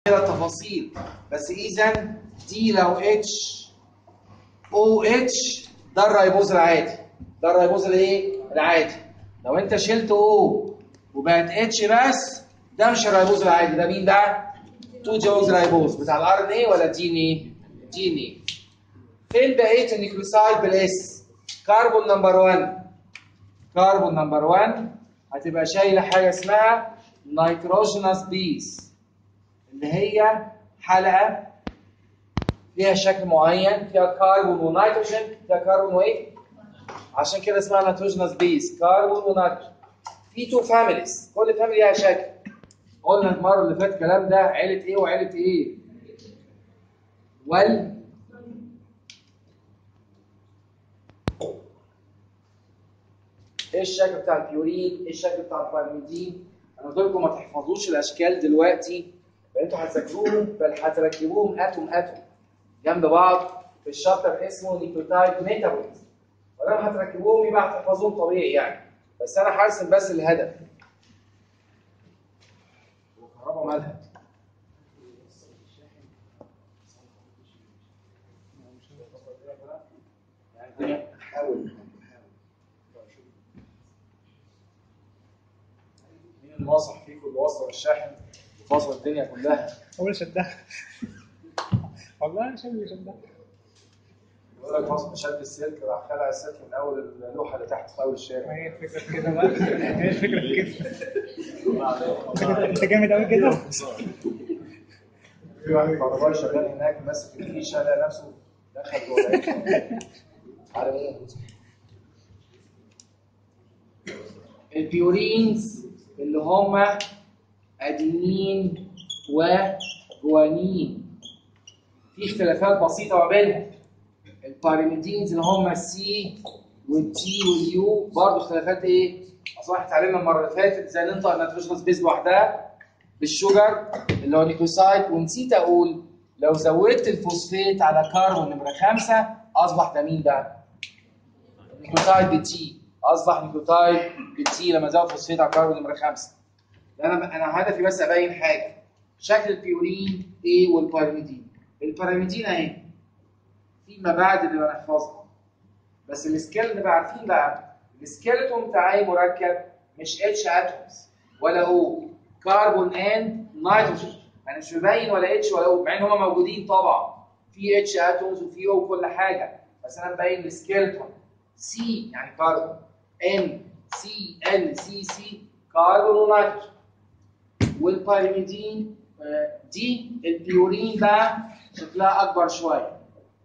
كده التفاصيل بس اذا دي لو اتش او اتش ده الرايبوز العادي ده الرايبوز الايه العادي لو انت شلت او وبقت اتش بس ده مش الرايبوز العادي ده مين ده 2 جوز رايبوز بتاع الار ان اي ولا دي ان اي دي ان اي فين بقيه النيوكليوسايد بالاس كربون نمبر 1 كربون نمبر 1 هتبقى شايله حاجه اسمها نيتروجينوس بيس اللي هي حلقه فيها شكل معين فيها كربون ونيتروجين فيها كربون وايه؟ عشان كده اسمها نيتروجينوس بيس كربون ونيتروجين في تو فاميليز كل فاميلي ليها شكل قلنا المره اللي فاتت الكلام ده عيله ايه وعيله ايه؟ وال ايه الشكل بتاع البيورين؟ ايه الشكل بتاع البيرميدين؟ انا قلت لكم ما تحفظوش الاشكال دلوقتي بل انتوا هتذاكروهم بل هتركبوهم اتوم اتوم جنب بعض في الشابتر اسمه نيوكليوتايد ميتابوليزم ولما هتركبوهم يبقى هتحفظوهم طبيعي يعني بس انا هرسم بس الهدف وكهرباء مالها يعني حاول مين الناصح فيكم اللي وصل الشاحن وفصل الدنيا كلها هو اللي شدها والله انا اللي شدها يقول لك مصر شد السلك راح خلع السلك من اول اللوحه اللي تحت في اول ما الشارع هي الفكره في كده بقى هي الفكره في كده انت- انت جامد قوي كده في واحد كهربائي شغال هناك ماسك الفيشه لقى نفسه دخل جوه العيش. عارف ايه؟ البيورينز اللي هم ادينين وجوانين في اختلافات بسيطه ما بينهم الباريميدينز اللي هم السي والتي واليو برضه اختلافات ايه؟ اصل احنا اتعلمنا المره اللي فاتت ازاي ننطق النيتروجينوس بيز لوحدها بالشوجر اللي هو نيكوسايد ونسيت اقول لو زودت الفوسفيت على كاربون نمره خمسه اصبح ده مين ده؟ نيكوتايد بتي اصبح نيكوتايد بتي لما زود فوسفيت على كاربون نمره خمسه انا انا هدفي بس ابين حاجه شكل البيورين ايه والبيرميدين البيرميدين اهي فيما بعد اللي بنحفظها بس السكيل نبقى عارفين بقى السكيلتون بتاع اي مركب مش اتش اتومز ولا او كربون اند نيتروجين يعني مش مبين ولا اتش ولا او مع ان هم موجودين طبعا في اتش اتومز وفي او كل حاجه بس انا مبين السكيلتون سي يعني كربون ان سي ان سي سي كربون ونيتروجين والبيرميدين آه، دي البيورين بقى شكلها اكبر شويه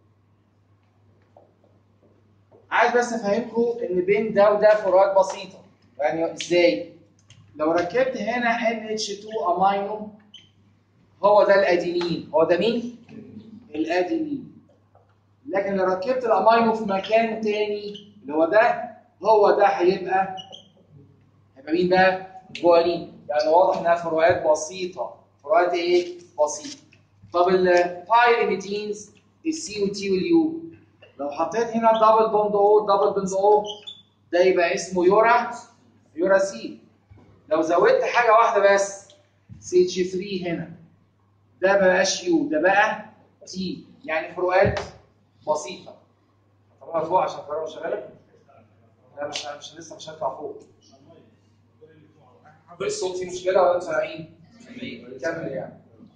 عايز بس افهمكم ان بين ده وده فروقات بسيطه يعني ازاي لو ركبت هنا NH2 امينو هو ده الادينين هو ده مين الادينين لكن لو ركبت الامينو في مكان تاني اللي هو ده هو ده هيبقى هيبقى مين بقى جوانين يعني واضح انها فروقات بسيطه فروقات ايه بسيطه طب البايريميدينز السي والتي واليو لو حطيت هنا دبل بوند او دبل بوند او ده يبقى اسمه يورا يوراسيل لو زودت حاجه واحده بس سي اتش 3 هنا ده بقاش يو ده بقى تي يعني فروقات بسيطه طبعا فوق عشان الكهرباء شغاله لا مش مش لسه مش هطلع فوق الصوت فيه مشكله ولا انتوا سامعين؟ كمل يعني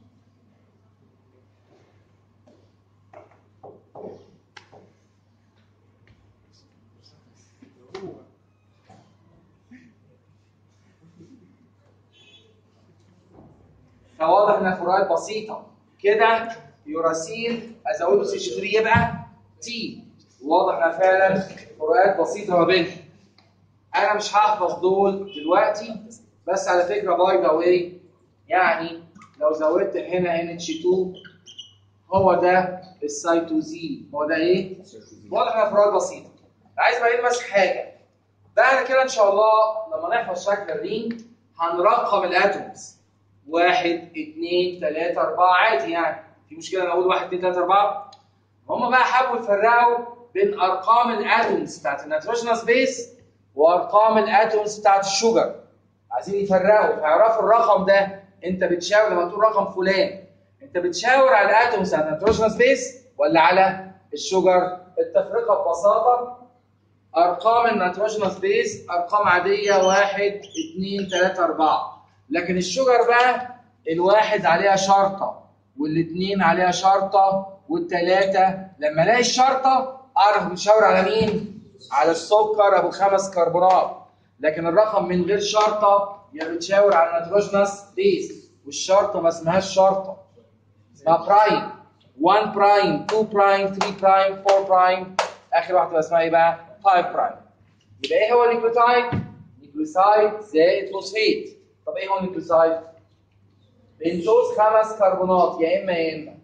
فواضح انها فروقات بسيطه كده يوراسيل ازوده سي 3 يبقى تي واضح انها فعلا فروقات بسيطه ما بينهم انا مش هحفظ دول دلوقتي بس على فكره باي ذا واي يعني لو زودت هنا ان اتش 2 هو ده السيتوزين هو ده ايه؟ واضح انها فروقات بسيطه عايز ابين بس حاجه بعد كده ان شاء الله لما نحفظ شكل الرينج هنرقم الاتومز واحد اثنين ثلاثة أربعة عادي يعني في مشكلة أنا أقول واحد اثنين ثلاثة أربعة هم بقى حبوا يفرقوا بين أرقام الأتومز بتاعت النيتروجينوس بيس وأرقام الأتومز بتاعت الشوجر عايزين يفرقوا فيعرفوا الرقم ده أنت بتشاور لما تقول رقم فلان انت بتشاور على الاتومز على النيتروجينوس بيس ولا على الشجر التفرقه ببساطه ارقام النيتروجينوس بيس ارقام عاديه واحد اثنين ثلاثة أربعة لكن الشجر بقى الواحد عليها شرطه والاثنين عليها شرطه والثلاثه لما الاقي الشرطه اعرف بنشاور على مين؟ على السكر ابو خمس كربونات لكن الرقم من غير شرطه يبقى بتشاور على النيتروجينوس بيس والشرطه ما اسمهاش شرطه اسمها برايم 1 برايم 2 برايم 3 برايم 4 برايم اخر واحده بقى اسمها ايه بقى 5 برايم يبقى ايه هو النيوكليوتايد نيوكليوسايد زائد فوسفيت طب ايه هو النيوكليوسايد بنتوز خمس كربونات يا اما يا اما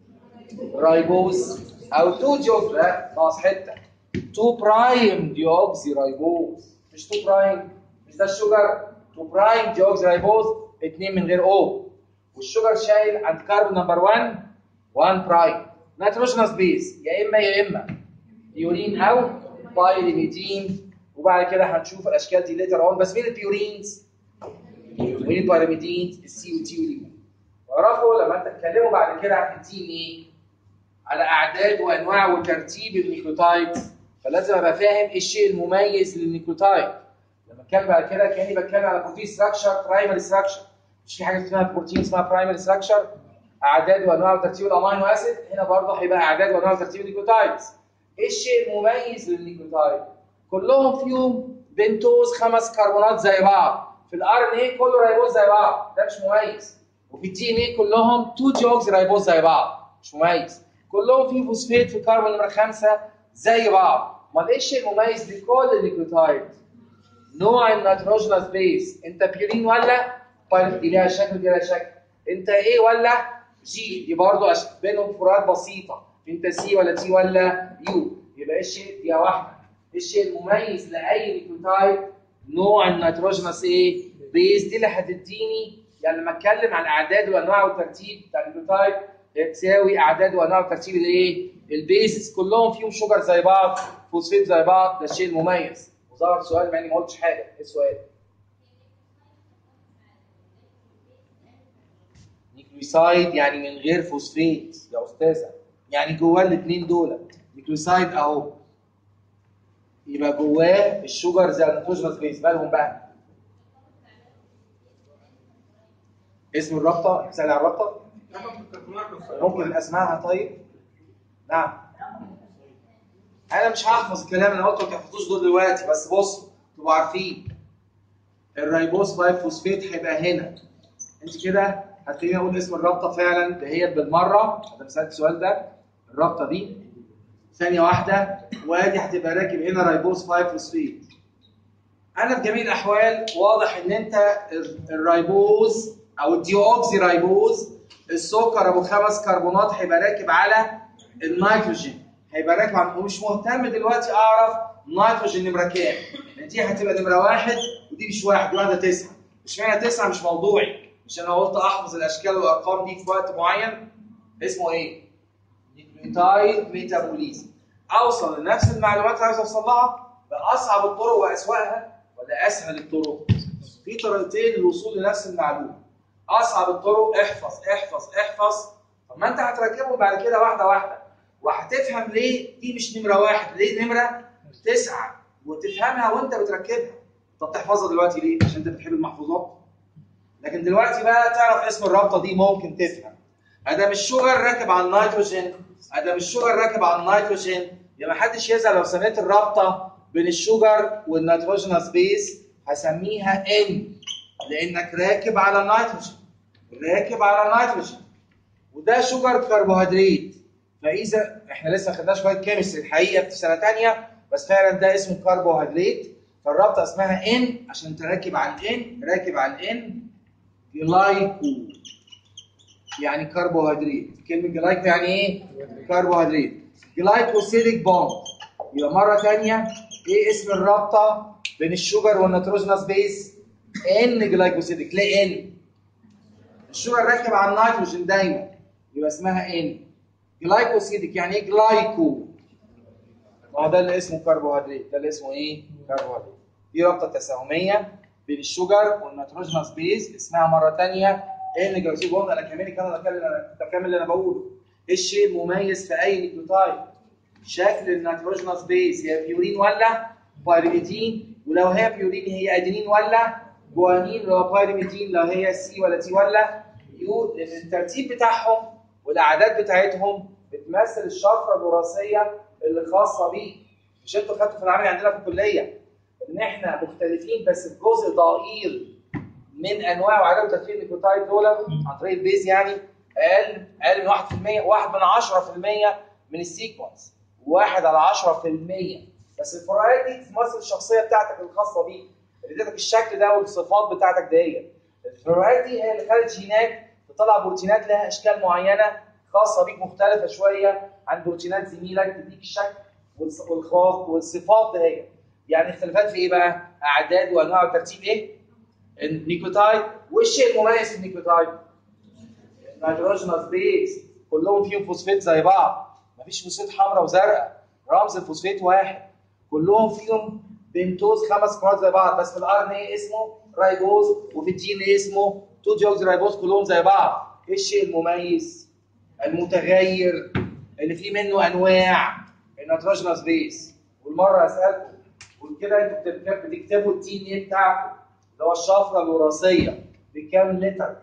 رايبوز او 2 ديوكس لا ناقص حته 2 برايم ديوكسي رايبوز مش 2 برايم مش ده الشجر 2 برايم ديوكسي رايبوز اثنين من غير او والشجر شايل عند كاربون نمبر 1 1 برايم نيتروجينوس بيس يا اما يا اما بيورين او بايريميدين وبعد كده هنشوف الاشكال دي ليتر اون بس مين البيورينز؟ مين البايريميدينز؟ السي والتي واليو واعرفوا لما انت تتكلموا بعد كده هتديني ايه؟ على اعداد وانواع وترتيب النيوكليوتايد فلازم ابقى فاهم ايه الشيء المميز للنيوكليوتايد لما اتكلم بعد كده كاني بتكلم على بروتين ستراكشر برايمري ستراكشر مش في حاجه اسمها بروتين اسمها برايمري ستراكشر اعداد وانواع وترتيب الامينو اسيد هنا برضه هيبقى اعداد وانواع وترتيب النيوكليوتايدز ايه الشيء المميز للنيوكليوتايد كلهم فيهم بنتوز خمس كربونات زي بعض في الار ان اي كله رايبوز زي بعض ده مش مميز وفي الدي ان اي كلهم 2 جوكس رايبوز زي بعض مش مميز كلهم فيه فوسفيت في كربون نمره خمسه زي بعض امال ايه الشيء المميز لكل النيوكليوتايد نوع النيتروجينوس بيس انت بيورين ولا بايل دي ليها شكل دي ليها شكل انت ايه ولا جي دي برضه بينهم فروقات بسيطه انت سي ولا تي ولا يو يبقى ايه الشيء دي واحده ايه الشيء المميز لاي نيوكليوتايد نوع النيتروجينوس ايه بيس دي اللي هتديني يعني لما اتكلم عن اعداد وانواع وترتيب بتاع النيوكليوتايد هي تساوي اعداد وانواع وترتيب الايه البيسز كلهم فيهم شجر زي بعض فوسفيت زي بعض ده الشيء المميز وظهر سؤال مع اني ما قلتش حاجه ايه السؤال نيوكليوسايد يعني من غير فوسفيت يا استاذه يعني جواه الاثنين دول نيوكليوسايد اهو يبقى جواه الشجر زي النيتروجينوس بيس مالهم بقى اسم الرابطه مثال على الرابطه ممكن اسمعها طيب نعم انا مش هحفظ الكلام اللي انا قلته ما تحفظوش دول دلوقتي بس بصوا تبقوا عارفين الريبوز 5 فوسفيت هيبقى هنا انت كده هتخليني اقول اسم الرابطه فعلا دهيت بالمره انا سالت السؤال ده الرابطه دي ثانيه واحده وادي هتبقى راكب هنا ريبوز 5 فوسفيت انا في جميع الاحوال واضح ان انت الريبوز او الديوكسي ريبوز السكر ابو خمس كربونات هيبقى راكب على النيتروجين هيبقى راكب على ومش مهتم دلوقتي اعرف نيتروجين نمره كام دي هتبقى نمره واحد ودي مش واحد دي واحده تسعه اشمعنى تسعه مش موضوعي مش انا قلت احفظ الاشكال والارقام دي في وقت معين اسمه ايه؟ نيوكليوتايد ميتابوليزم اوصل لنفس المعلومات اللي عايز اوصل لها باصعب الطرق واسواقها ولا اسهل الطرق؟ في طريقتين للوصول لنفس المعلومه اصعب الطرق احفظ احفظ احفظ طب ما انت هتركبهم بعد كده واحده واحده وهتفهم ليه دي مش نمره واحد ليه نمره تسعه وتفهمها وانت بتركبها طب تحفظها دلوقتي ليه؟ عشان انت بتحب المحفوظات لكن دلوقتي بقى تعرف اسم الرابطه دي ممكن تفهم ادام الشجر راكب على النيتروجين ادام الشجر راكب على النيتروجين يبقى ما حدش يزعل لو سميت الرابطه بين الشجر والنيتروجينوس بيس هسميها ان لانك راكب على النيتروجين راكب على النيتروجين وده شجر كربوهيدرات فاذا احنا لسه ما خدناش شويه كيمستري الحقيقه في سنه ثانيه بس فعلا ده اسمه كربوهيدرات فالرابطه اسمها ان عشان انت راكب على الان راكب على الان جلايكو يعني كربوهيدرات كلمه جلايكو يعني ايه كربوهيدرات جلايكوسيديك بوند يبقى مره ثانيه ايه اسم الرابطه بين الشجر والنيتروجينوس بيس ان جلايكوسيديك ليه ان الشجر راكب على النيتروجين دايما يبقى اسمها ان جلايكوسيديك يعني ايه جلايكو ما هو ده اللي اسمه كربوهيدرات ده اللي اسمه ايه كربوهيدرات دي رابطه تساهميه بين الشجر والنيتروجينوس بيز اسمها مره ثانيه ان جلايكوسيد بوند انا كمان كان انا بكمل بكمل اللي انا بقوله ايه الشيء المميز في اي نيوكليوتايد شكل النيتروجينوس بيز هي بيورين ولا بايريميدين ولو هي بيورين هي ادينين ولا جوانين اللي هو بايريميدين لو هي سي ولا تي ولا يو لان الترتيب بتاعهم والاعداد بتاعتهم بتمثل الشفره الوراثيه اللي خاصه بيه مش انتوا خدتوا في العمل عندنا في الكليه ان احنا مختلفين بس في جزء ضئيل من انواع وعدد ترتيب النيوكليوتايد دول عن طريق البيز يعني اقل اقل من 1% 1 من 10% من السيكونس 1 على 10% بس الفروقات دي تمثل الشخصيه بتاعتك الخاصه بيك اللي ادتك الشكل ده والصفات بتاعتك ديت الفروقات دي هي اللي خلت جينات تطلع بروتينات لها اشكال معينه خاصه بيك مختلفه شويه عن بروتينات زميلك تديك الشكل والص- والخواص والصفات دهيت يعني اختلافات في ايه بقى؟ اعداد وانواع وترتيب ايه؟ النيكوتايد والشيء المميز في النيكوتايد النيتروجينوس بيز كلهم فيهم فوسفات زي بعض مفيش فوسفات حمراء وزرقاء رمز الفوسفات واحد كلهم فيهم بنتوز خمس كرات زي بعض بس في الار ان اي اسمه رايبوز وفي الدي ان اي اسمه 2 ديوكسي رايبوز كلهم زي بعض ايه الشيء المميز المتغير اللي فيه منه انواع النيتروجينوس بيز والمره اسالكم وكده انتوا بتكتب- بتكتبوا الدي ان اي بتاعكم اللي هو الشفره الوراثيه بكام لتر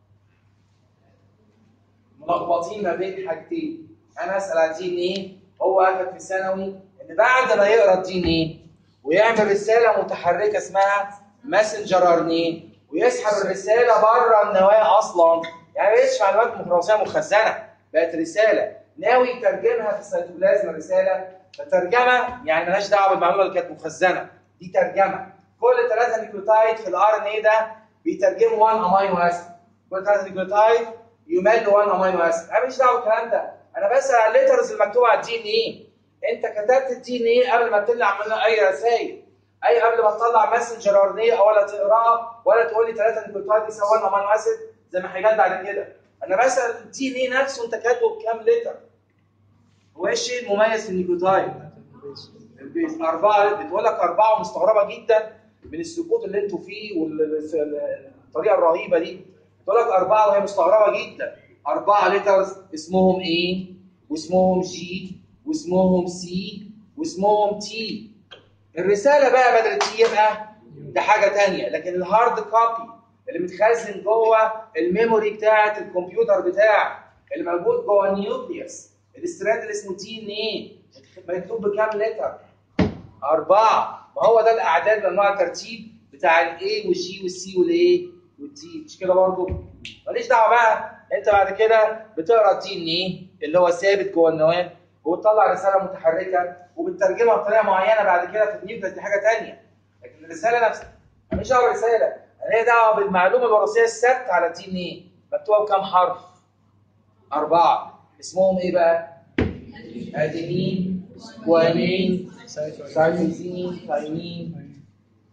ملخبطين ما بين حاجتين انا اسال على الدي ان ايه هو اخد في ثانوي ان بعد ما يقرا الدي ان ايه ويعمل رساله متحركه اسمها ماسنجر ار ان ايه ويسحب الرساله بره النواه اصلا يعني ما بقتش معلومات وراثيه مخزنه بقت رساله ناوي يترجمها في السيتوبلازم الرساله فالترجمه يعني مالهاش دعوه بالمعلومه اللي كانت مخزنه دي ترجمه كل ثلاثه نيوكليوتايد في الار ان ايه ده بيترجموا 1 امينو اسيد كل ثلاثه نيوكليوتايد يملوا 1 امينو اسيد انا ماليش دعوه بالكلام ده انا بسال على الليترز المكتوبه على الدي ان ايه انت كتبت الدي ان ايه قبل ما تطلع منها اي رسائل اي قبل ما تطلع ماسنجر ار ان ايه ولا تقراها ولا تقول لي ثلاثه نيوكليوتايد يساوي 1 امينو اسيد زي ما هيبان بعد كده انا بسال الدي ان ايه نفسه انت كاتبه بكام لتر هو ايه الشيء المميز في النيوكليوتايد البيز أربعة بتقول لك أربعة ومستغربة جدا من السكوت اللي أنتوا فيه والطريقة الرهيبة دي بتقول لك أربعة وهي مستغربة جدا أربعة لترز اسمهم إيه واسمهم جي واسمهم سي واسمهم تي الرسالة بقى بدل التي يبقى ده حاجة تانية لكن الهارد كوبي اللي متخزن جوه الميموري بتاعة الكمبيوتر بتاعك اللي موجود جوه النيوكليوس الستراند اللي اسمه تي ان ايه مكتوب بكام لتر؟ أربعة ما هو ده الأعداد من أنواع الترتيب بتاع الإيه والجي والسي والإيه والتي مش كده برضه؟ ماليش دعوة بقى أنت بعد كده بتقرا التي إن إيه اللي هو ثابت جوه النواة وبتطلع رسالة متحركة وبتترجمها بطريقة معينة بعد كده في النيوكليس دي حاجة تانية لكن الرسالة نفسها ماليش دعوة بالرسالة أنا ليا دعوة بالمعلومة الوراثية الثابتة على التي إن إيه مكتوبة بكام حرف؟ أربعة اسمهم إيه بقى؟ أدينين جوانين سايتوزين ثايمين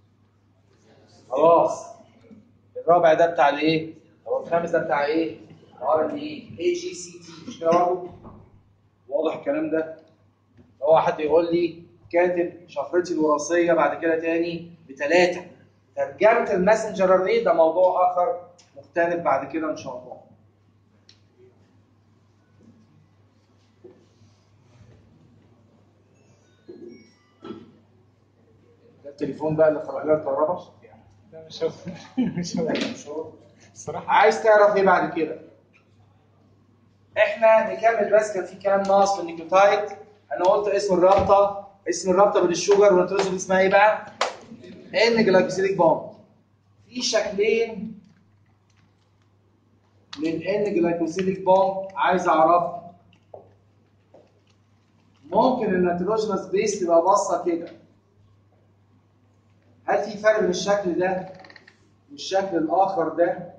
خلاص الرابع ده بتاع الايه؟ هو الخامس ده بتاع ايه؟ ار ان ايه؟ اي جي سي تي مش كده برضه؟ واضح الكلام ده؟ هو حد يقول لي كاتب شفرتي الوراثيه بعد كده تاني بثلاثه ترجمه الماسنجر ار ده موضوع اخر مختلف بعد كده ان شاء الله ده التليفون بقى اللي خرج لنا الكهرباء لا مش هو مش هو الصراحة عايز تعرف ايه بعد كده احنا نكمل بس كان في كلام ناقص في النيوكليوتايد انا قلت اسم الرابطه اسم الرابطه بين الشوجر والنيتروجين اسمها ايه بقى ان جلايكوسيليك بوند في شكلين للان جلايكوسيليك بوند عايز اعرفهم ممكن النيتروجينوس بيس تبقى باصه كده هل في فرق بين الشكل ده والشكل الاخر ده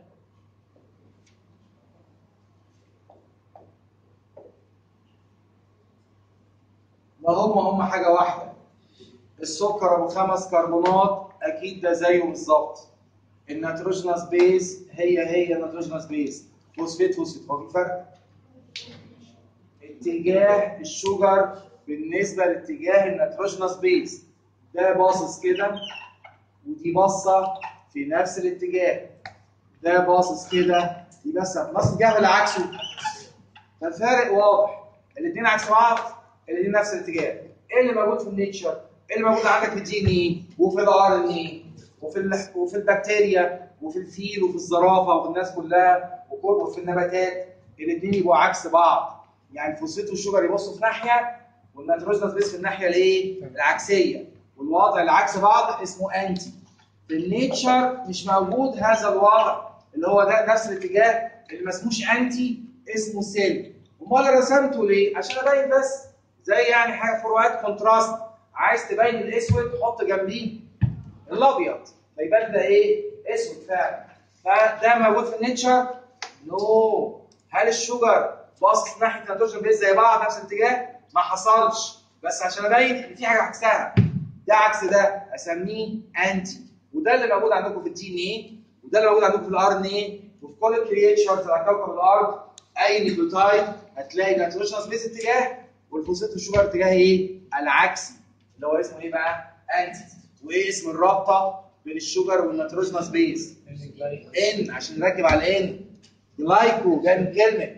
ما هم هم حاجه واحده السكر ابو خمس كربونات اكيد ده زيه بالظبط النيتروجينوس بيز هي هي النيتروجينوس بيز فوسفيت فوسفيت هو في فرق اتجاه الشوجر بالنسبه لاتجاه النيتروجينوس بيز ده باصص كده ودي باصه في نفس الاتجاه ده باصص كده دي بس النص الجهه اللي عكسه فالفارق واضح الاثنين عكس بعض الاثنين نفس الاتجاه ايه اللي موجود في النيتشر ايه اللي موجود عندك في الدي ان اي وفي الار ان اي وفي ال- وفي البكتيريا وفي الفيل وفي الزرافه وفي الناس كلها وكل وفي النباتات الاثنين يبقوا عكس بعض يعني الفوسفيت والشجر يبصوا في ناحيه والنيتروجينوس بيس في الناحيه الايه؟ العكسيه والوضع اللي عكس بعض اسمه انتي في النيتشر مش موجود هذا الوضع اللي هو ده نفس الاتجاه اللي ما اسموش انتي اسمه سيل امال رسمته ليه؟ عشان ابين بس زي يعني حاجه فروقات كونتراست عايز تبين الاسود حط جنبيه الابيض فيبان ده ايه؟ اسود فعلا فده موجود في النيتشر؟ نو هل الشجر باصص ناحيه النيتروجين بيز زي بعض نفس الاتجاه؟ ما حصلش بس عشان ابين ان في حاجه عكسها ده عكس ده اسميه انتي وده اللي موجود عندكم في الدي ان ايه وده اللي موجود عندكم في الار ان ايه وفي كل الكرييشنز على كوكب الارض اي نيوكليوتايد هتلاقي نيتروجينوس بيز اتجاه والفوسفات والشجر اتجاه ايه؟ العكسي اللي هو اسمه ايه بقى؟ انتي وايه اسم الرابطه بين الشجر والنيتروجينوس بيز؟ ان عشان نركب على الان جلايكو جاي من كلمه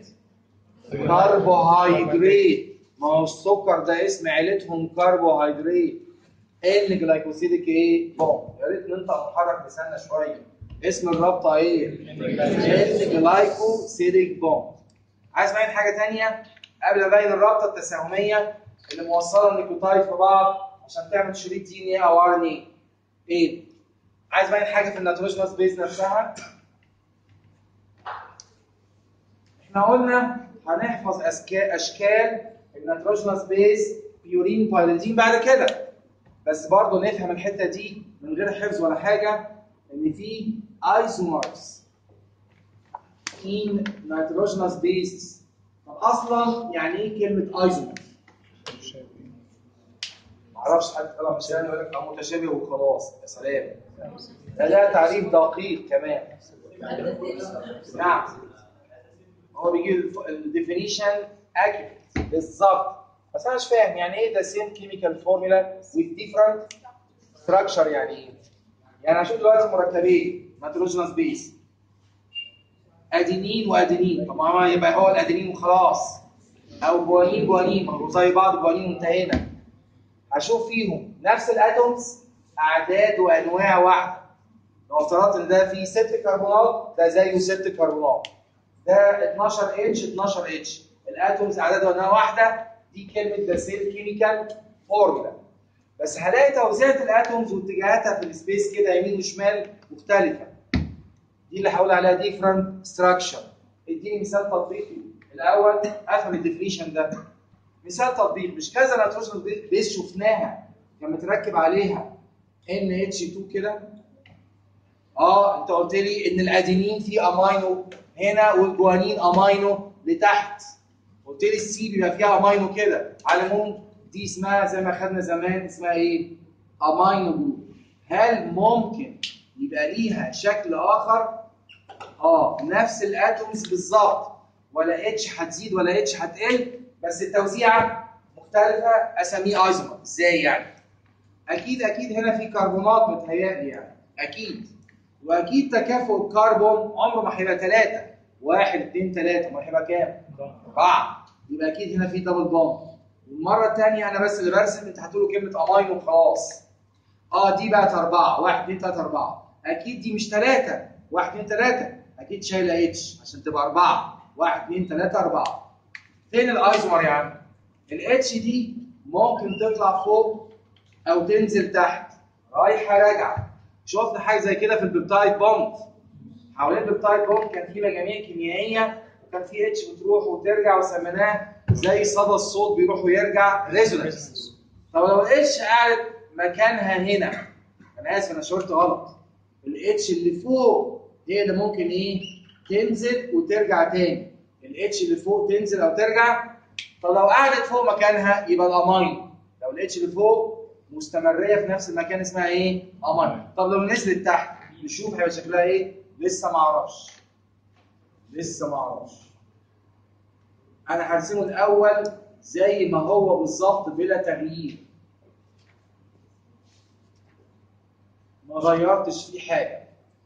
كربوهيدرات ما هو السكر ده اسم عيلتهم كربوهيدرات ان جلايكوسيديك ايه؟ بون يا ريت ننطق ونحرك لساننا شويه اسم الرابطه ايه؟ ان جلايكوسيديك بون عايز ابين حاجه ثانيه قبل ما ابين الرابطه التساهميه اللي موصله النيكوتايد في بعض عشان تعمل شريط دي ان ايه او ار ان ايه ايه؟ عايز ابين حاجه في النيتروجينوس بيز نفسها احنا قلنا هنحفظ أسكا- اشكال النيتروجينوس بيز بيورين بايريدين بعد كده بس برضه نفهم الحته دي من غير حفظ ولا حاجه ان في ايزومرز in nitrogenous bases طب اصلا يعني ايه كلمه ايزومر؟ معرفش حد طلع مش يقول لك أو متشابه وخلاص يا سلام ده ده تعريف دقيق كمان نعم هو بيجيب الديفينيشن اكيوريت بالظبط بس انا مش فاهم يعني ايه ده سيم كيميكال فورمولا with different structure يعني ايه؟ يعني هشوف دلوقتي مركبين نيتروجينوس بيس ادينين وادينين طب ما يبقى هو الادينين وخلاص او جوانين جوانين ما هو زي بعض جوانين وانتهينا هشوف فيهم نفس الاتومز اعداد وانواع واحده لو افترضت ان ده فيه ست كربونات ده زيه ست كربونات ده 12 اتش 12 اتش الاتومز اعداد وانواع واحده دي كلمه ده سيل كيميكال فورمولا بس هلاقي توزيعة الاتومز واتجاهاتها في السبيس كده يمين وشمال مختلفه دي اللي هقول عليها ديفرنت ستراكشر اديني مثال تطبيقي الاول افهم الديفينيشن ده مثال تطبيق مش كذا نيتروجين بيس شفناها كان متركب عليها ان اتش 2 كده اه انت قلت لي ان الادينين فيه امينو هنا والجوانين امينو لتحت قلت لي السي بيبقى فيها امينو كده على العموم دي اسمها زي ما خدنا زمان اسمها ايه؟ امينو جروب هل ممكن يبقى ليها شكل اخر؟ اه نفس الاتومز بالظبط ولا اتش هتزيد ولا اتش هتقل بس التوزيعه مختلفه اساميه ايزومر ازاي يعني؟ اكيد اكيد هنا في كربونات متهيألي يعني اكيد واكيد تكافؤ الكربون عمره ما هيبقى ثلاثه واحد اثنين ثلاثه ما هيبقى كام؟ اربعه يبقى اكيد هنا في دبل بوند والمره الثانيه انا بس اللي برسم انت هتقولوا كلمه امينو وخلاص اه دي بقت اربعه واحد اثنين ثلاثه اربعه اكيد دي مش ثلاثه واحد اثنين ثلاثه اكيد شايله اتش عشان تبقى اربعه واحد اثنين ثلاثه اربعه فين الايزومر يا عم؟ الاتش دي ممكن تطلع فوق او تنزل تحت رايحه راجعه شفنا حاجه زي كده في البيبتايد بوند حوالين البيبتايد بوند كان في مجاميع كيميائيه وكان في اتش بتروح وترجع وسميناه زي صدى الصوت بيروح ويرجع ريزونانس طب لو الاتش قاعد مكانها هنا انا اسف انا شورت غلط الاتش اللي فوق هي اللي ممكن ايه تنزل وترجع تاني الاتش اللي فوق تنزل او ترجع طب لو قعدت فوق مكانها يبقى الامين لو الاتش اللي فوق مستمريه في نفس المكان اسمها ايه امين طب لو نزلت تحت نشوف هيبقى شكلها ايه لسه ما اعرفش لسه ما اعرفش انا هرسمه الاول زي ما هو بالظبط بلا تغيير ما غيرتش فيه حاجه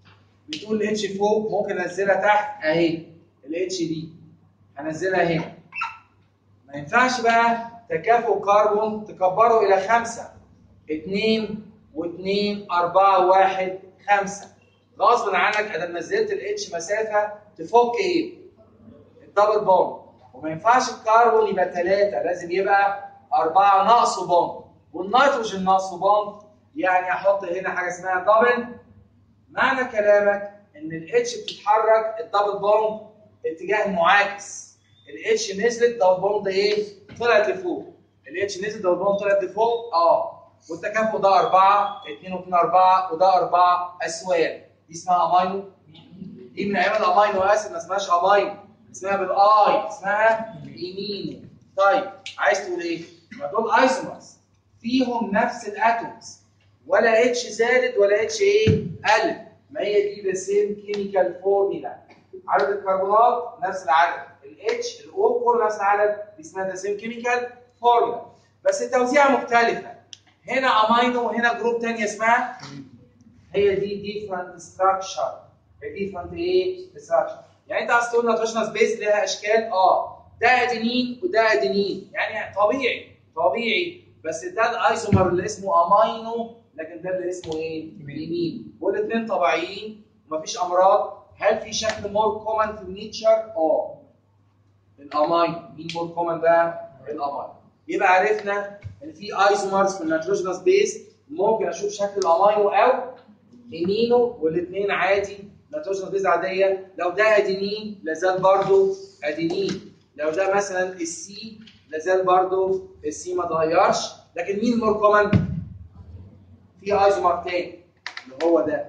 بتقول الاتش فوق ممكن انزلها تحت اهي الاتش دي هنزلها هنا ما ينفعش بقى تكافؤ كربون تكبره الى خمسه اتنين واتنين اربعه واحد خمسه غصب عنك انا نزلت الاتش مسافه تفك ايه؟ الدبل بوند وما ينفعش الكربون يبقى ثلاثه لازم يبقى اربعه ناقصه بوند والنيتروجين ناقصه بوند يعني احط هنا حاجه اسمها دبل معنى كلامك ان الاتش بتتحرك الدبل بوند اتجاه معاكس الاتش نزلت دبل بوند ايه؟ طلعت لفوق الاتش نزلت دبل بوند طلعت لفوق اه والتكافؤ ده 4 2 و2 4 وده 4 اسوان دي اسمها امينو دي من ايام الامينو اسيد ما اسمهاش امينو اسمها بالاي اسمها ايمينو طيب عايز تقول ايه؟ ما دول ايسومرز فيهم نفس الاتومز ولا اتش زادت ولا اتش ايه؟ قلت ما هي دي ذا سيم كيميكال فورميلا عدد الكربونات نفس العدد الاتش الاو كله نفس العدد دي اسمها ذا سيم كيميكال فورميلا بس التوزيع مختلفه هنا امينو وهنا جروب ثانيه اسمها هي دي ديفرنت ستراكشر هي ديفرنت ايه؟ ستراكشر يعني انت عايز تقول نيتروجينوس بيز لها اشكال اه ده ادينين وده ادينين يعني طبيعي طبيعي بس ده الايزومر اللي اسمه امينو لكن ده اللي اسمه ايه؟ يمين والاثنين طبيعيين ومفيش امراض هل في شكل مور كومن في النيتشر؟ اه الامين مين مور كومن بقى؟ الامين يبقى عرفنا ان في ايزومرز في النيتروجينوس بيز ممكن اشوف شكل الامينو او امينو والاثنين عادي نيتروجينوس بيز عاديه لو ده ادينين لازال برضه ادينين لو ده مثلا السي لازال برضه السي ما اتغيرش لكن مين مور كومن؟ في ايزومر تاني اللي هو ده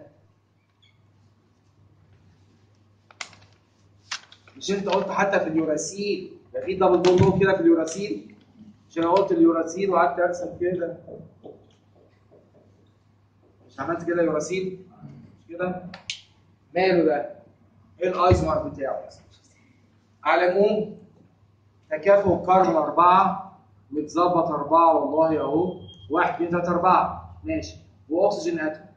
مش انت قلت حتى في اليوراسيل ده في دبل بوند كده في اليوراسيل مش انا قلت اليوراسيل وقعدت ارسم كده مش عملت كده يوراسيل مش كده ماله ده ايه الايزومر بتاعه على العموم تكافؤ الكربون أربعة متظبط أربعة والله أهو واحد اتنين تلاتة أربعة ماشي وأكسجين أتوم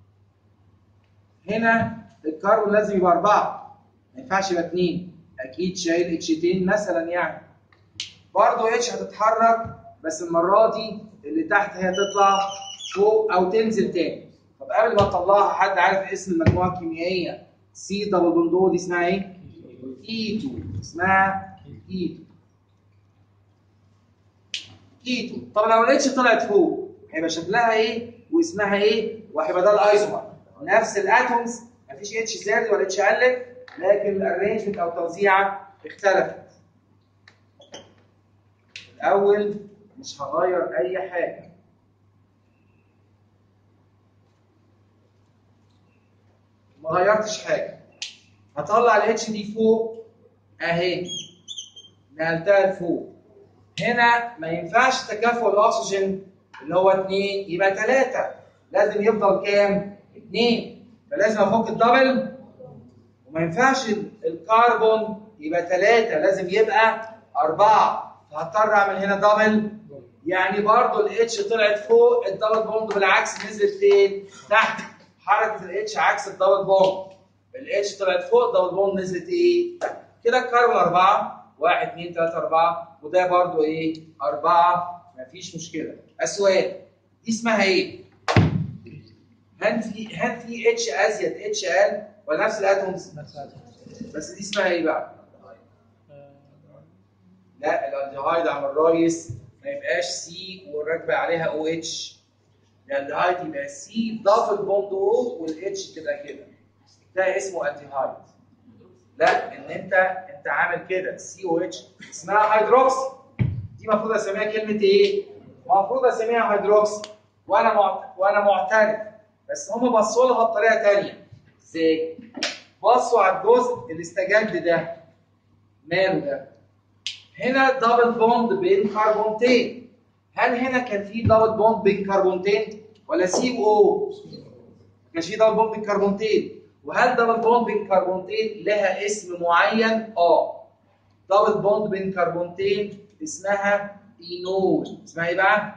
هنا الكربون لازم يبقى أربعة ما ينفعش يبقى اتنين أكيد شايل اتشتين مثلا يعني برضه اتش هتتحرك بس المرة دي اللي تحت هي تطلع فوق أو تنزل تاني طب قبل ما تطلعها حد عارف اسم المجموعة الكيميائية سي دبل بوندو دي اسمها ايه؟ كيتو اسمها كيتو كيتو طب لو الاتش طلعت فوق هيبقى شكلها ايه واسمها ايه وهيبقى ده الايزومر نفس الاتومز مفيش اتش زاد ولا اتش قلت لكن الارينجمنت او التوزيعه اختلفت الاول مش هغير اي حاجه ما غيرتش حاجه هطلع الاتش دي فوق اهي نقلتها لفوق هنا ما ينفعش تكافؤ الاكسجين اللي هو 2 يبقى 3 لازم يفضل كام؟ 2 فلازم افك الدبل وما ينفعش الكربون يبقى 3 لازم يبقى 4 فهضطر اعمل هنا دبل يعني برضه الاتش طلعت فوق الدبل بوند بالعكس نزلت فين؟ تحت حركه الاتش عكس الدبل بوند الاتش طلعت فوق الدبل بوند نزلت ايه؟ تحت كده الكربون 4 1 2 3 4 وده برضو ايه؟ أربعة مفيش مشكلة. السؤال دي اسمها ايه؟ هل في هل في اتش ازيد اتش اقل ولا نفس الاتومز؟ بس دي اسمها ايه بقى؟ لا الالدهايد عم الرايس ما يبقاش سي والراكبه عليها او اتش الالدهايد يبقى سي دبل بوند او والاتش تبقى كده ده اسمه الدهايد لا ان انت انت عامل كده سي او اتش اسمها هيدروكسي دي المفروض اسميها كلمه ايه؟ المفروض اسميها هيدروكسي وانا معت... وانا معترف بس هم بصوا لها بطريقه ثانيه ازاي؟ بصوا على الجزء اللي استجد ده ماله ده؟ هنا دبل بوند بين كربونتين هل هنا كان في دبل بوند بين كربونتين ولا سي او؟ ما كانش في دبل بوند بين كربونتين وهل دبل بوند بين كربونتين لها اسم معين؟ اه دبل بوند بين كربونتين اسمها اينول اسمها ايه بقى؟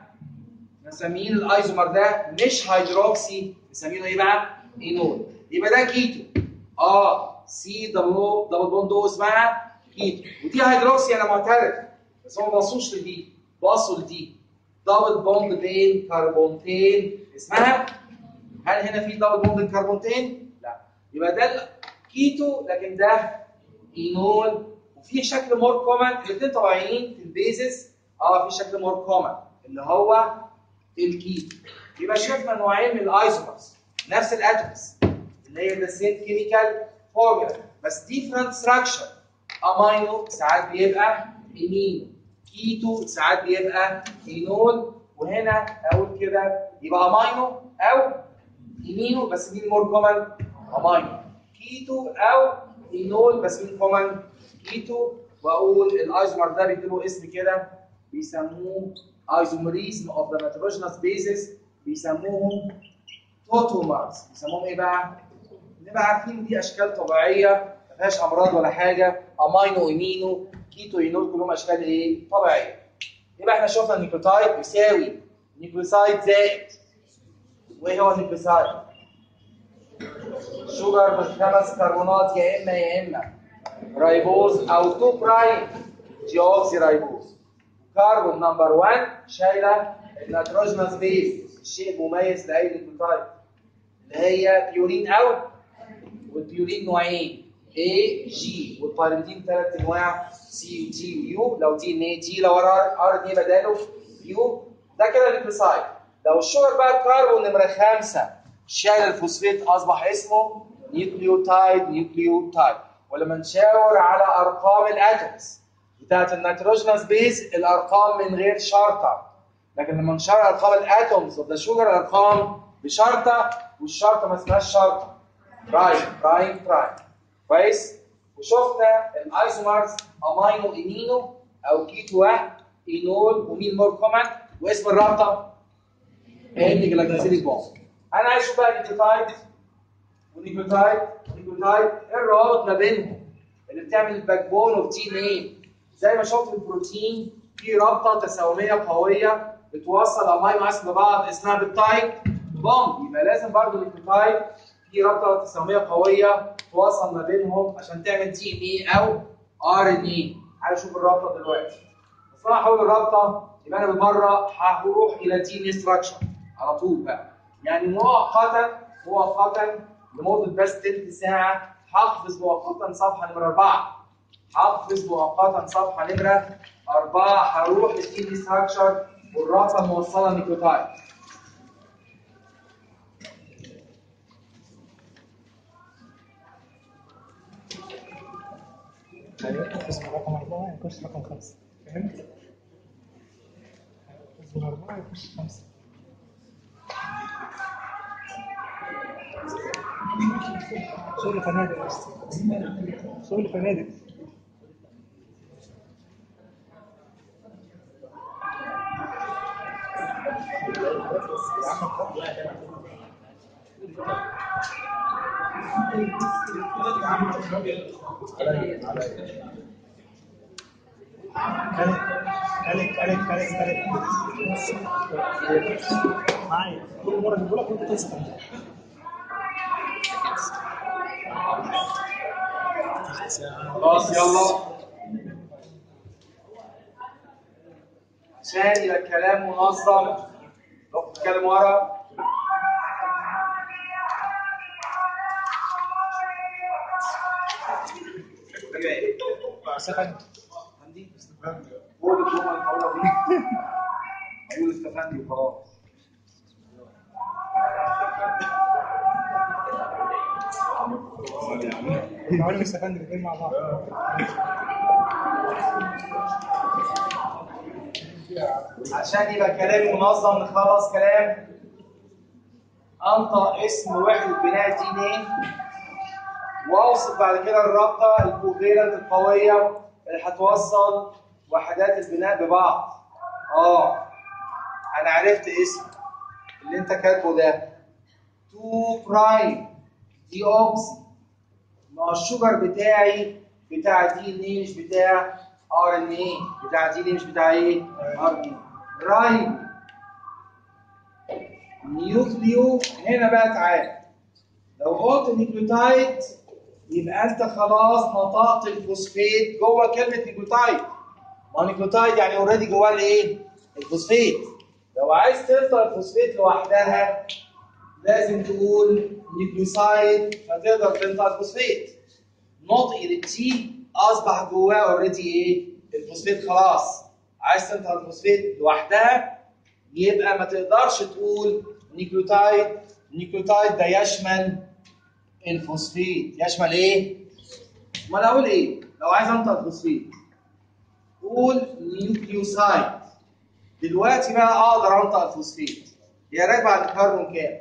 مسمين الايزومر ده مش هيدروكسي مسمينه ايه بقى؟ اينول يبقى ده كيتو اه سي دبل دبل بوند او اسمها كيتو ودي هيدروكسي انا معترف بس هم ما بصوش لدي بصوا لدي دبل بوند بين كربونتين اسمها هل هنا في دبل بوند بين كربونتين؟ لا يبقى ده كيتو لكن ده اينول وفي شكل مور كومن الاثنين طبيعيين في البيزس اه في شكل مور كومن اللي هو الكيتو يبقى شفنا نوعين من الايزومرز نفس الاتومز اللي هي ذا سيم كيميكال فورمولا بس ديفرنت ستراكشر امينو ساعات بيبقى امينو كيتو ساعات بيبقى اينول وهنا اقول كده يبقى امينو او ايمينو بس مين مور كومن امينو كيتو او اينول بس مين كومن كيتو واقول الايزومر ده بيديله اسم كده بيسموه ايزومريزم اوف ذا نيتروجينوس بيزز بيسموهم توتومرز بيسموهم ايه بقى؟ نبقى عارفين دي اشكال طبيعيه ما فيهاش امراض ولا حاجه امينو ايمينو كيتو اينول كلهم اشكال ايه؟ طبيعيه يبقى احنا شفنا النيوكليوتايد بيساوي نيوكليوسايد زائد وايه هو النيوكليوسايد؟ شوجر من خمس كربونات يا اما يا اما رايبوز او 2 برايم ديوكسي رايبوز كربون نمبر 1 شايله النيتروجينوس بيز شيء مميز لاي نيوكليوتايد اللي هي بيورين او والبيورين نوعين A G والبيرميدين ثلاث انواع C و T و U لو دي ان اي تي لو ار ان اي بداله يو ده كده النيوكليوسايد لو الشجر بقى كربون نمره خمسه شايل الفوسفات اصبح اسمه نيوكليوتايد نيوكليوتايد ولما نشاور على ارقام الاتومز بتاعت النيتروجينوس بيز الارقام من غير شرطه لكن لما نشاور على ارقام الاتومز اوف ذا شوجر الارقام بشرطه والشرطه ما اسمهاش شرطه برايم برايم برايم كويس وشفنا الايزومرز امينو ايمينو او كيتو واحد اينول ومين مور كومن واسم الرابطه ان جلاكتوزيليك بوند انا عايز اشوف بقى نيوكليوتايد ونيوكليوتايد ونيوكليوتايد ايه الروابط ما بينهم اللي بتعمل الباك بون اوف تي ان ايه زي ما شفت البروتين في رابطه تساهميه قويه بتوصل امينو اسيد ببعض اسمها بالتايد بوند يبقى لازم برضه النيوكليوتايد في رابطه تساهميه قويه توصل ما بينهم عشان تعمل دي ان ايه او ار ان ايه عايز اشوف الرابطه دلوقتي بس انا هحول الرابطه يبقى انا بالمره هروح الى دي ان ستراكشر على طول بقى يعني مؤقتا مؤقتا لمده بس تلت ساعه هحفظ مؤقتا صفحه نمره اربعه هحفظ مؤقتا صفحه نمره اربعه هروح للدي ان ستراكشر والرابطه الموصله نيوكليوتايد ايوه اسم رقم أربعة يخش رقم خمسة فهمت؟ اسم أربعة يخش خمسة شغل فنادق بس شغل فنادق كلك كلك كلك كلك كلك معايا كل مرة بقول لك وانت تسكت خلاص يلا عشان يبقى الكلام منظم لو بتتكلم ورا استفدت عندي قول الجمله اللي هقولها دي اقول استفندي وخلاص تعالوا نستفند الاثنين مع بعض عشان يبقى كلامي منظم نخلص كلام انطق اسم وحده بناء الدي ان ايه واوصف بعد كده الرابطه الكوفيلنت القويه اللي هتوصل وحدات البناء ببعض اه انا عرفت اسم اللي انت كاتبه ده 2 برايم دي اوكسي ما هو الشوجر بتاعي بتاع دي ان ايه مش بتاع ار ان ايه بتاع دي ان ايه مش بتاع ايه ار ان ايه رايم نيوكليو هنا بقى تعالى لو قلت نيوكليوتايد يبقى انت خلاص نطقت الفوسفيت جوه كلمه نيكلوتايد ما نيكلوتايد يعني اوريدي جواه الايه؟ الفوسفيت لو عايز تنطق الفوسفيت لوحدها لازم تقول نيكلوسايد فتقدر تنطق الفوسفيت نطق للتي اصبح جواه اوريدي ايه؟ الفوسفيت خلاص عايز تنطق الفوسفيت لوحدها يبقى ما تقدرش تقول نيكلوتايد نيكلوتايد ده يشمل الفوسفيت يشمل ايه؟ ما انا اقول ايه؟ لو عايز انطق الفوسفيت قول نيوكليوسايد دلوقتي بقى اقدر انطق الفوسفيت هي راكبه على الكربون كام؟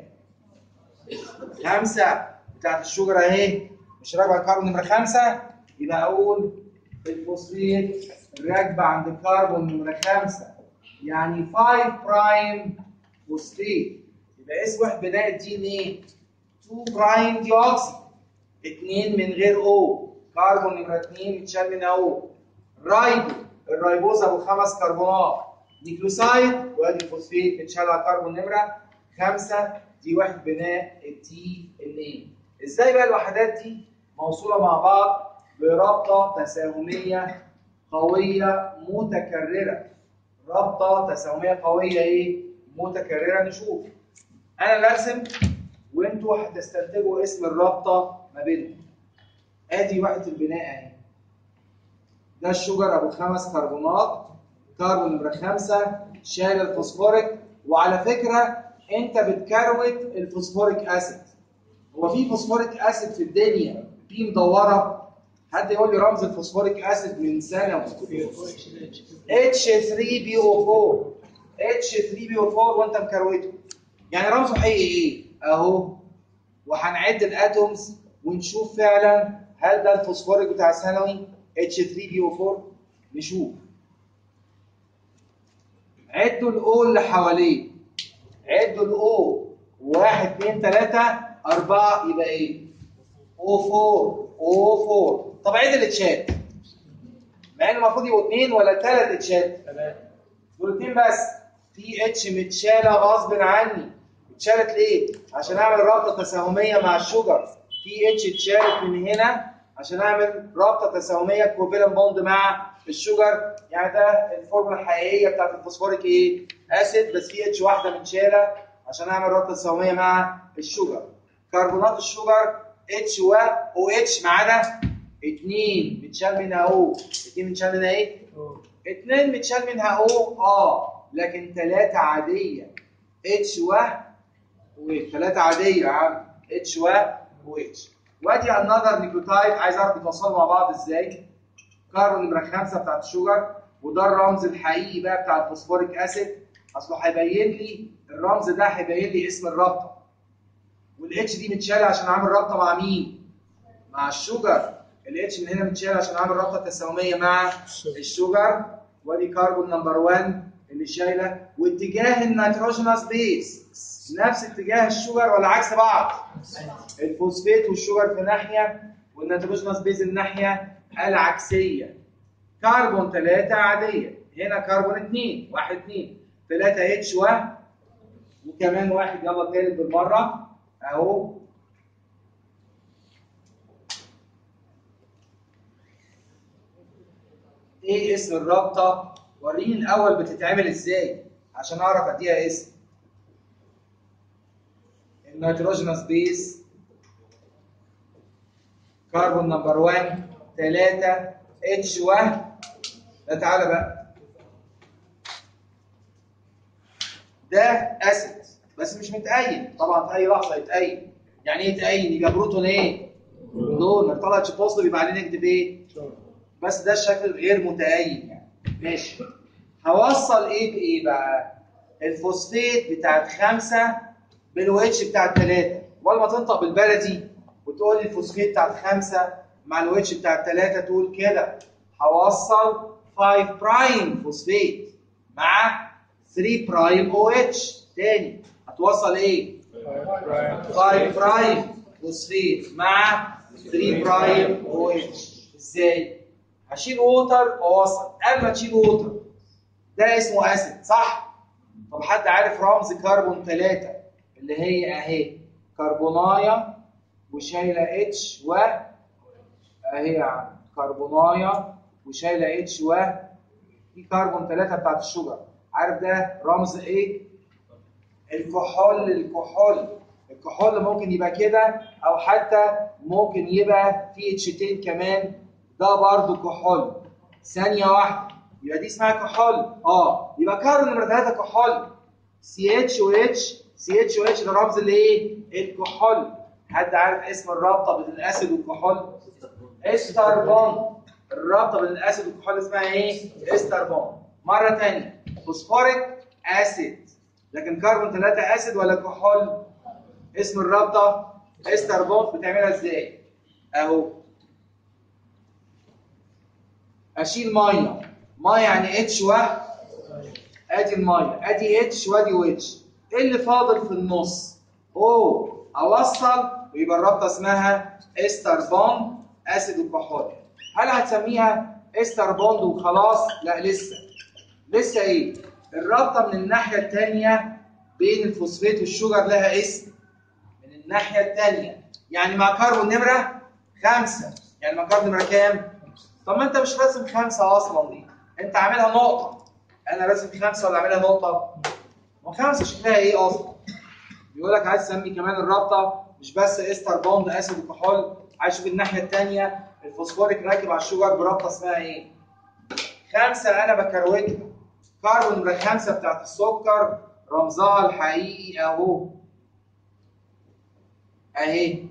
خمسه بتاعت الشجره اهي مش راكبه على الكربون نمره خمسه يبقى اقول الفوسفيت راكبه عند الكربون نمره خمسه يعني 5 برايم فوسفيت يبقى اسم واحد بناء الدي ان ايه 2 برايم دي اوكسي 2 من غير او كربون نمره 2 متشال من او رايبو الرايبوز ابو خمس كربونات نيكلوسايد وادي الفوسفيت متشال على كربون نمره 5 دي واحد بناء الدي ان ايه ازاي بقى الوحدات دي موصوله مع بعض برابطه تساهميه قويه متكرره رابطه تساهميه قويه ايه متكرره نشوف انا اللي ارسم وانتوا هتستنتجوا اسم الرابطه ما بينهم ادي وحده البناء اهي ده الشجر ابو خمس كربونات كربون نمره خمسه شايل الفوسفوريك وعلى فكره انت بتكروت الفوسفوريك اسيد هو في فوسفوريك اسيد في الدنيا في مدوره حد يقول لي رمز الفوسفوريك اسيد من سنه H3BO4 H3BO4 وانت مكروته يعني رمزه حقيقي ايه اهو وهنعد الاتومز ونشوف فعلا هل ده الفوسفوريك بتاع ثانوي H3BO4 نشوف عدوا الاو اللي حواليه عدوا الاو واحد اثنين ثلاثة أربعة يبقى إيه؟ O4 O4 طب عد الاتشات مع إن المفروض يبقوا اثنين ولا ثلاث اتشات؟ ثلاثة دول اثنين بس في اتش متشالة غصب عني اتشالت ليه؟ عشان أعمل رابطة تساهمية مع الشجر في اتش اتشالت من هنا عشان أعمل رابطة تساهمية كوفيلنت بوند مع الشجر يعني ده الفورمولا الحقيقية بتاعت الفوسفوريك إيه؟ أسيد بس في اتش واحدة متشالة عشان أعمل رابطة تساهمية مع الشجر كربونات الشجر اتش و او اتش ما عدا اثنين متشال منها او اثنين متشال منها ايه؟ اثنين متشال منها او اه لكن ثلاثة عادية اتش و و ثلاثة عادية يا عم اتش و و اتش وادي انذر نيكوتايد عايز اعرف بيتوصلوا مع بعض ازاي كاربون نمرة خمسة بتاعت الشجر وده الرمز الحقيقي بقى بتاع الفوسفوريك اسيد اصله هيبين لي الرمز ده هيبين لي اسم الرابطة والاتش دي متشالة عشان اعمل رابطة مع مين؟ مع الشجر الاتش من هنا متشال عشان اعمل رابطه تساهميه مع الشجر وادي كربون نمبر 1 اللي شايله واتجاه النيتروجينوس بيس نفس اتجاه الشجر ولا عكس بعض الفوسفات والشجر في ناحيه والنيتروجينوس بيز الناحيه العكسيه كربون 3 عاديه هنا كربون 2 1 2 3 اتش و وكمان واحد يلا تالت بالمره اهو ايه اسم الرابطه وريني الاول بتتعمل ازاي عشان اعرف اديها اسم النيتروجينوس بيس كربون نمبر 1 3 اتش 1 ده تعالى بقى ده اسيد بس مش متأين طبعا في اي لحظه يتأين يعني ايه يتأين يبقى بروتون ايه؟ دونر طلعت بوزيتيف يبقى عليه نيجاتيف ايه؟ بس ده الشكل الغير متأين يعني ماشي هوصل ايه بايه بقى الفوسفات بتاعت خمسة بالو اتش بتاعت ثلاثة ولا ما تنطق بالبلدي وتقول لي الفوسفات بتاعت خمسة مع الو اتش بتاعت ثلاثة تقول كده هوصل 5 برايم فوسفات مع 3 برايم او اتش تاني هتوصل ايه 5 برايم فوسفات مع 3 برايم او اتش ازاي هشيل ووتر واوصل قبل ما تشيل ووتر ده اسمه اسيد صح طب حد عارف رمز كربون 3 اللي هي اهي كربونايه وشايله اتش و اهي يا عم كربونايه وشايله اتش و في كربون ثلاثه بتاعت الشجر عارف ده رمز ايه؟ الكحول الكحول الكحول ممكن يبقى كده او حتى ممكن يبقى في اتشتين كمان ده برضو كحول ثانيه واحده يبقى دي اسمها كحول اه يبقى كربون نمره ثلاثه كحول سي اتش و اتش سي اتش و اتش ده رمز الايه؟ الكحول حد عارف اسم الرابطه بين الاسيد والكحول؟ استر بوند الرابطه بين الاسيد والكحول اسمها ايه؟ استر بوند مره ثانيه فوسفوريك اسيد لكن كربون ثلاثه اسيد ولا كحول؟ اسم الرابطه استر بوند بتعملها ازاي؟ اهو اشيل ميه ميه يعني اتش واحد ادي الميه ادي اتش وادي واتش ايه اللي فاضل في النص؟ اوه اوصل ويبقى الرابطه اسمها استر بوند اسيد وكحول هل هتسميها استر بوند وخلاص؟ لا لسه لسه ايه؟ الرابطه من الناحيه الثانيه بين الفوسفات والشجر لها اسم من الناحيه الثانيه يعني مع كربون نمره خمسه يعني مع كربون نمره كام؟ طب ما انت مش راسم خمسه اصلا دي انت عاملها نقطه انا راسم خمسه ولا عاملها نقطه؟ وخمسه شكلها ايه اصلا؟ بيقول لك عايز تسمي كمان الرابطه مش بس استر بوند اسيد وكحول عايز تشوف الناحيه الثانيه الفوسفوريك راكب على الشجر برابطه اسمها ايه؟ خمسه انا بكروتها كربون نمره خمسه بتاعت السكر رمزها الحقيقي اهو اهي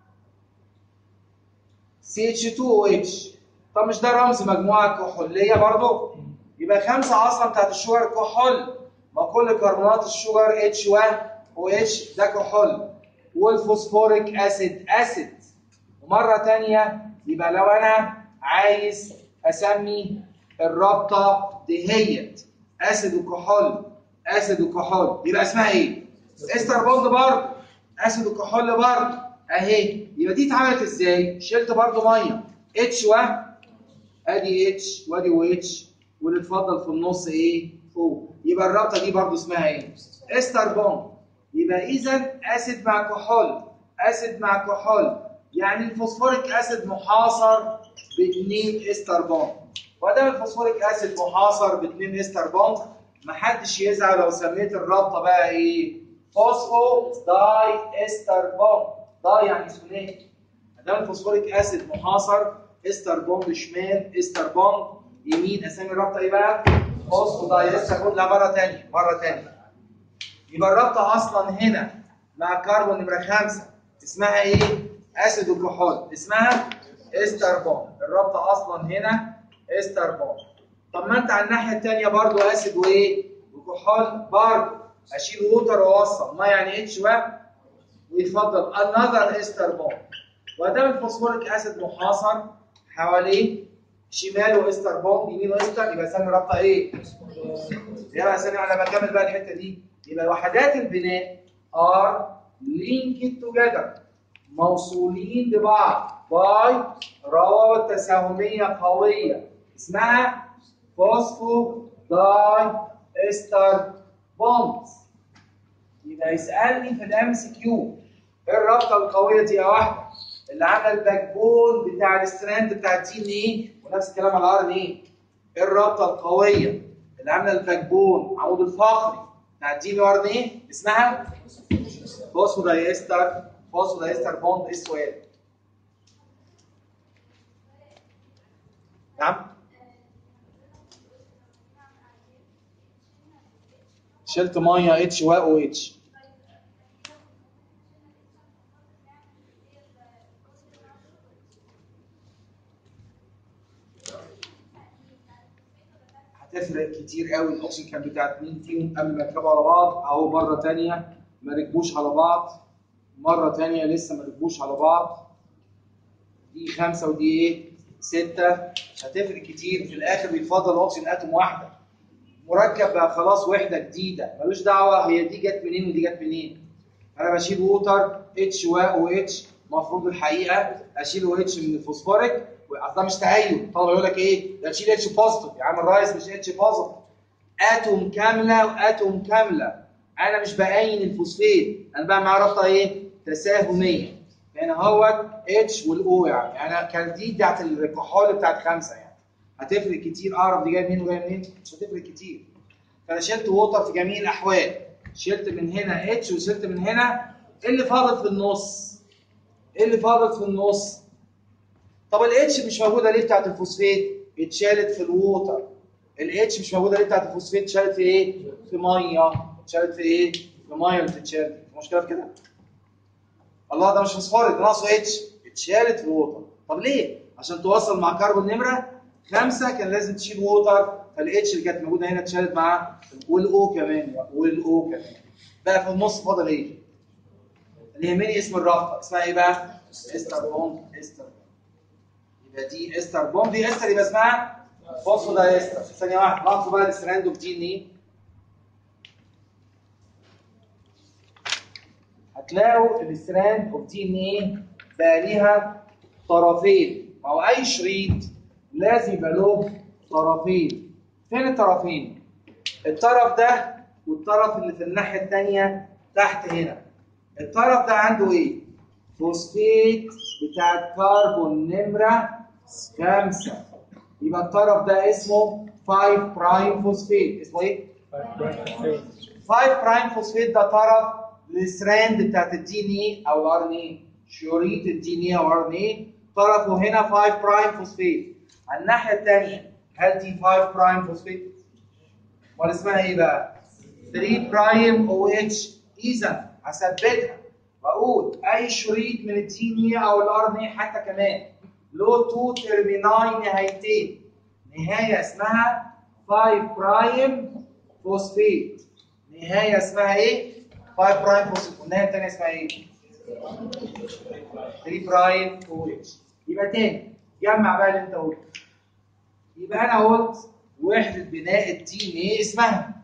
CH2OH طب مش ده رمز مجموعه كحوليه برضه؟ يبقى خمسه اصلا بتاعت الشجر كحول ما كل كربونات الشجر H1 OH ده كحول والفوسفوريك اسيد اسيد ومره ثانيه يبقى لو انا عايز اسمي الرابطه دهيت اسيد وكحول اسيد وكحول يبقى اسمها ايه؟ استر بوند برضه اسيد وكحول برضه اهي يبقى دي اتعملت ازاي؟ شلت برضه ميه اتش و ادي اتش وادي و اتش واللي اتفضل في النص ايه؟ فوق يبقى الرابطه دي برضه اسمها ايه؟ استر بوند يبقى اذا اسيد مع كحول اسيد مع كحول يعني الفوسفوريك اسيد محاصر باثنين استر بوند وادام الفوسفوريك اسيد محاصر باثنين استر بوند محدش يزعل لو سميت الرابطه بقى ايه؟ فوسفو داي استر بوند داي يعني ثنائي ما دام الفوسفوريك اسيد محاصر استر بوند شمال استر بوند يمين اسامي الرابطه ايه بقى؟ فوسفو داي استر بوند لا مره ثانيه مره ثانيه يبقى الرابطه اصلا هنا مع كربون نمره خمسه اسمها ايه؟ اسيد وكحول اسمها استر بوند الرابطه اصلا هنا استر بوند طب ما انت على الناحيه الثانيه برضو اسيد وايه؟ وكحول برضو اشيل ووتر واوصل ما يعني اتش و ويفضل another استر بوند وادام الفوسفوريك اسيد محاصر حواليه شماله استر بوند يمينه استر يبقى اسمي الرابطه ايه؟ يبقى اسمي على بكمل بقى الحته دي يبقى وحدات البناء are linked together موصولين ببعض باي روابط تساهميه قويه اسمها فوسفو داي استر بوند يبقى يسالني في الام سي كيو ايه الرابطه القويه دي يا واحده اللي عامله الباك بون بتاع الستراند بتاع الدي ان ايه ونفس الكلام على الار ان ايه ايه الرابطه القويه اللي عامله الباك بون عمود الفقري بتاع الدي ان ار ان ايه اسمها فوسفودايستر فوسفودايستر بوند اس او ال نعم شلت ميه اتش و او اتش هتفرق كتير قوي الاوكسجين كان بتاعت مين فيهم قبل ما يركبوا على بعض اهو مره ثانيه ما ركبوش على بعض مره ثانيه لسه ما ركبوش على بعض دي خمسه ودي ايه؟ سته هتفرق كتير في الاخر بيتفضل اكسجين اتوم واحده مركب بقى خلاص وحده جديده ملوش دعوه هي دي جت منين ودي جت منين انا بشيل ووتر اتش و او اتش المفروض الحقيقه اشيل او اتش من الفوسفوريك اصلا مش تهيؤ طالما يقول لك ايه ده تشيل اتش بوزيتيف يا عم الريس مش اتش بوزيتيف اتوم كامله واتوم كامله انا مش باين الفوسفات انا بقى معاه رابطه ايه تساهميه هنا هو اتش والاو يعني يعني كانت دي بتاعت الكحول بتاعت خمسه يعني هتفرق كتير اعرف دي جايه منين وجايه منين مش هتفرق كتير فانا شلت ووتر في جميع الاحوال شلت من هنا اتش وشلت من هنا ايه اللي فاضل في النص ايه اللي فاضل في النص طب الاتش مش موجوده ليه بتاعت الفوسفيت اتشالت في الووتر الاتش مش موجوده ليه بتاعت الفوسفيت اتشالت في ايه في ميه اتشالت في ايه في ميه اللي بتتشال في مشكله في كده الله ده مش فوسفوريك ده ناقصه اتش اتشالت في الووتر طب ليه عشان توصل مع كربون نمره خمسه كان لازم تشيل ووتر فالاتش اللي كانت موجوده هنا اتشالت معاه والاو كمان والاو كمان بقى في النص فاضل ايه اللي يهمني اسم الرابطه اسمها ايه بقى استر بوند استر يبقى دي استر بوند دي استر يبقى اسمها فوسفودايستر ثانيه واحده لاحظوا بقى الستراند اوف دي ان ايه هتلاقوا الستراند اوف دي ان ايه بقى ليها طرفين ما هو اي شريط لازم يبقى له طرفين فين الطرفين الطرف ده والطرف اللي في الناحيه الثانيه تحت هنا الطرف ده عنده ايه فوسفيت بتاع كربون نمره خمسة يبقى الطرف ده اسمه 5 برايم فوسفيت اسمه ايه 5 برايم فوسفيت ده طرف الستراند بتاعت الدي ان اي او الار ان اي شريط الدي ان اي او الار ان اي طرفه هنا 5 برايم فوسفيت على الناحيه الثانيه هل دي 5 برايم فوسفيت؟ امال اسمها ايه بقى؟ 3 برايم او اتش اذا هثبتها واقول اي شريط من الدي ان اي او الار ان اي حتى كمان له تو ترميناي نهايتين نهايه اسمها 5 برايم فوسفيت نهايه اسمها ايه؟ 5 برايم فوسفيت والنهايه الثانيه اسمها ايه؟ 3 برايم او اتش يبقى تاني جمع بقى اللي انت قلته يبقى انا قلت وحده بناء الدي ان ايه اسمها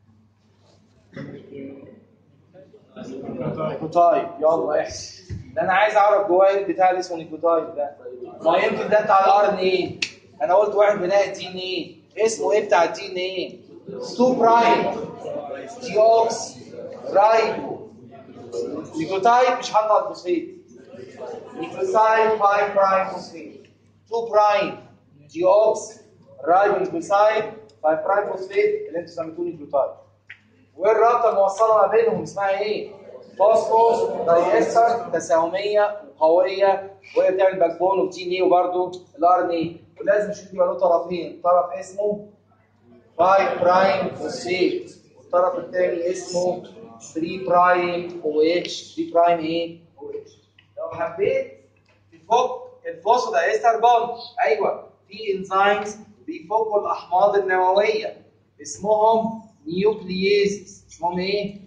نيكوتايد يلا احسن ده انا عايز اعرف جواه ايه البتاع اللي اسمه نيكوتايد ده ما يمكن ده بتاع الار ان ايه انا قلت واحد بناء الدي ان ايه اسمه ايه بتاع الدي ان ايه 2 برايم دي اوكس رايبو نيكوتايد مش هنقط فوسفيت نيكوتايد 5 برايم فوسفيت 2 برايم دي اوكس رايبو نيكوتايد 5 برايم فوسفيت اللي انتوا سميتوه نيكوتايد والرابطه الموصله ما بينهم اسمها ايه؟ فوسفوس دايستر تساهميه وقويه وهي بتعمل باك بون وتي ان اي وبرده الار ان اي ولازم الشريط يبقى له طرفين طرف اسمه 5 برايم فوسفيت والطرف الثاني اسمه 3 برايم او اتش 3 برايم ايه؟ او اتش لو حبيت تفك الفوسفو دايستر بوند ايوه في انزيمز بيفكوا الاحماض النوويه اسمهم نيوكلييزز اسمهم ايه؟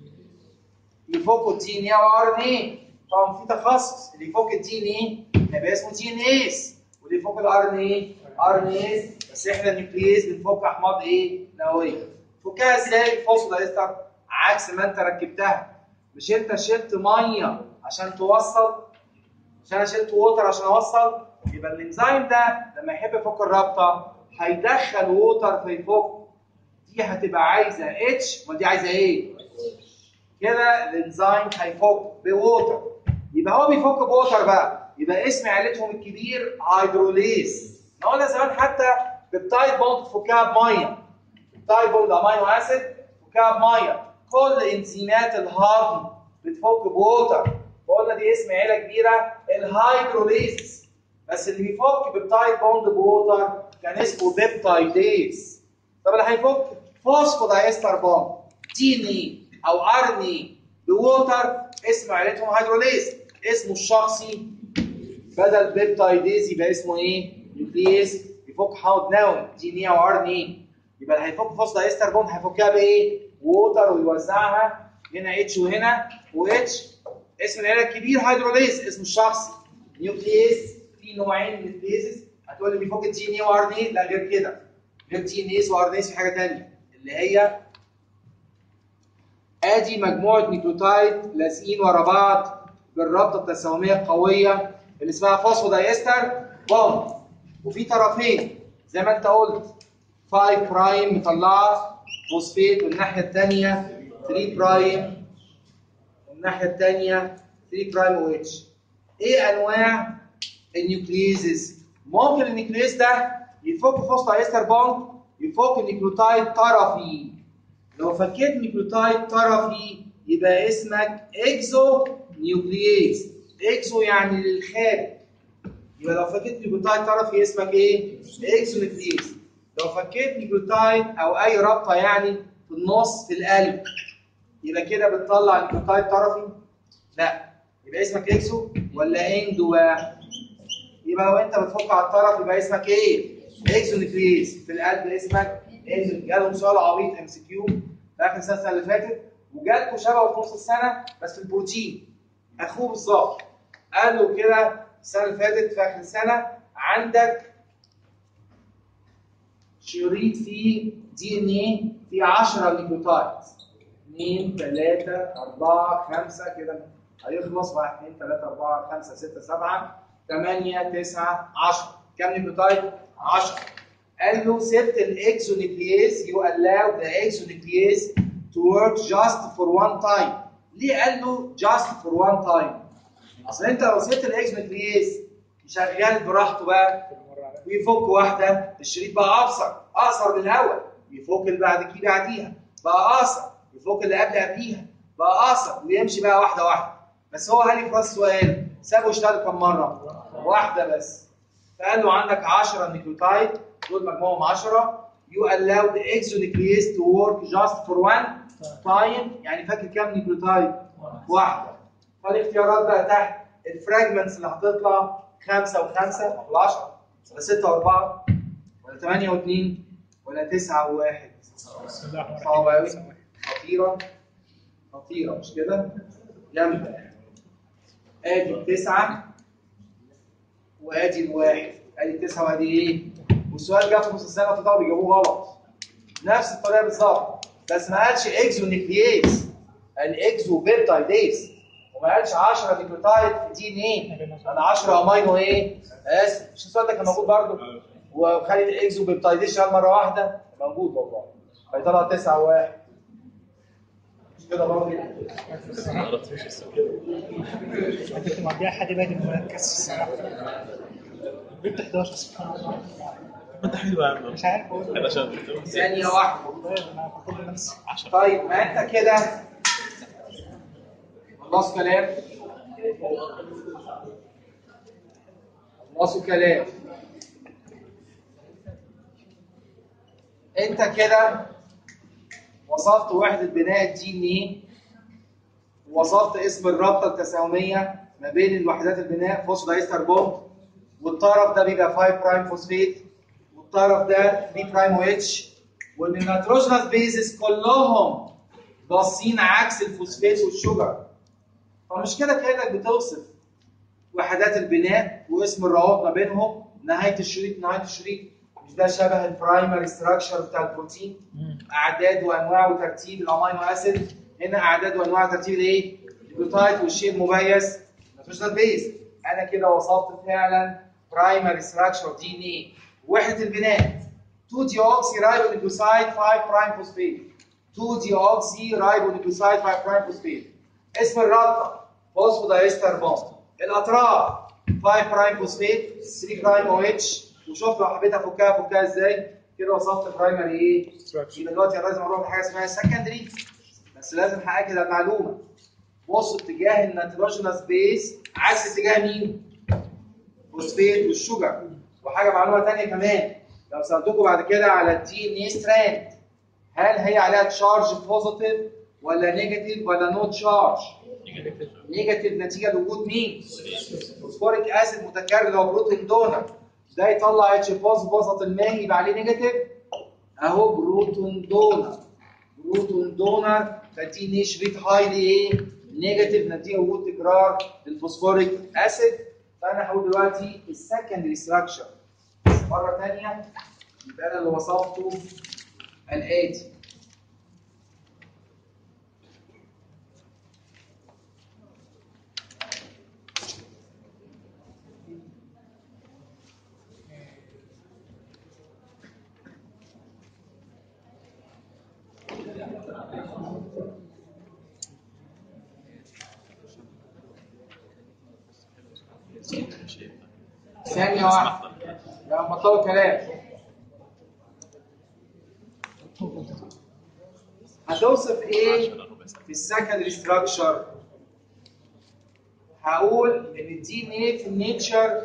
يفكوا الدي ان اي وار ان اي طبعا في تخصص اللي يفك الدي ان اي هيبقى اسمه دي ان ايز واللي يفك الار ان اي ار ان ايز بس احنا النيوكلييز بنفك احماض ايه؟ نوويه فكها ازاي الفوسفو دايستر عكس ما انت ركبتها مش انت شلت ميه عشان توصل مش انا شلت ووتر عشان اوصل يبقى الانزيم ده لما يحب يفك الرابطه هيدخل ووتر فيفك دي هتبقى عايزه اتش ودي عايزه ايه؟ كده الانزيم هيفك بووتر يبقى هو بيفك بووتر بقى يبقى اسم عيلتهم الكبير هيدروليز احنا قلنا زمان حتى بالتايد بوند تفكها بميه التايد بوند امينو اسيد تفكها بميه كل انزيمات الهضم بتفك بووتر وقلنا دي اسم عيله كبيره الهيدروليز بس اللي بيفك بالتايد بوند بووتر كان اسمه بيبتايديز طب اللي هيفك فوسفودايستر بوند دي ان اي او ار ان اي بووتر اسم عيلتهم هيدروليز اسمه الشخصي بدل بيبتايديز يبقى اسمه ايه؟ نيوكليز يفك حوض نووي دي ان اي او ار ان اي يبقى اللي هيفك فوسفودايستر بوند هيفكها بايه؟ ووتر ويوزعها هنا اتش وهنا واتش اسم العيله الكبير هيدروليز اسم الشخصي نيوكليز في نوعين من النيوكليزز هتقول لي بيفك الدي ان اي وار ان اي لا غير كده غير دي ان ايز وار ان ايز في حاجه ثانيه اللي هي ادي مجموعه نيوكليوتايد لازقين ورا بعض بالرابطه التساهميه القويه اللي اسمها فوسفودايستر بوند وفي طرفين زي ما انت قلت 5 برايم مطلعه فوسفيت والناحيه الثانيه 3 برايم والناحيه الثانيه 3 برايم او اتش ايه انواع النيوكليزز ممكن النيوكليز ده يفك فوسفوستر بوند يفك نيوكليوتايد طرفي لو فكيت نيوكليوتايد طرفي يبقى اسمك اكزو نيوكلييز اكزو يعني للخارج يبقى لو فكيت نيوكليوتايد طرفي اسمك ايه اكزو نيوكلييز لو فكيت نيوكليوتايد او اي رابطه يعني في النص في القلب يبقى كده بتطلع نيوكليوتايد طرفي لا يبقى اسمك اكسو ولا اندو بقى يبقى لو انت بتفك على الطرف يبقى اسمك ايه اكسو نيوكلييز في القلب اسمك اندو جالهم سؤال عبيط ام سي كيو في اخر السنه السنه اللي فاتت وجالكوا شبهه في نص السنه بس في البروتين اخوه بالظبط قال له كده السنه اللي فاتت في اخر السنه عندك شريط فيه دي ان ايه فيه 10 نيوكليوتايد 2 3 4 5 كده هيخلص 1 2 3 4 5 6 7 8 9 10 كام نيوكليوتايد 10 قال له سبت الاكسونيكليز يو allow the exonuclease to work just for one time ليه قال له just for one time اصل انت لو سبت الاكسونيكليز شغال براحته بقى ويفك واحده الشريط بقى اقصر اقصر من الاول يفك اللي بعد كده بعديها بقى اقصر يفك اللي قبل قبليها بقى اقصر ويمشي بقى واحده واحده بس هو قال لي في راس السؤال سابه اشتغل كم مره؟ واحده بس فقال له عندك 10 نيوكليوتايد دول مجموعهم 10 you allow the exonuclease to work just for one time يعني فاكر كام نيوكليوتايد؟ واحده فالاختيارات بقى تحت الفراجمنتس اللي هتطلع خمسه وخمسه ولا 10 ولا 6 و4 ولا 8 و2 ولا 9 و1 بسم الله الرحمن صعب الرحيم قوي خطيره خطيره مش كده؟ جامده ادي التسعه وادي الواحد ادي التسعه وادي ايه؟ والسؤال جه في نص السنه في طلبه بيجاوبوه غلط نفس الطريقه بالظبط بس ما قالش اكزو نيكلييز قال اكزو بيبتايديز وما قالش 10 نيوكليوتايد في دي ان ايه؟ انا 10 امينو ايه؟ اسف مش السؤال ده كان موجود برضه وخلي الاكزو بيبتايديز شغال مره واحده موجود والله هيطلع 9 و1 مش كده برضه كنت مقضيها حد بادي مركز الصراحه جبت 11 سبحان الله انت حلو يا عم مش عارف اقول انا شاطر ثانيه واحده والله انا كنت كل نفسي طيب ما انت كده خلاص كلام خلصوا كلام انت كده وصفت وحدة بناء الدي ان ايه ووصفت اسم الرابطة التساهمية ما بين الوحدات البناء فوسفودايستر بوند والطرف ده بيبقى 5 برايم فوسفيت والطرف ده 3 برايم او اتش وان النيتروجينس بيزز كلهم باصين عكس الفوسفات والشجر فمش كده كانك بتوصف وحدات البناء واسم الروابط ما بينهم نهايه الشريط نهايه الشريط مش ده شبه البرايمري ستراكشر بتاع البروتين اعداد وانواع وترتيب الامينو اسيد هنا اعداد وانواع وترتيب الايه؟ الجلوتايد والشيء المميز نيتروجينس بيز انا كده وصفت فعلا برايمري ستراكشر دي ان ايه وحده البناء 2 ديوكسي رايبونيكلوسايد 5 برايم فوسفيت 2 ديوكسي رايبونيكلوسايد 5 برايم فوسفيت اسم الرابطه فوسفودايستر بوند الاطراف 5 برايم فوسفيت 3 برايم او اتش وشوف لو حبيت افكها افكها ازاي كده وصلت برايمري ايه يبقى دلوقتي انا لازم اروح لحاجه اسمها سكندري بس لازم اكد المعلومه بص اتجاه النيتروجينس بيز عكس اتجاه مين؟ فوسفيت والشجر وحاجه معلومه ثانيه كمان لو سالتكم بعد كده على الدي ان اي ستراند هل هي عليها تشارج بوزيتيف ولا نيجاتيف ولا نو تشارج؟ نيجاتيف نتيجه لوجود مين؟ فوسفوريك اسيد متكرر اللي هو بروتين دونر ده يطلع اتش بوز وسط الماء يبقى عليه نيجاتيف اهو بروتون دونر بروتون دونر فدي شريط هايلي ايه؟ نيجاتيف نتيجه وجود تكرار للفوسفوريك اسيد فانا هقول دلوقتي السكندري ستراكشر مره ثانيه يبقى انا اللي وصفته الاتي ثانية واحدة لا بطلوا كلام هتوصف ايه في السكندري ستراكشر هقول ان الدي ان ايه في النيتشر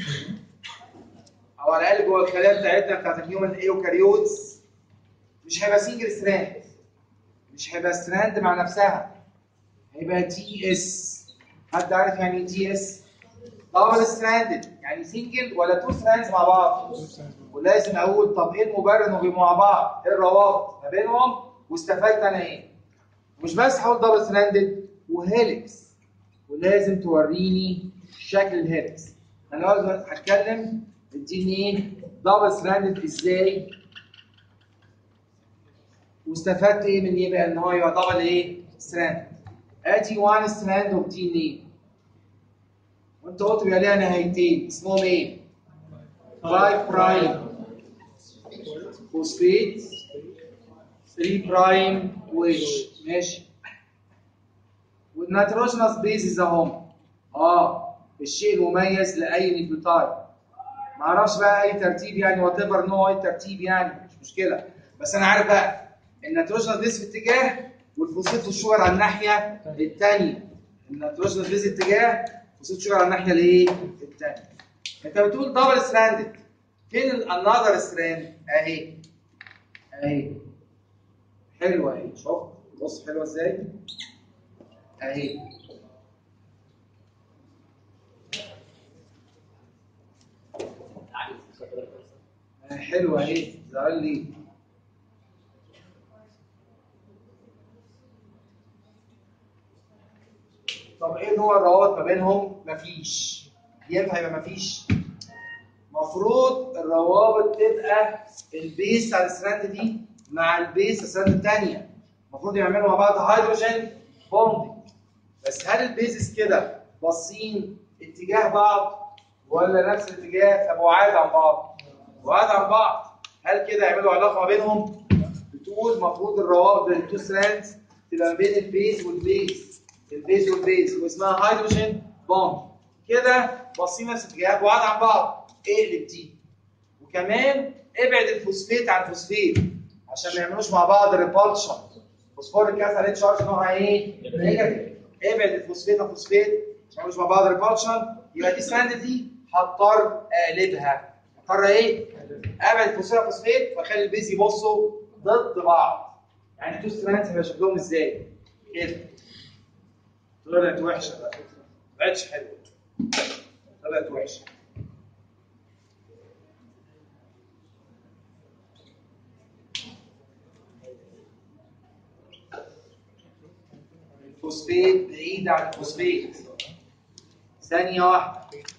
او على الاقل جوه الخلايا بتاعتنا بتاعت الهيومن ايوكاريوتس مش هيبقى سنجل ستراند مش هيبقى ستراند مع نفسها هيبقى تي اس حد عارف يعني ايه تي اس؟ دبل ستراندد يعني سنجل ولا تو ستراندز مع بعض ولازم اقول طب ايه المبرر انهم يبقوا مع بعض؟ ايه الروابط ما بينهم؟ واستفدت انا ايه؟ مش بس هقول دبل ستراندد وهيلكس ولازم توريني شكل الهيلكس انا لازم هتكلم الدي ان ايه دبل ستراندد ازاي واستفدت ايه من يبقى ان هو يبقى دبل ايه ستراند ادي 1 ستراند اوف دي ان ايه وانت قلت بيبقى ليها نهايتين اسمهم ايه 5 برايم فوسفيت 3 برايم وش ماشي والنيتروجينوس بيزز اهم اه الشيء المميز لاي نيوكليوتايد ما اعرفش بقى اي ترتيب يعني وات ايفر نوع اي ترتيب يعني مش مشكله بس انا عارف بقى النيتروجينوس بيز في اتجاه والفوسفيت والشوجر على الناحيه الثانيه النيتروجينوس بيز اتجاه والفوسفيت والشوجر على الناحيه الايه الثانيه انت بتقول دبل ستراندد فين الانذر ستراند اهي اهي حلوه اهي شوف بص حلوه ازاي اهي آه، حلوه اهي ظهر لي طب ايه نوع الروابط ما بينهم؟ مفيش ينفع يبقى مفيش مفروض الروابط تبقى البيس على الستراند دي مع البيس على الستراند الثانيه المفروض يعملوا مع بعض هيدروجين بوندنج بس هل البيزس كده باصين اتجاه بعض ولا نفس الاتجاه فبعاد عن بعض؟ بعاد عن بعض هل كده يعملوا علاقه ما بينهم؟ بتقول المفروض الروابط بين التو ستراندز تبقى ما بين البيز والبيز البيز والبيز واسمها هيدروجين بوند كده باصين نفس الاتجاه بعاد عن بعض اقلب دي وكمان ابعد الفوسفيت عن الفوسفيت عشان ما يعملوش مع بعض ريبالشن فوسفور الكاس عليه تشارج نوعها ايه؟ نيجاتيف ابعد الفوسفيت عن الفوسفيت عشان ما يعملوش مع بعض ريبالشن يبقى دي ستراند دي هضطر اقلبها هضطر ايه؟ ابعد الفوسفيت عن الفوسفيت واخلي البيز يبصوا ضد بعض يعني تو ستراندز هيبقى شكلهم ازاي؟ كده طلعت وحشه بقى ما بقتش حلوه طلعت وحشه الفوسفيت بعيد عن الفوسفيت ثانية واحدة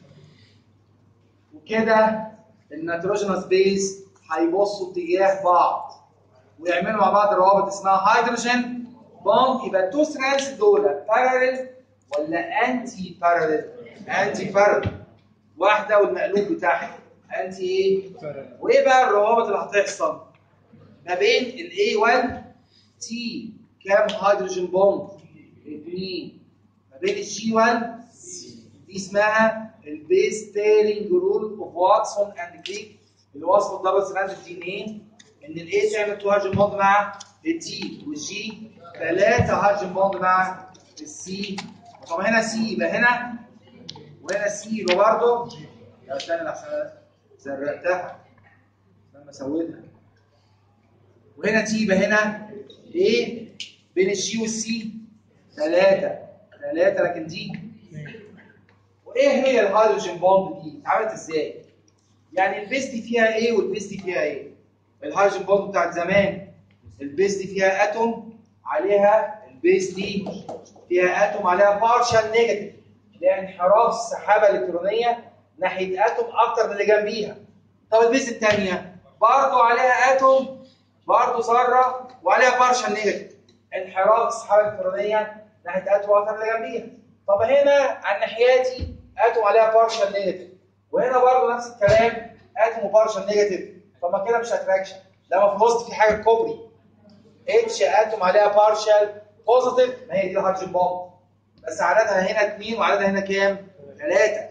وكده النيتروجينوس بيز هيبصوا اتجاه بعض ويعملوا مع بعض روابط اسمها هيدروجين بوند يبقى التو ستراندز دول باراليل ولا انتي باراليل؟ انتي باراليل واحدة والمقلوب بتاعها انتي ايه؟ وايه بقى الروابط اللي هتحصل؟ ما بين ال A1 T كام هيدروجين بوند؟ اثنين ما بين الجي 1 دي اسمها البيس تيلينج رول اوف واتسون اند كريك اللي وصفه دبل ستراند الدي ان ايه ان الاي تعمل 2 هيدروجين بوند مع التي والجي 3 هيدروجين بوند مع السي طب هنا سي يبقى هنا وهنا سي يبقى برضه لا استنى احسن أنا زرقتها لما سويتها وهنا تي يبقى هنا ايه بين الجي والسي ثلاثة ثلاثة لكن دي وايه هي الهيدروجين بوند دي؟ اتعملت ازاي؟ يعني البيس دي فيها ايه والبيس دي فيها ايه؟ الهيدروجين بوند بتاعت زمان البيس دي فيها اتوم عليها البيس دي فيها اتوم عليها بارشال نيجاتيف اللي هي انحراف السحابه الالكترونيه ناحيه اتوم اكتر من اللي جنبيها. طب البيس الثانيه برضه عليها اتوم برضه ذره وعليها بارشال نيجاتيف انحراف السحابه الالكترونيه ناحيه اتوم اكتر من اللي جنبيها. طب هنا على ناحيتي اتوم عليها بارشال نيجاتيف وهنا برضه نفس الكلام اتوم وبارشال نيجاتيف طب ما كده مش اتراكشن لما في الوسط في حاجه كوبري اتش اتوم عليها بارشال بوزيتيف ما هي دي الهيدروجين بوند بس عددها هنا اثنين وعددها هنا كام؟ ثلاثه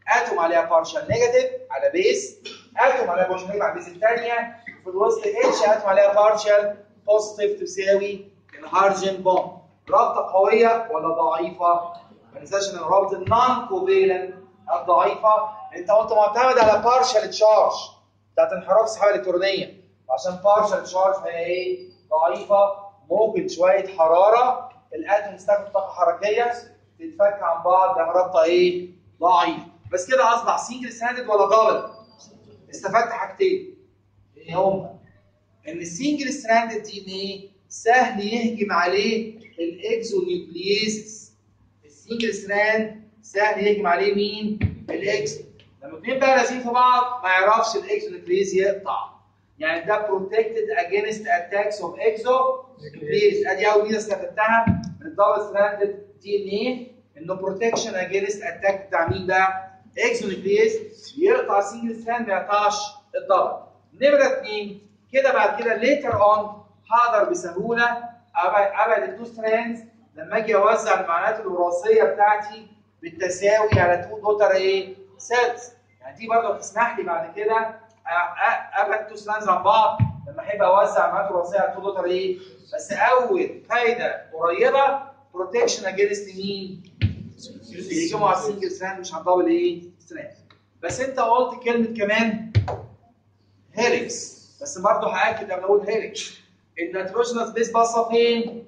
اتوم عليها بارشال نيجاتيف على بيس اتوم عليها بارشال نيجاتيف على البيس الثانيه في الوسط اتش اتوم عليها بارشال بوزيتيف تساوي الهارجن بوند رابطه قويه ولا ضعيفه؟ ما ننساش ان رابطه النون كوفيلنت الضعيفه انت قلت معتمد على بارشال تشارج بتاعت انحراف السحابه الالكترونيه عشان بارشال تشارج فهي ايه؟ ضعيفه ممكن شويه حراره الاتوم تاخد طاقه حركيه تتفك عن بعض ده رابطه ايه؟ ضعيف بس كده اصبح سنجل ستراندد ولا دبل؟ استفدت حاجتين ايه هما؟ ان السنجل ستراندد دي ان ايه؟ سهل يهجم عليه الاكزونيوكلييسس السنجل ستراند سهل يهجم عليه مين؟ الاكس لما اثنين بقى لازقين في بعض ما يعرفش الاكزونيوكلييز يقطع يعني ده بروتكتد اجينست اتاكس اوف اكزو بليز ادي اول ميزه استفدتها من الدبل ستراندد دي ان ايه انه بروتكشن اجينست اتاك بتاع مين بقى؟ اكزونيوكليز يقطع سنجل ستراند ما يقطعش الدبل نمره اثنين كده بعد كده ليتر اون هقدر بسهوله ابعد ابعد التو ستراندز لما اجي اوزع المعلومات الوراثيه بتاعتي بالتساوي على تو دوتر ايه؟ سيلز يعني دي برضه هتسمح لي بعد كده ابعد تو ستراندز عن بعض لما احب اوزع المعلومات الوراثيه على تو دوتر ايه؟ بس اول فايده قريبه بروتكشن اجينست مين؟ بيجمعوا على السنجل ستراند مش على الدبل ايه؟ ستراند بس انت قلت كلمه كمان هيليكس بس برضه هاكد قبل اقول هيليكس النيتروجينوس بيس باصه فين؟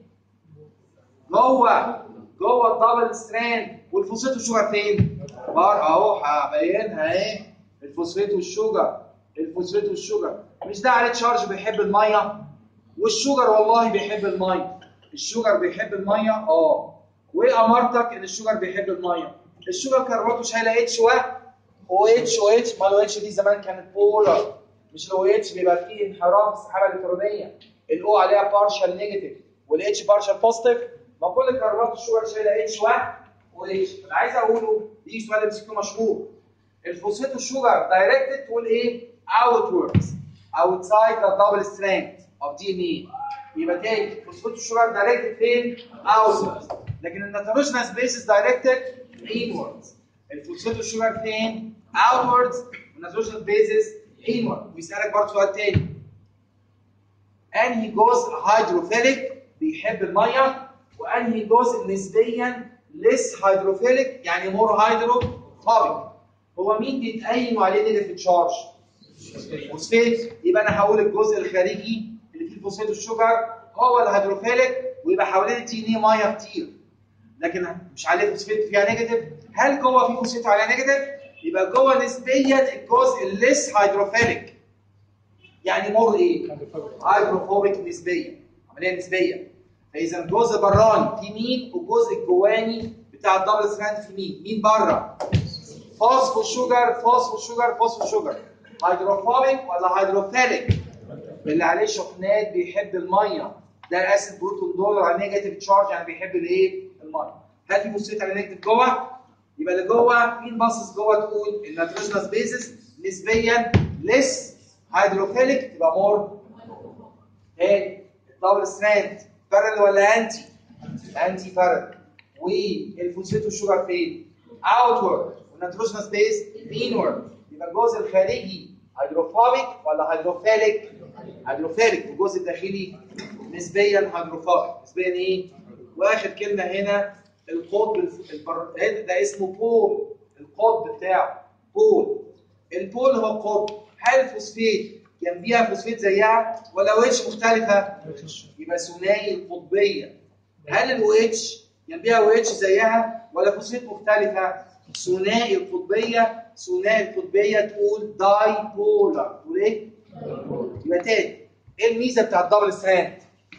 جوه جوه الدبل ستراند والفوسفات والشوجر فين؟ بره اهو هبينها اهي الفوسفات والشوجر الفوسفات والشوجر مش ده عليه تشارج بيحب الميه والشوجر والله بيحب الميه الشوجر بيحب الميه اه وايه امارتك ان الشوجر بيحب الميه الشوجر كربوناته شايله اتش و او اتش او اتش ما الاو اتش دي زمان كانت بولر مش الاو اتش بيبقى فيه انحراف في السحابه الالكترونيه الاو عليها بارشال نيجاتيف والاتش بارشال بوزيتيف ما كل كربونات الشوجر شايله اتش و او اتش اللي عايز اقوله دي سؤال ام سي كيو مشهور الفوسفات والشوجر دايركتد تقول ايه outwards outside the double strand of DNA يبقى تاني الفوسفات والشوجر دايركتد فين؟ outwards لكن النيتروجينوس بيسز دايركتد inwards الفوسفات والشوجر فين؟ outwards والنيتروجينوس بيسز inward ويسألك برضه سؤال تاني انهي جزء هيدروفيليك بيحب الميه وانهي جزء نسبيا ليس هيدروفيليك يعني مور هيدروفوبيك هو مين بيتقيم عليه نيجاتيف تشارج؟ فوسفات يبقى انا هقول الجزء الخارجي اللي فيه الفوسفات والشوجر هو الهيدروفيليك ويبقى حوالين التي ان اي ميه كتير لكن مش عليه فوسفات فيها نيجاتيف هل جوه في فوسفات عليها نيجاتيف؟ يبقى جوه نسبيا الجزء الليس هيدروفيليك يعني مور ايه؟ هيدروفوبيك نسبيا عمليه نسبيه فاذا الجزء براني في مين والجزء الجواني بتاع الدبل ستراند في مين؟ مين بره؟ فوسفو شوجر فوسفو شوجر فوسفو شوجر هيدروفوبيك ولا هيدروفيليك؟ اللي عليه شحنات بيحب الميه ده الاسيد بروتون دولار على نيجاتيف تشارج يعني بيحب الايه؟ الميه هل في فوسفات على نيجاتيف جوه؟ يبقى اللي جوه مين باصص جوه تقول النيتروجينوس بيزس نسبيا ليس هيدروفيليك تبقى مور تاني الدبل ستراند بارل ولا انتي؟ انتي بارل والفوسفات والشوجر فين؟ اوتورد والنيتروجينوس بيز انورد يبقى الجزء الخارجي هيدروفوبيك ولا هيدروفيليك؟ هيدروفيليك والجزء الداخلي نسبيا هيدروفوبيك نسبيا ايه؟ واخر كلمه هنا القطب البر... ده اسمه بول القطب بتاعه بول البول هو قطب هل الفوسفات جنبيها فوسفات زيها ولا او اتش مختلفه؟ يبقى ثنائي القطبيه هل الاو اتش جنبيها او اتش زيها ولا فوسفات مختلفه؟ ثنائي القطبيه ثنائي القطبيه تقول داي بولر تقول ايه؟ يبقى تاني ايه الميزه بتاع الدبل ستراند؟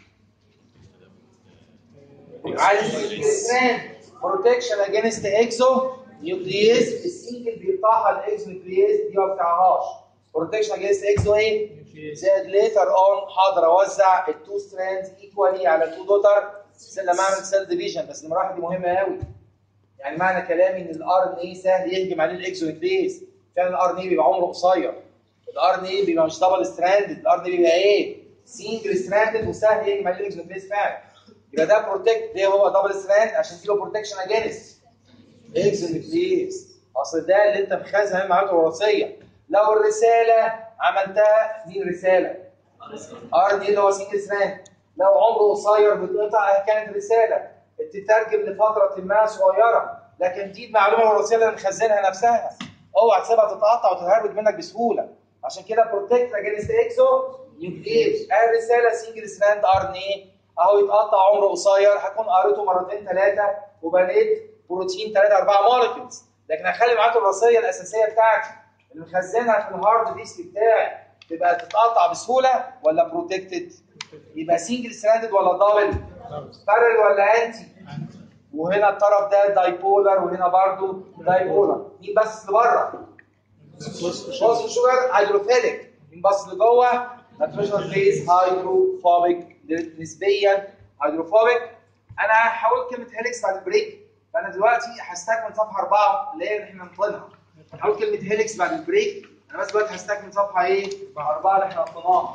عايز ستراند بروتكشن اجينست اكزو نيوكلييز السنجل بيقطعها الاكزو نيوكلييز دي ما بتاعهاش بروتكشن اجينست اكزو ايه؟ زائد ليتر اون هقدر اوزع التو ستراندز ايكوالي على تو دوتر لما اعمل سيل ديفيجن بس نمره واحد دي مهمه قوي يعني معنى كلامي ان الار ان اي سهل يهجم عليه الاكزو نيوكلييز فعلا الار ان اي بيبقى عمره قصير الار ان اي بيبقى مش دبل ستراندد الار ان اي بيبقى ايه؟ سنجل ستراندد وسهل يهجم عليه الاكزو نيوكلييز فعلا يبقى ده بروتكت ليه هو دبل ستراند عشان تجيله بروتكشن اجينست اكزو نيوكلييز اصل ده اللي انت مخزن عليه المعلومات الوراثيه لو الرساله عملتها مين رساله ار دي اللي هو سنجل ستراند لو عمره قصير بتقطع كانت رساله تترجم لفتره ما صغيره لكن دي المعلومه الوراثيه اللي مخزنها نفسها اوعى تسيبها تتقطع وتتهرب منك بسهوله عشان كده بروتكت اجينست اكسو نيوكليز الرساله سنجل ستراند ار ان ايه اهو يتقطع عمره قصير هكون قريته مرتين ثلاثه وبنيت بروتين ثلاثه اربعه مولكيولز لكن هخلي المعلومات الوراثيه الاساسيه بتاعتي اللي مخزنها في الهارد ديسك بتاعي تبقى تتقطع بسهوله ولا بروتكتد يبقى سنجل ستراندد ولا دبل بارل ولا انتي وهنا الطرف ده دايبولر وهنا برضو دايبولر مين بس اللي بره بص شوجر هيدروفيليك مين بس اللي جوه نيتروجينال بيز هيدروفوبيك نسبيا هيدروفوبيك انا هقول كلمه هيليكس بعد البريك فانا دلوقتي هستكمل صفحه اربعه اللي هي اللي احنا نطلعها هقول كلمه هيليكس بعد البريك انا بس دلوقتي هستكمل صفحه ايه؟ اربعه اللي احنا نطلعها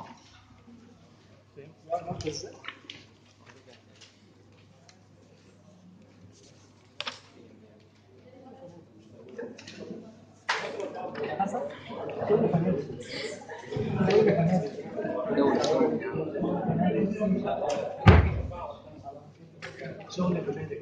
شغل فنادق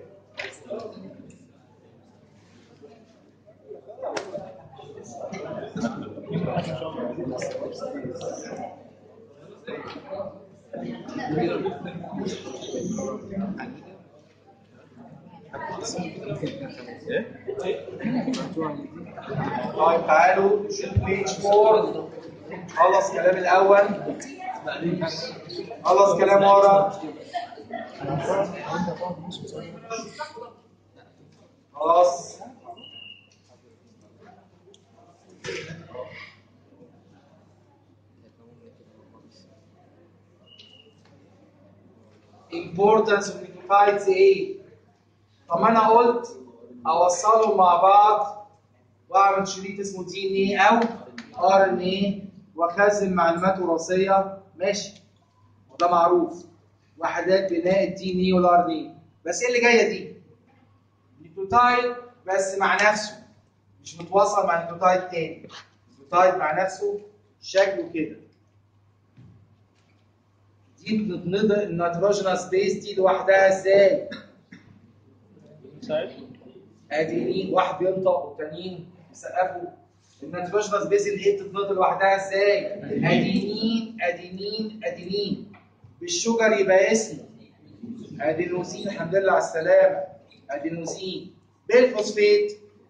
طيب تعالوا نشوف بيج 4 خلص كلام الاول خلص كلام ورا خلاص importance of nucleotides ايه؟ طب ما انا قلت اوصلهم مع بعض واعمل شريط اسمه دي ان ايه او ار ان ايه واخزن معلومات وراثيه ماشي وده معروف وحدات بناء الدي ان ايه والار ان ايه بس ايه اللي جايه دي؟ نيوكليوتايد بس مع نفسه مش متوصل مع نيوكليوتايد تاني نيوكليوتايد مع نفسه شكله كده دي بتتنضغ النيتروجينوس بيس دي لوحدها ازاي؟ ادينين واحد بينطق والتانيين يسقفوا النيتروجينوس بيس اللي هي بتتنطق لوحدها ازاي؟ ادينين ادينين ادينين بالشجر يبقى اسمه ادينوسين الحمد لله على السلامه ادينوسين بالفوسفيت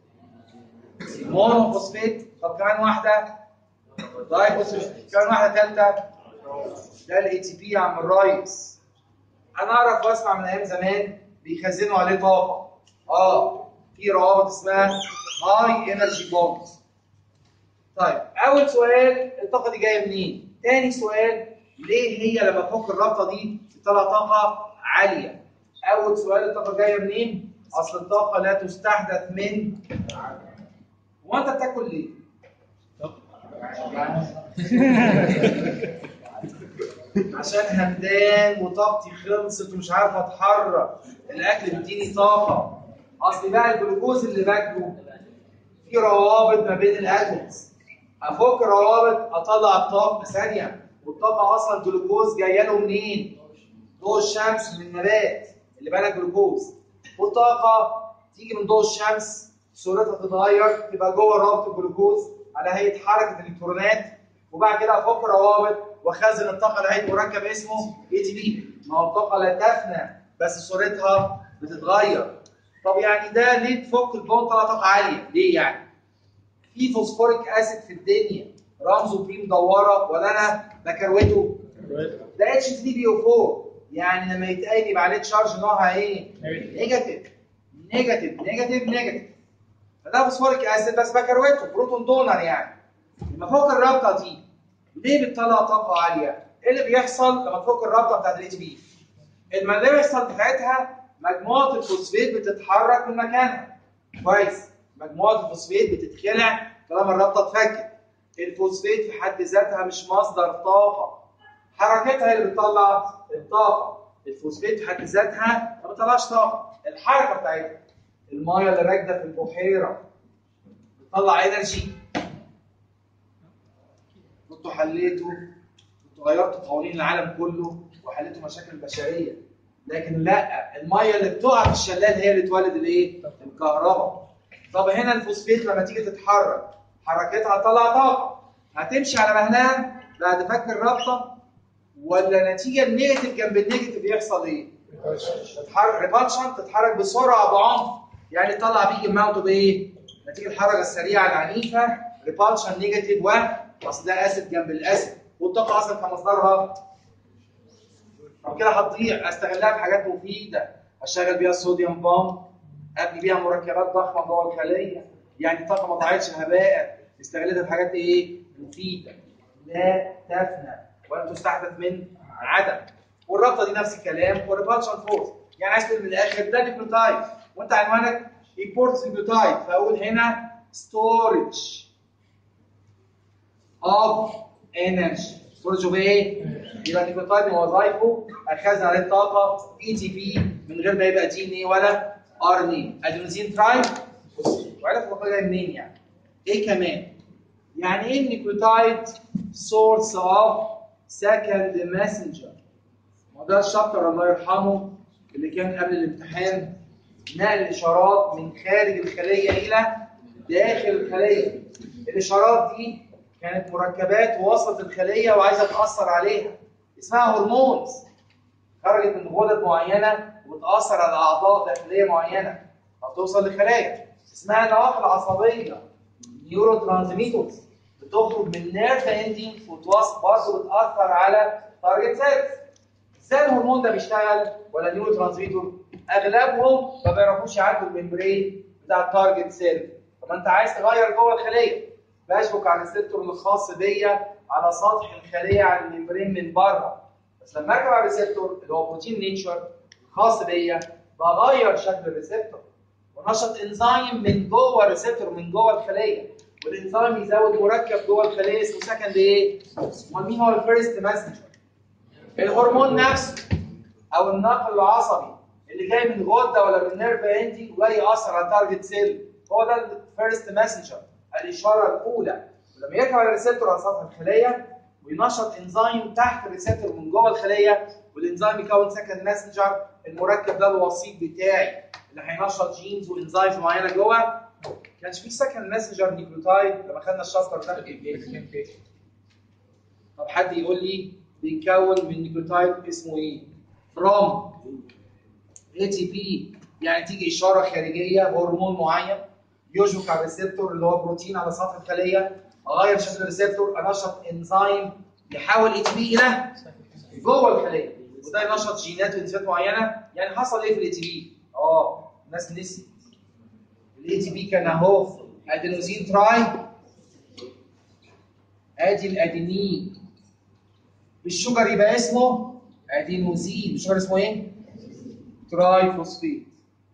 مونوفوسفيت طب كمان واحده دايفوسفيت كمان واحده ثالثه ده الاي تي بي يا عم الريس انا اعرف واسمع من ايام زمان بيخزنوا عليه طاقه اه في روابط اسمها هاي انرجي بوندز طيب اول سؤال الطاقه دي جايه منين تاني سؤال ليه هي لما افك الرابطه دي بتطلع طاقه عاليه اول سؤال الطاقه جايه منين اصل الطاقه لا تستحدث من هو انت بتاكل ليه عشان همدان وطاقتي خلصت ومش عارف اتحرك الاكل بيديني طاقه اصل بقى الجلوكوز اللي باكله في روابط ما بين الاتومز افك روابط اطلع الطاقه ثانيه والطاقه اصلا جلوكوز جايه له منين؟ ضوء الشمس من النبات اللي بنى جلوكوز والطاقه تيجي من ضوء الشمس صورتها تتغير تبقى جوه رابط الجلوكوز على هيئه حركه الالكترونات وبعد كده افك روابط واخزن الطاقه لهيئه مركب اسمه اي تي بي ما هو الطاقه لا تفنى بس صورتها بتتغير طب يعني ده ليه تفك البون طلع طاقه عاليه ليه يعني في فوسفوريك اسيد في الدنيا رمزه بي مدوره ولا انا بكروته ده اتش 3 بي او 4 يعني لما يتقال يبقى عليه تشارج نوعها ايه؟ نيجاتيف نيجاتيف نيجاتيف نيجاتيف فده فوسفوريك اسيد بس بكروته بروتون دونر يعني لما فوق الرابطه دي ليه بتطلع طاقه عاليه؟ ايه اللي بيحصل لما تفك الرابطه بتاعت الاتش بي؟ اللي بيحصل بتاعتها مجموعه الفوسفيت بتتحرك من مكانها كويس مجموعه الفوسفيت بتتخلع طالما الرابطه اتفكت الفوسفيت في حد ذاتها مش مصدر طاقه حركتها اللي بتطلع الطاقه الفوسفيت في حد ذاتها ما بتطلعش طاقه الحركه بتاعتها المايه اللي راكده في البحيره طلع انرجي كنتوا حليتوا كنتوا غيرتوا قوانين العالم كله وحليتوا مشاكل البشريه لكن لا الميه اللي بتقع في الشلال هي اللي تولد الايه؟ الكهرباء طب هنا الفوسفيت لما تيجي تتحرك حركتها هتطلع طاقه هتمشي على مهلها بعد فك الرابطه ولا نتيجه النيجاتيف جنب النيجاتيف يحصل ايه؟ تتحرك ريبالشن تتحرك بسرعه بعنف يعني تطلع بيج اماونت بايه؟ نتيجه الحركه السريعه العنيفه ريبالشن نيجاتيف و اصل ده اسيد جنب الاسيد والطاقه اصلا كمصدرها طب كده هتضيع استغلها في حاجات مفيده اشغل بيها الصوديوم بامب ابني بيها مركبات ضخمه جوه الخليه يعني الطاقه ما ضاعتش هباء استغلتها في حاجات ايه؟ مفيده لا تفنى ولا تستحدث من عدم والرابطه دي نفس الكلام والريبالشن فورس يعني عايز تقول من الاخر ده نيوكليوتايد وانت عنوانك ايبورت نيوكليوتايد فاقول هنا ستورج اوف انرجي ستورج اوف ايه؟ يبقى النيوكليوتايد من وظائفه اخذنا عليه الطاقه اي تي بي من غير ما يبقى دي ان ايه ولا ار ان ايه ادينوزين تراي وعرف الطاقه جايه منين يعني؟ ايه كمان؟ يعني ايه النيوكليوتايد سورس اوف سكند ماسنجر؟ ما ده الشابتر الله يرحمه اللي كان قبل الامتحان نقل الاشارات من خارج الخليه الى داخل الخليه الاشارات دي كانت مركبات وصلت الخليه وعايزه تاثر عليها اسمها هرمونز خرجت من غدد معينه وتاثر على اعضاء داخليه معينه او توصل لخلايا اسمها نواقل عصبيه نيورو ترانسميترز بتخرج من نيرف اندينج وتوصل برضه بتاثر على تارجت سيلز ازاي الهرمون ده بيشتغل ولا نيورو ترانسميتر اغلبهم ما بيعرفوش يعدوا الممبرين بتاع التارجت سيل طب انت عايز تغير جوه الخليه بشبك على الريسبتور الخاص بيا على سطح الخليه على الممبرين من بره بس لما اركب على الريسبتور اللي هو بروتين نيتشر خاص بيا بغير شكل الريسبتور ونشط انزيم من جوه الريسبتور من جوه الخليه والانزيم يزود مركب جوه الخليه اسمه سكند ايه؟ امال مين هو الفيرست ماسنجر؟ الهرمون نفسه او النقل العصبي اللي جاي من غده ولا من نيرف اندي وجاي ياثر على التارجت سيل هو ده الفيرست ماسنجر الاشاره الاولى ولما يركب على الريسبتور على سطح الخليه وينشط انزيم تحت الريسبتور من جوه الخليه والانزيم يكون سكند ماسنجر المركب ده الوسيط بتاعي اللي هينشط جينز وانزيمز معينه جوه كانش في سكند ماسنجر نيوكليوتايد لما خدنا الشابتر ده طب حد يقول لي بيتكون من نيوكليوتايد اسمه ايه؟ فروم اي تي بي يعني تيجي اشاره خارجيه هرمون معين يشبك على الريسبتور اللي هو بروتين على سطح الخليه اغير شكل الريسبتور انشط انزيم يحول اي تي بي الى جوه الخليه وده ينشط جينات وانزيمات معينه يعني حصل ايه في الاي تي بي؟ اه الناس نسيت الاي تي بي كان اهو ادينوزين تراي ادي الادينين الشجر يبقى اسمه ادينوزين الشجر اسمه ايه؟ تراي فوسفيت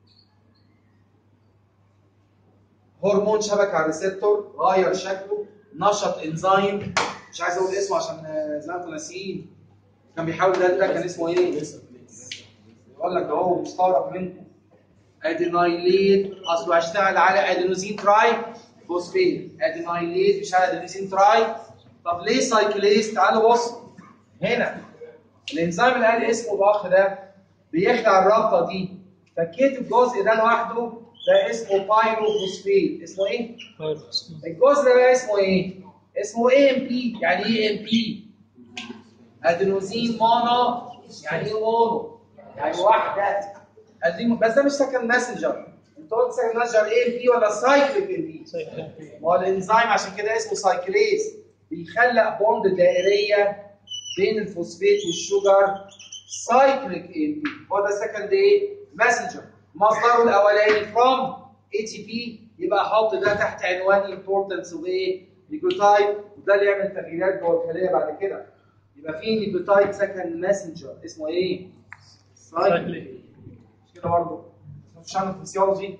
هرمون شبك على الريسبتور غير شكله نشط انزيم مش عايز اقول اسمه عشان آه، زي ما انتوا ناسيين كان بيحاول ده ده كان اسمه ايه؟ يقول لك ده هو مستغرب منكم ادينايليت اصله هيشتغل على ادينوزين تراي فوسفيت ادينايليت مش على ادينوزين تراي طب ليه سايكليز تعالوا بصوا هنا الانزيم اللي قال اسمه الاخ ده بيخلع الرابطه دي فكيت الجزء ده لوحده ده اسمه بايروفوسفيت اسمه ايه؟ الجزء ده بقى اسمه ايه؟ اسمه اي ام بي يعني ايه ام بي؟ ادينوزين مونو يعني ايه مونو؟ يعني واحده ادينو بس ده مش سكند ماسنجر انت قلت سكند ماسنجر اي ام بي ولا سايكليك ام بي؟ ما هو الانزيم عشان كده اسمه سايكليز بيخلق بوند دائريه بين الفوسفات والشجر سايكليك ام بي هو ده سكند ايه؟ ماسنجر مصدره الاولاني فروم اي تي بي يبقى احط ده تحت عنوان امبورتنس اوف ايه؟ نيكوتايد وده اللي يعمل تغييرات جوه الخليه بعد كده يبقى في نيكوتايد سكند ماسنجر اسمه ايه؟ سايكليك مش كده برضه مش عنه فيسيولوجي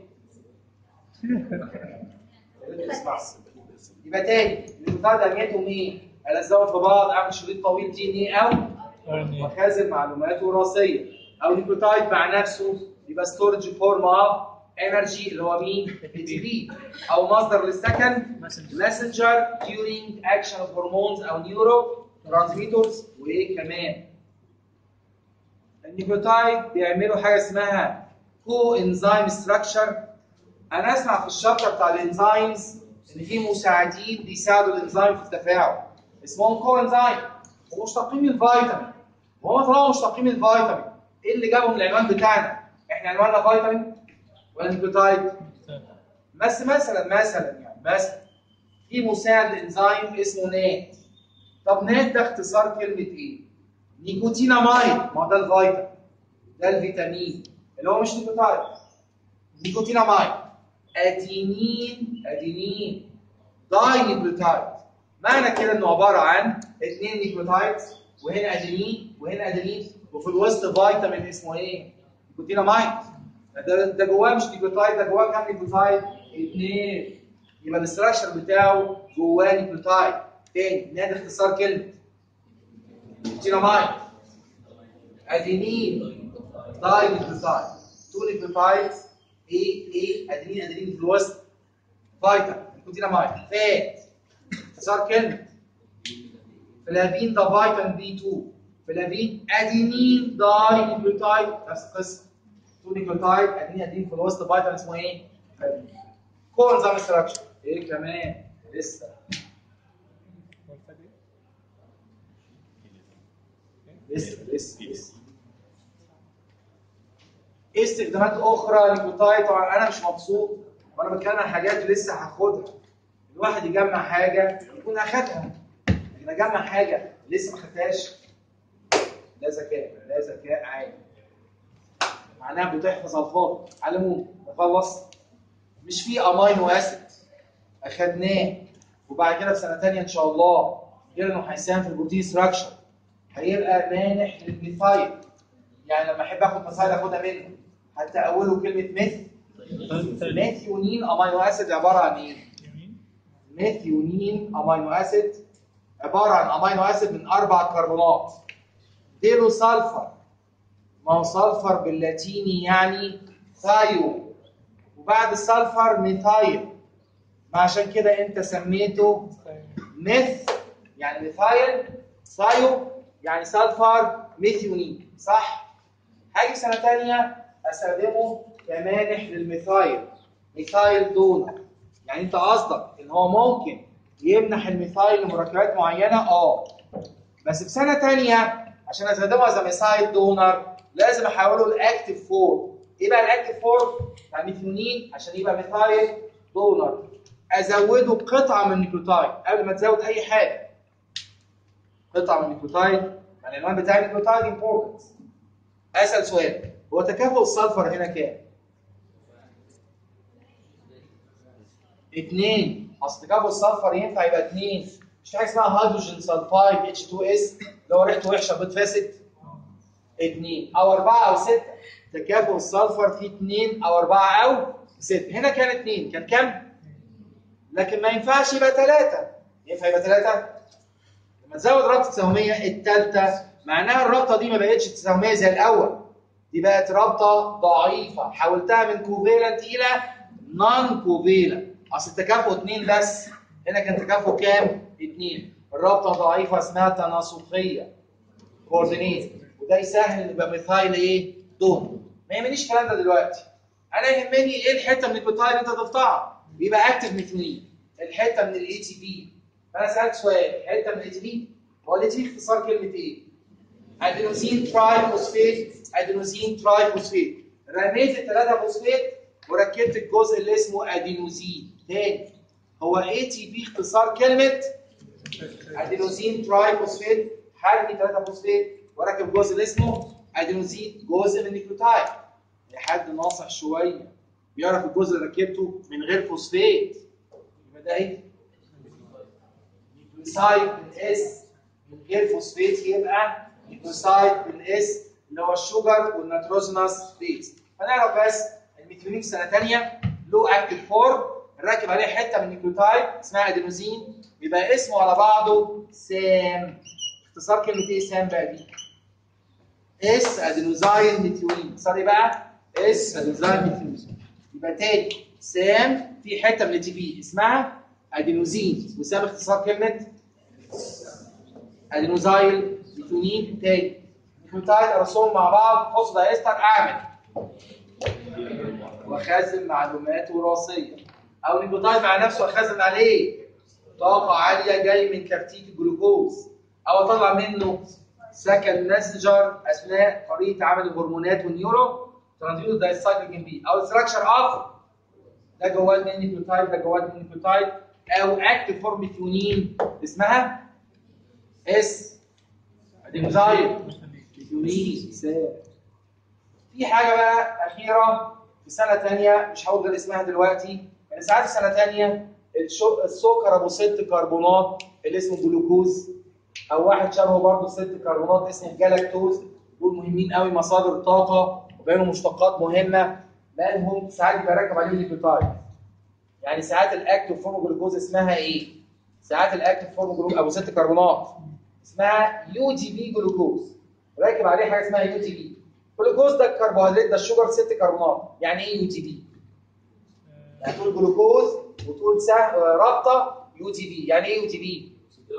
يبقى تاني النيكوتايد اهميتهم ايه؟ الزقهم في بعض اعمل شريط طويل دي ان ايه او وخازن معلومات وراثيه او نيكوتايد مع نفسه يبقى ستورج فورم اوف انرجي اللي هو مين؟ اي تي بي او مصدر للسكن ماسنجر during action of hormones او نيورو ترانسميترز وايه كمان النيوكليوتايد بيعملوا حاجه اسمها كو انزيم ستراكشر انا اسمع في الشابتر بتاع الانزيمز ان في مساعدين بيساعدوا الانزيم في التفاعل اسمهم كو انزيم ومشتقين من الفيتامين وهم طالما مشتقين من الفيتامين ايه اللي جابهم العنوان بتاعنا؟ احنا عنواننا فيتامين ولا نيوكليوتايد؟ بس مثلا مثلا يعني مثلا في مساعد انزيم اسمه نات طب نات ده اختصار كلمه ايه؟ نيكوتينامايد ما هو ده الفيتامين ده الفيتامين اللي هو مش نيكوتايد نيكوتينامايد ادينين ادينين داي نيكلوتايد معنى كده انه عباره عن اثنين نيكلوتايد وهنا ادينين وهنا ادينين وفي الوسط فيتامين اسمه ايه؟ نيكوتينامايد ده ده جواه مش نيكلوتايد ده جواه كام نيكلوتايد؟ اثنين يبقى الاستراكشر بتاعه جواه نيكلوتايد تاني نادي اختصار كلمه نيكوتينامايد ادينين داي نيكلوتايد تو نيكلوتايدز ايه ايه ادينين ادينين في الوسط فيتامين نيكوتينامايد فات اختصار كلمه فلافين ده فيتامين بي 2 فلافين ادينين داي نيكلوتايد نفس القصه تو نيكلوتايد ادينين ادينين في الوسط فيتامين اسمه ايه؟ كونزام ستراكشر ايه كمان لسه لسه لسه لسه ايه استخدامات اخرى للجلوتايد طبعا انا مش مبسوط وانا بتكلم عن حاجات لسه هاخدها الواحد يجمع حاجه يكون اخدها لكن اجمع حاجه لسه ما خدتهاش لا ذكاء لا ذكاء عالي معناها بتحفظ الفاظ على العموم نخلص مش في امينو اسيد اخدناه وبعد كده في سنه ثانيه ان شاء الله غير انه هيساهم في البروتين ستراكشر هيبقى مانح للميثايل يعني لما احب اخد ميثايل اخدها منه حتى اوله كلمه ميث ميثيونين امينو اسيد عباره عن ايه؟ ميثيونين امينو اسيد عباره عن امينو اسيد من اربع كربونات ديلو سلفر ما هو سلفر باللاتيني يعني ثايو وبعد السلفر ميثايل ما عشان كده انت سميته ميث يعني ميثايل ثايو يعني سلفر ميثيونين صح؟ هاجي سنه ثانيه استخدمه كمانح للميثايل ميثايل دونر يعني انت قصدك ان هو ممكن يمنح الميثايل لمركبات معينه اه بس في سنه ثانيه عشان استخدمه از ميثايل دونر لازم احوله لاكتيف فورم ايه بقى الاكتيف فورم؟ يعني ميثيونين عشان يبقى ميثايل دونر ازوده قطعه من النيكلوتايد قبل ما تزود اي حاجه قطعه من النيكلوتايد يعني العنوان بتاع النيكلوتايد امبورتنت اسال سؤال هو تكافؤ السلفر هنا كام؟ اثنين اصل تكافؤ السلفر ينفع يبقى اثنين مش في حاجه اسمها هيدروجين سلفايد اتش 2 اس اللي هو ريحته وحشه بيض فاسد اثنين او اربعه او سته تكافؤ السلفر فيه اثنين او اربعه او سته هنا كان اثنين كان كام؟ لكن ما ينفعش يبقى ثلاثه ينفع يبقى ثلاثه؟ لما تزود رابطه تساهميه الثالثه معناها الرابطه دي ما بقتش تساهميه زي الاول دي بقت رابطه ضعيفه حولتها من كوفيلنت الى نون كوفيلنت اصل التكافؤ اثنين بس هنا كان تكافؤ كام؟ اثنين الرابطه ضعيفه اسمها تناسقيه كوردينيت وده يسهل ان يبقى ميثايل ايه؟ دون ما يهمنيش الكلام ده دلوقتي انا يهمني ايه الحته من البيتايل انت ضفتها بيبقى اكتف ميثيونين الحته من الاي تي بي فانا سالت سؤال حته من الاي تي بي هو الاي تي بي اختصار كلمه ايه؟ ادينوزين تراي فوسفيت ادينوزين تراي فوسفيت رميت الثلاثه فوسفيت وركبت الجزء اللي اسمه ادينوزين تاني هو اي تي بي اختصار كلمه ادينوزين تراي فوسفيت حرمي ثلاثه فوسفيت وركب جزء اللي اسمه ادينوزين جزء من النيوكليوتايد لحد ناصح شويه بيعرف الجزء اللي ركبته من غير فوسفيت يبقى ده ايه؟ نيوكليوسايد بالاس من غير فوسفيت يبقى نيوكليوسايد بالاس اللي هو الشوجر والنيتروجينوس بيز فنعرف بس الميثيونين سنه ثانيه له اكتف فورم نركب عليه حته من النيوكليوتايد اسمها ادينوزين يبقى اسمه على بعضه سام اختصار كلمه ايه سام بقى دي؟ اس ادينوزاين ميثيونين اختصار ايه بقى؟ اس ادينوزاين ميثيونين يبقى تاني سام في حته من التي بي اسمها ادينوزين وسام اختصار كلمه ادينوزايل ميثيونين تاني نيوكليوتايد ارسمهم مع بعض فوسفو دايستر اعمل واخزن معلومات وراثيه او نيوكليوتايد مع نفسه واخزن عليه طاقه عاليه جاي من كارتيك الجلوكوز او اطلع منه سكن ماسنجر اثناء طريقه عمل الهرمونات والنيورو ترانزيوز دايسايكلين بي او ستراكشر اوف ده جواه اتنين نيوكليوتايد ده جواه اتنين نيوكليوتايد او اكتف فورم ميثيونين اسمها اس ادينوزايل ميثيونين سام في حاجه بقى اخيره في سنه ثانيه مش هقول غير اسمها دلوقتي يعني ساعات في سنه ثانيه السكر ابو ست كربونات اللي اسمه جلوكوز او واحد شبهه برضه ست كربونات اسمه جلاكتوز دول مهمين قوي مصادر طاقه وبينهم مشتقات مهمه مالهم ساعات يبقى راكب عليهم نيوكليوتايد يعني ساعات الاكتيف فورم جلوكوز اسمها ايه؟ ساعات الاكتيف فورم جلوكوز ابو ست كربونات اسمها يو جي بي جلوكوز راكب عليه حاجه اسمها يو جي بي جلوكوز ده الكربوهيدرات ده الشوجر ست كربونات يعني ايه يو جي بي؟ يعني تقول جلوكوز وتقول سه... رابطه يو جي بي يعني ايه يو جي بي؟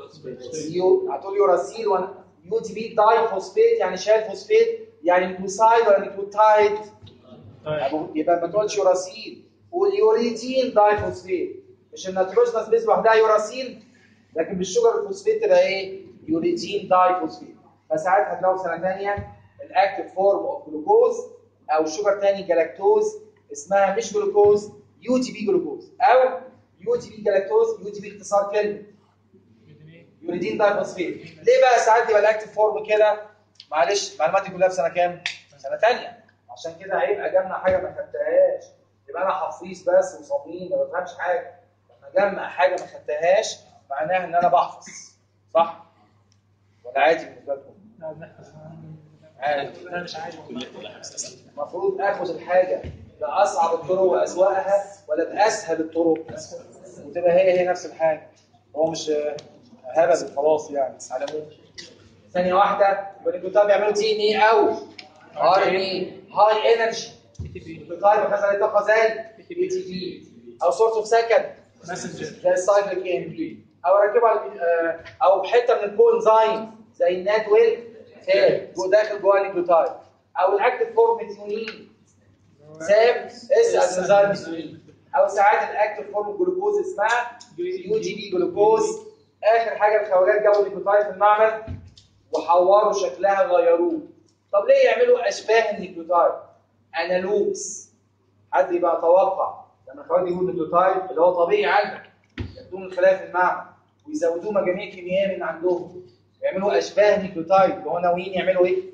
يو هتقول يوراسيل وان يو جي بي داي فوسفيت يعني شايل فوسفيت يعني نيكلوسايد ولا نيكلوتايد طيب يبقى ما تقولش يوراسيل قول يوريدين داي فوسفيت مش النيتروجينوس بيز لوحدها يوراسيل لكن بالشجر الفوسفيت تبقى ايه؟ يوريدين داي فوسفيت فساعات هتلاقوا في سنه ثانيه الاكتف فورم اوف جلوكوز او شجر ثاني جلاكتوز اسمها مش جلوكوز يو جي بي جلوكوز او يو جي بي جلاكتوز يو جي بي اختصار كلمه يوريدين داي فوسفيت ليه بقى ساعات يبقى الاكتف فورم كده معلش معلوماتي كلها في سنه كام؟ سنه ثانيه عشان كده هيبقى جمع حاجه ما خدتهاش يبقى انا حفيظ بس وصميم ما بفهمش حاجه لما اجمع حاجه ما خدتهاش معناها ان انا بحفظ صح؟ ولا عادي بالنسبه لكم؟ لا بنحفظ عادي لا مش عايز المفروض اخد الحاجه باصعب الطرق واسواقها ولا باسهل الطرق وتبقى هي هي نفس الحاجه هو مش آه، هبل خلاص يعني على مين ثانيه واحده يبقى الجلوتام بيعملوا دي ان ايه او ار ان ايه هاي انرجي الجلوتام بيخزن عليه طاقه زي اي تي بي او سورس اوف سكند ماسنجر زي السايكليك اي ام بي او ركبها على- آه، او حته من الكوانزايم زي النات ويل تاب جوه داخل جوه النيوكليوتايد او الاكتف فورم ميثيونين ساب اس ادنوزايل ميثيونين او ساعات الاكتف فورم جلوكوز اسمها يو جي بي جلوكوز اخر حاجه الخواجات جابوا النيوكليوتايد في المعمل وحوروا شكلها غيروه طب ليه يعملوا اشباه النيوكليوتايد انالوجز حد يبقى يتوقع لما الخواجات يجيبوا النيوكليوتايد اللي هو طبيعي عندك ياخدوه من الخلايا في المعمل ويزودوه مجاميع كيميائيه من عندهم يعملوا اشباه نيوكليوتايد وهو ناويين يعملوا ايه؟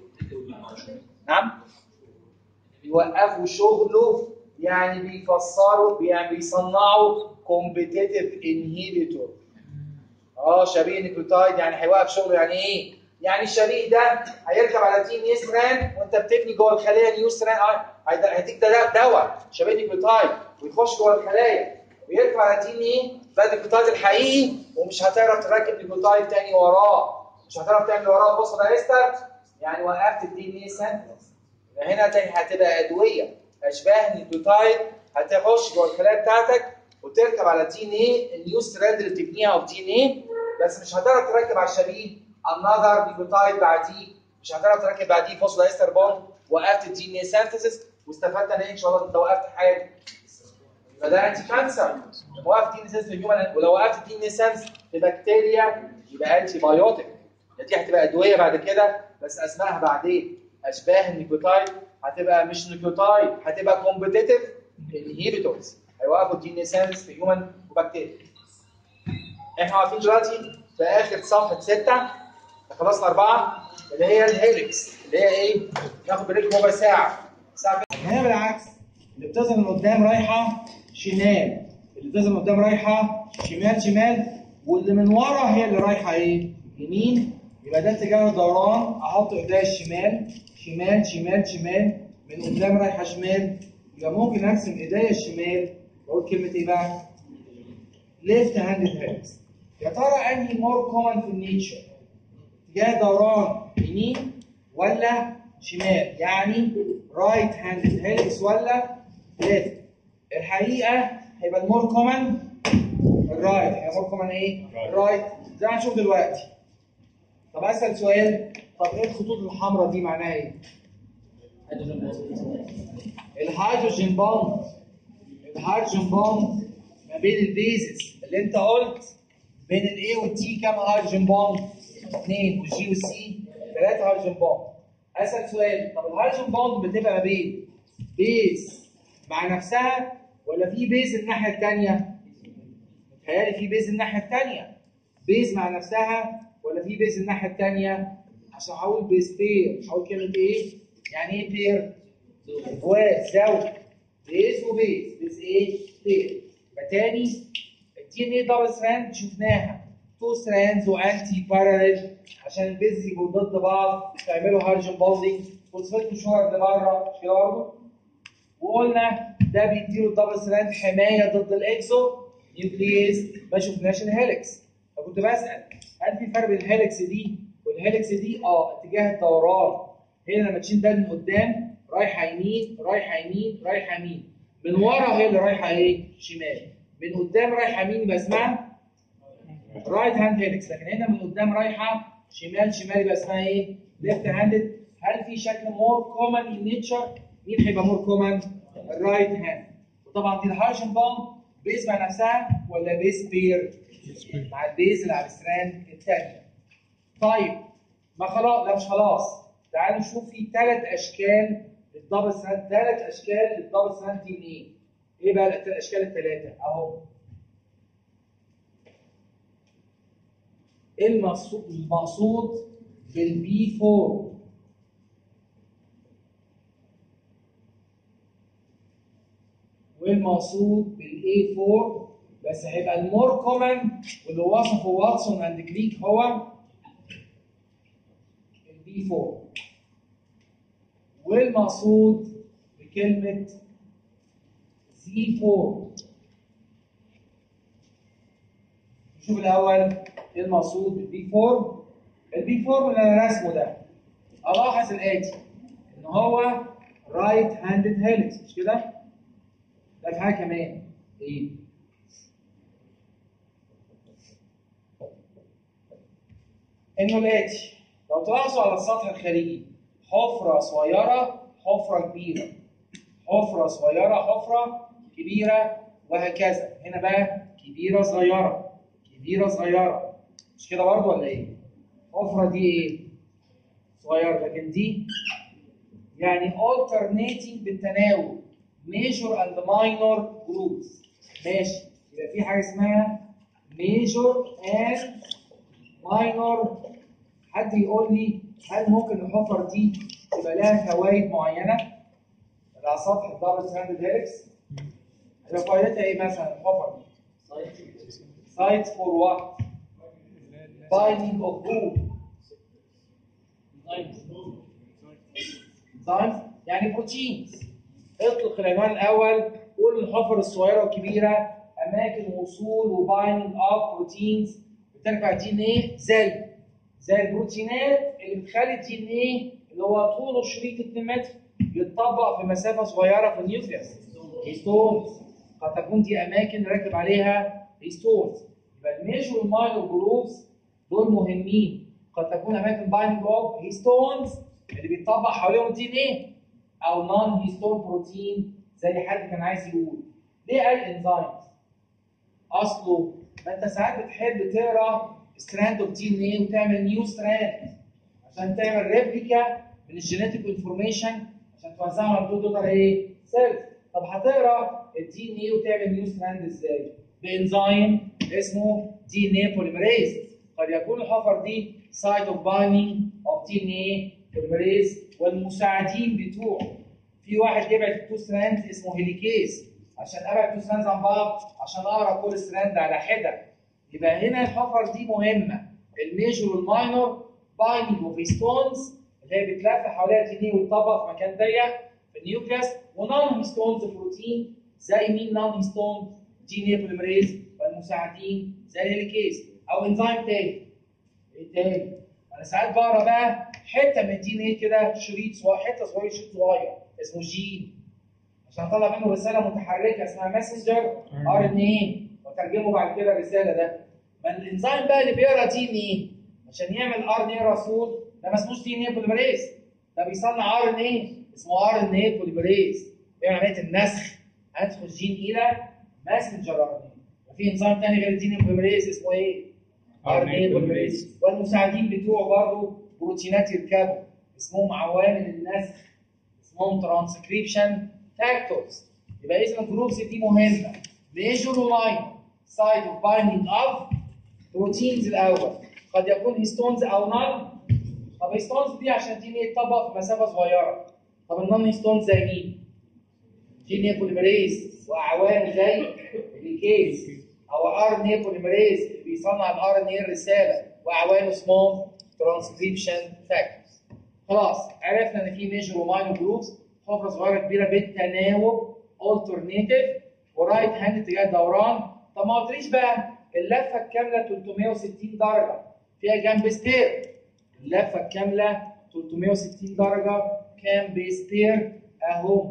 نعم يوقفوا شغله يعني بيفسروا يعني بيصنعوا كومبيتيتيف انهيبيتور اه شبيه نيوكليوتايد يعني هيوقف شغله يعني ايه؟ يعني الشبيه ده هيركب على تي نيستران وانت بتبني جوه الخلايا نيوستران اه هيد- هيديك ده دواء شبيه نيوكليوتايد ويخش جوه الخلايا ويركب على تي ايه؟ بقى النيوكليوتايد الحقيقي ومش هتعرف تركب نيوكليوتايد تاني وراه مش هتعرف تعمل وراه فوسفودايستر يعني وقفت الدي ان ايه سنتنس يبقى هنا تاني هتبقى ادويه اشباه نيوكليوتايد هتخش جوه الخلايا بتاعتك وتركب على تي ان ايه النيو ستراند اللي بتبنيها اوف تي ان ايه بس مش هتعرف تركب على الشبيه انذر نيوكليوتايد بعديه مش هتعرف تركب بعديه فوسفودايستر بوند وقفت الدي ان ايه سينثيسيس واستفدت ان إيه؟ ان شاء الله انت وقفت حاجه يبقى ده انتي كانسر لما وقفت دي ان سنس في الهيومن ولو وقفت دي ان سنس في بكتيريا يبقى انتي بايوتيك دي هتبقى ادويه بعد كده بس اسمائها بعدين اشباه النيوكليوتايد هتبقى مش نيوكليوتايد هتبقى كومبيتيتيف انهيبيتورز هيوقفوا الدي ان سنس في هيومن وبكتيريا احنا واقفين دلوقتي في اخر صفحه سته خلصنا اربعه اللي هي الهيلكس اللي هي ايه؟ ناخد بريك ربع ساعه ساعه هنا بالعكس اللي بتظهر من قدام رايحه شمال اللي بتظهر من قدام رايحه شمال شمال واللي من ورا هي اللي رايحه ايه؟ يمين يبقى ده اتجاه الدوران احط ايديا الشمال شمال شمال شمال من قدام رايحه شمال يبقى ممكن ارسم ايديا الشمال واقول كلمه ايه بقى؟ ليفت هاند هيلكس يا ترى انهي مور كومن في النيتشر؟ اتجاه دوران يمين ولا شمال يعني رايت هاند هيلكس ولا ليفت الحقيقه هيبقى المور كومن الرايت هيبقى مور كومن ايه؟ الرايت زي ما هنشوف دلوقتي طب اسال سؤال طب ايه الخطوط الحمراء دي معناها ايه؟ الهيدروجين بوند الهيدروجين بوند ما بين البيزز اللي انت قلت بين الاي والتي كام هيدروجين بوند؟ اثنين والجي والسي ثلاثة هيدروجين بوند اسال سؤال طب الهيدروجين بوند بتبقى ما بين بيز مع نفسها ولا في بيز الناحية الثانية؟ متهيألي في بيز الناحية الثانية بيز مع نفسها ولا في بيز الناحية الثانية؟ عشان هقول بيز بير مش هقول كلمة ايه؟ يعني ايه بير؟ جواز زوج بيز وبيز بيز ايه؟ بير يبقى تاني الدي ان ايه دبل ستراند شفناها تو ستراندز وانتي باراليل عشان البيز يبقوا ضد بعض تعملوا هارجن بولدنج فوسفات مشوار لبره مش كده برضه؟ وقلنا ده بيديله الدبل ستراند حمايه ضد الاكزو نيوكلييز ما شفناش الهيلكس فكنت بسال هل في فرق بين الهيلكس دي والهيلكس دي؟ اه اتجاه الدوران هنا لما تشيل ده من قدام رايحه يمين رايحه يمين رايحه يمين من ورا هي اللي رايحه ايه؟ شمال من قدام رايحه يمين يبقى اسمها رايت هاند هيلكس لكن هنا من قدام رايحه شمال شمال يبقى اسمها ايه؟ ليفت هاندد هل في شكل مور كومن ان نيتشر؟ مين هيبقى مور كومن؟ الرايت هاند وطبعا دي الهارشن بوند بيز مع نفسها ولا بيز بير؟ مع البيز اللي على الستراند الثانيه. طيب ما خلاص لا مش خلاص تعالوا نشوف في ثلاث اشكال للدبل ستراند ثلاث اشكال للدبل ستراند دي ان ايه؟ ايه بقى الاشكال الثلاثه؟ اهو ايه المقصود المقصود بالبي 4 والمقصود بالاي 4 بس هيبقى المور كومن واللي وصفه واتسون اند كليك هو البي 4 والمقصود بكلمه زي 4 نشوف الاول ايه المقصود بالبي 4 البي 4 اللي انا راسمه ده الاحظ الاتي ان هو رايت هاندد هيلكس مش كده؟ ده في حاجه كمان ايه؟ انه الاتي لو تلاحظوا على السطح الخارجي حفره صغيره حفره كبيره حفره صغيره حفره كبيره وهكذا هنا بقى كبيره صغيره كبيره صغيره مش كده برضه ولا ايه؟ الحفره دي ايه؟ صغيره لكن دي يعني alternating بالتناوب major and minor groups ماشي يبقى في حاجه اسمها major and minor حد يقول لي هل ممكن الحفر دي تبقى لها فوائد معينه على سطح الدبل ستراندد هيلكس؟ هتبقى فائدتها ايه مثلا الحفر دي؟ سايت فور وات؟ binding of who؟ انزيمز يعني بروتينز اطلق العنوان الاول قول الحفر الصغيره والكبيره اماكن وصول وبايندنج اوف بروتينز بترفع دي ان ايه زي زي البروتينات اللي بتخلي الدي ان ايه اللي هو طوله شريط 2 متر يتطبق في مسافه صغيره في النيوكليوس هيستونز قد تكون دي اماكن راكب عليها هيستونز يبقى الميجور والماينور جروبس دول مهمين قد تكون اماكن بايندنج اوف هيستونز اللي بيتطبق حواليهم الدي ان ايه او نون هيستون بروتين زي حد كان عايز يقول ليه قال انزيمز اصله ما انت ساعات بتحب تقرا ستراند اوف دي ان ايه وتعمل نيو ستراند عشان تعمل ريبليكا من الجينيتيك انفورميشن عشان توزعهم على الدو دوتر ايه سيلز طب هتقرا الدي ان ايه وتعمل نيو ستراند ازاي بانزيم اسمه دي ان ايه بوليمريز قد يكون الحفر دي سايت اوف بايندينج اوف دي ان ايه بوليمريز والمساعدين بتوعه في واحد يبعت التو ستراند اسمه هيليكيز عشان ابعد تو ستراندز عن بعض عشان اقرا كل ستراند على حده يبقى هنا الحفر دي مهمه الميجور والماينور بايندينج اوف ستونز اللي هي بتلف حواليها دي ان وتطبق في مكان ضيق في النيوكليس ونون هيستونز بروتين زي مين نون هيستون دي ان بوليمريز والمساعدين زي الهيليكيز او انزيم تاني ايه تاني؟ انا ساعات بقرا بقى حته من الدي ان ايه كده شريط صغير حته صغيره شريط صغير اسمه جين عشان اطلع منه رساله متحركه اسمها ماسنجر ار ان ايه واترجمه بعد كده الرساله ده ما الانزيم بقى اللي بيقرا دي ان ايه عشان يعمل ار ان ايه رسول ده ما اسموش دي ان ايه بوليمريز ده بيصنع ار ان ايه اسمه ار ان ايه بوليمريز بيعمل عمليه النسخ هندخل جين الى ماسنجر ار ان ايه وفي انزيم تاني غير الدي ان ايه بوليمريز اسمه ايه؟ ار ان ايه بوليمريز والمساعدين بتوعه برضه بروتينات يركبوا اسمهم عوامل النسخ اسمهم ترانسكريبشن فاكتورز يبقى اذا الجروبس دي مهمه ميجور وماينر سايت اوف بايندينج اوف بروتينز الاول قد يكون هيستونز او نون طب هيستونز دي عشان دي يتطبق في مسافه صغيره طب النون هيستونز زي مين؟ جين بوليمريز واعوان زي الكيس او ار ان بوليمريز اللي بيصنع الار ان الرساله واعوانه اسمهم ترانسكريبشن فاكتورز خلاص عرفنا ان في ميجر وماينور جروبس حفره صغيره كبيره بالتناوب alternative ورايت هاند اتجاه الدوران طب ما قلتليش بقى اللفه الكامله 360 درجه فيها جنب بيستير اللفه الكامله 360 درجه كام بيستير اهو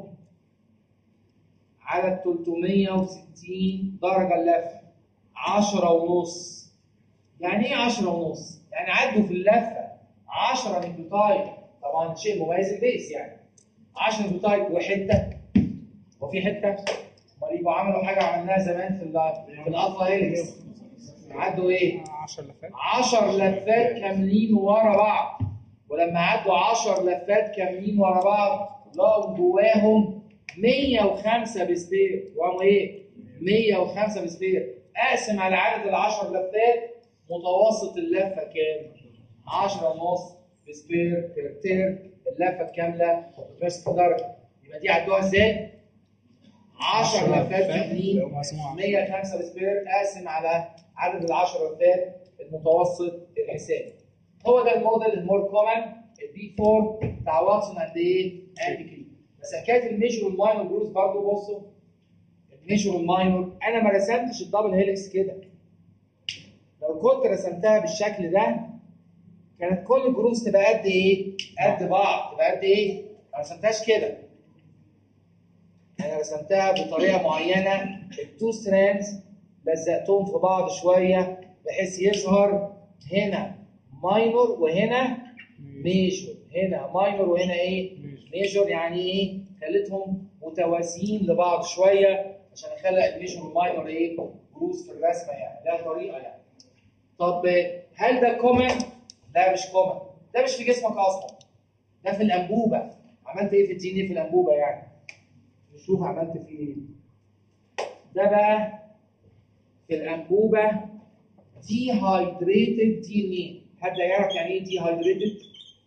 على 360 درجه اللفه 10 ونص يعني ايه 10 ونص؟ يعني عدوا في اللفه 10 نيوكليوتايد طبعا شيء مميز البيس يعني 10 نيوكليوتايد وحته وفي حته امال يبقوا عملوا حاجه عملناها زمان في ال- في الالفا هيلكس عدوا ايه؟ 10 لفات 10 لفات كاملين ورا بعض ولما عدوا 10 لفات كاملين ورا بعض لقوا جواهم 105 بسبير جواهم ايه؟ 105 بسبير اقسم على عدد ال 10 لفات متوسط اللفه كام؟ 10 ونص بسبير بير تير اللفه الكامله 360 درجه يبقى دي عدوها ازاي؟ 10 لفات كاملين لو مسموعة. 105 سبير قاسم على عدد ال 10 لفات المتوسط الحسابي. هو ده الموديل المور كومن البي 4 بتاع واتسون قد ايه؟ اند كري. بس حكايه الميجور والماينور جروز برضه بصوا الميجور والماينور انا ما رسمتش الدبل هيلكس كده. لو كنت رسمتها بالشكل ده كانت كل الجروز تبقى قد ايه؟ قد بعض تبقى قد ايه؟ ما رسمتهاش كده. انا رسمتها بطريقه معينه التو ستراندز لزقتهم في بعض شويه بحيث يظهر هنا ماينور وهنا ميجور هنا ماينور وهنا ايه ميجور يعني ايه خليتهم متوازيين لبعض شويه عشان اخلق الميجور والماينور ايه جروز في الرسمه يعني ده طريقه يعني طب هل ده كومن؟ لا مش كومن ده مش في جسمك اصلا ده في الانبوبه عملت ايه في الدي ان ايه في الانبوبه يعني نشوف عملت فيه ايه ده بقى في الانبوبه دي هايدريتد دي ان ايه حد يعرف يعني ايه دي هايدريتد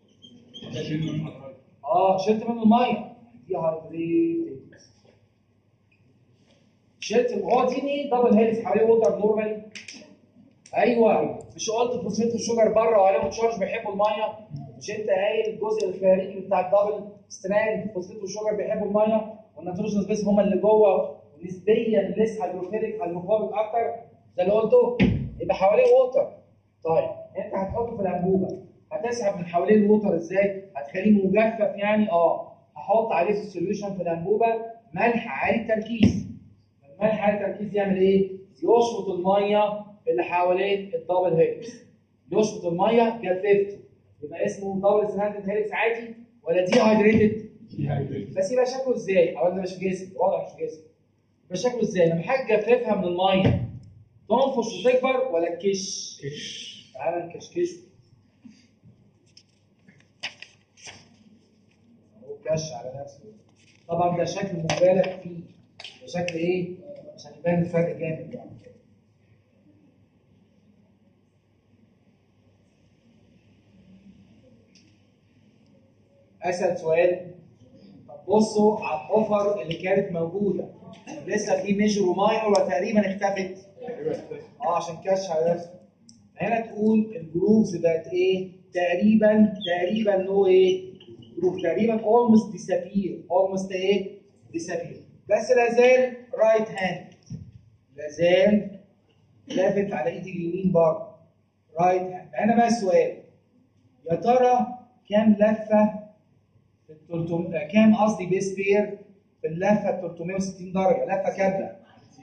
اه شلت منه الميه دي هايدريتد شلت هو دي ان ايه دبل هيلز حواليه ووتر نورمالي ايوه مش قلت فوسفيت الشجر بره وعليهم تشارج بيحبوا الميه مش انت قايل الجزء الخارجي بتاع الدبل ستراند فوسفيت والشجر بيحبوا الميه والنيتروجين سبيس هم اللي جوه نسبيا لسه هيدروفيليك هيدروفوبيك اكتر ده اللي قلته يبقى حواليه ووتر طيب انت هتحطه في الانبوبه هتسحب من حواليه الووتر ازاي؟ هتخليه مجفف يعني اه هحط عليه في السوليوشن في الانبوبه ملح عالي التركيز الملح عالي التركيز يعمل ايه؟ يشفط الميه اللي حوالين الدبل هيلكس يشفط الميه جففته يبقى اسمه دبل ستراندد هيلكس عادي ولا دي هايدريتد؟ بس يبقى شكله ازاي؟ او ده مش جسم واضح مش جسم يبقى شكله ازاي؟ لما حاجه تجففها من الميه تنفش وتكبر ولا تكش؟ كش تعالى نكشكشه هو كش على نفسه طبعا ده شكل مبالغ فيه ده شكل ايه؟ عشان يبان الفرق جامد يعني اسال سؤال طب بصوا على الحفر اللي كانت موجوده لسه في ميجر وماينور وتقريبا اختفت اه عشان كش على نفسه هنا تقول الجروفز بقت ايه تقريبا تقريبا نو ايه جروف تقريبا almost disappear almost ايه disappear بس لا زال رايت هاند لا زال لافت على ايدي اليمين برضه رايت هاند هنا بقى السؤال يا ترى كام لفه في ال 300 كام قصدي بيس بير في اللفه ب 360 درجه لفه كامله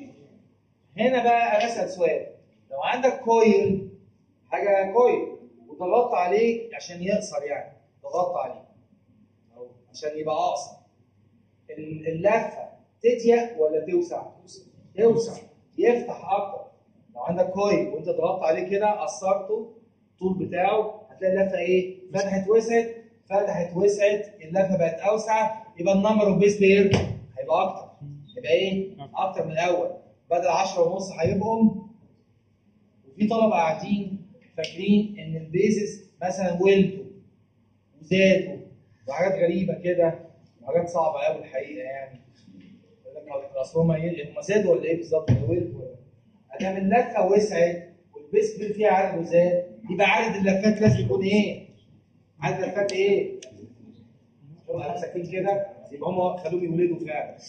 هنا بقى انا اسال سؤال لو عندك كويل حاجه كويل وضغطت عليه عشان يقصر يعني ضغطت عليه او عشان يبقى اقصر ال- اللفه تضيق ولا توسع؟ توسع يفتح اكتر لو عندك كويل وانت ضغطت عليه كده قصرته الطول بتاعه هتلاقي اللفه ايه؟ فتحت وسعت فتحت وسعت اللفه بقت اوسع يبقى النمبر اوف بيس بير هيبقى اكتر يبقى ايه؟ اكتر من الاول بدل 10 ونص هيبقوا وفي طلبه قاعدين فاكرين ان البيزس مثلا ولدوا وزادوا وحاجات غريبه كده وحاجات صعبه قوي الحقيقه يعني يقول لك اصل هم هم زادوا ولا ايه بالظبط ولا ولدوا ولا ادام اللفه وسعت والبيس بير فيها عدد وزاد يبقى عدد اللفات لازم يكون ايه؟ عدد اللفات ايه؟ شوف انا ساكتين كده يبقى هم خلوهم يولدوا فعلا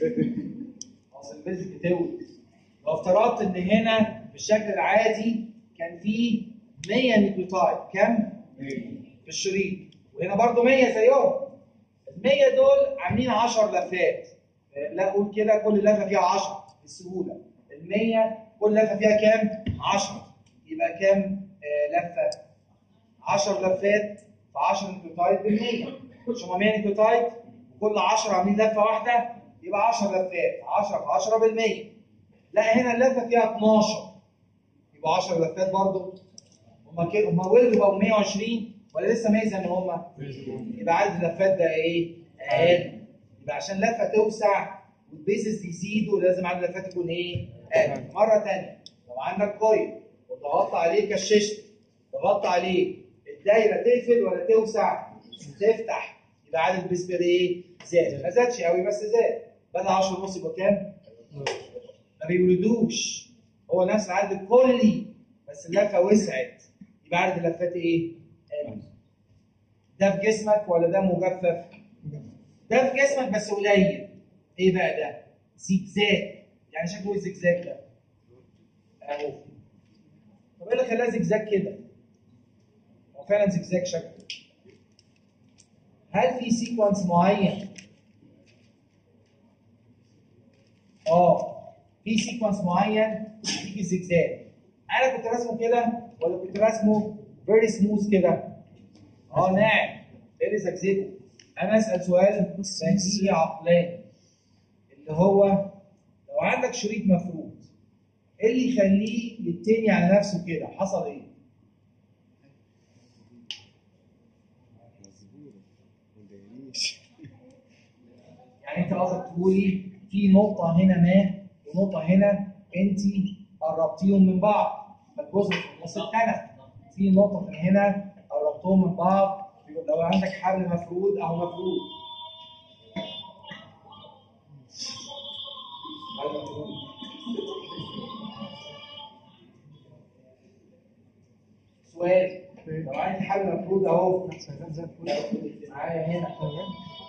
اصل البيز بتولد لو افترضت ان هنا بالشكل العادي كان في 100 نيوكليوتايد كم؟ في الشريط وهنا برضو 100 زيهم ال 100 دول عاملين 10 لفات آه، لا قول كده كل لفه فيها 10 بالسهوله ال 100 كل لفه فيها كام؟ 10 يبقى كام آه، لفه؟ 10 لفات في 10 نيوكليوتايد بال 100 مش هم 100 نيوكليوتايد وكل 10 عاملين لفه واحده يبقى 10 لفات 10 في 10 بال 100 لا هنا اللفه فيها 12 يبقى 10 لفات برضو هم كده هم ولدوا بقوا 120 ولا لسه 100 زي ما هم يبقى عدد اللفات ده ايه؟ اقل يبقى عشان لفه توسع والبيزس يزيدوا لازم عدد اللفات يكون ايه؟ اقل مره ثانيه لو عندك كويل وضغطت عليه كششت ضغطت عليه الدايره تقفل ولا توسع؟ تفتح يبقى عدد البيس بير ايه؟ زاد ما زادش قوي بس زاد بدل 10 ونص يبقى كام؟ ما بيولدوش هو نفس العدد الكلي بس اللفه وسعت يبقى عدد اللفات ايه؟ قل. ده في جسمك ولا ده مجفف؟ ده في جسمك بس قليل ايه بقى ده؟ زجزاج يعني شكله ايه الزجزاج ده؟ اهو طب ايه اللي خلاه زجزاج كده؟ هو فعلا زجزاج شكله هل في سيكونس معين اه في سيكونس معين يجي زجزاج انا كنت راسمه كده ولا كنت راسمه فيري سموث كده اه نعم ايه اللي زجزجه انا اسال سؤال بديهي عقلاني اللي هو لو عندك شريط مفروض ايه اللي يخليه يتني على نفسه كده حصل ايه يعني انت قصدك تقولي في نقطة هنا ما ونقطة هنا انت قربتيهم من بعض فالجزء في النص اتنى في نقطة من هنا قربتهم من بعض لو عندك حبل مفرود اهو مفرود حبل مفرود. سؤال لو عندي حبل مفرود اهو شغال زي الفل معايا هنا شغال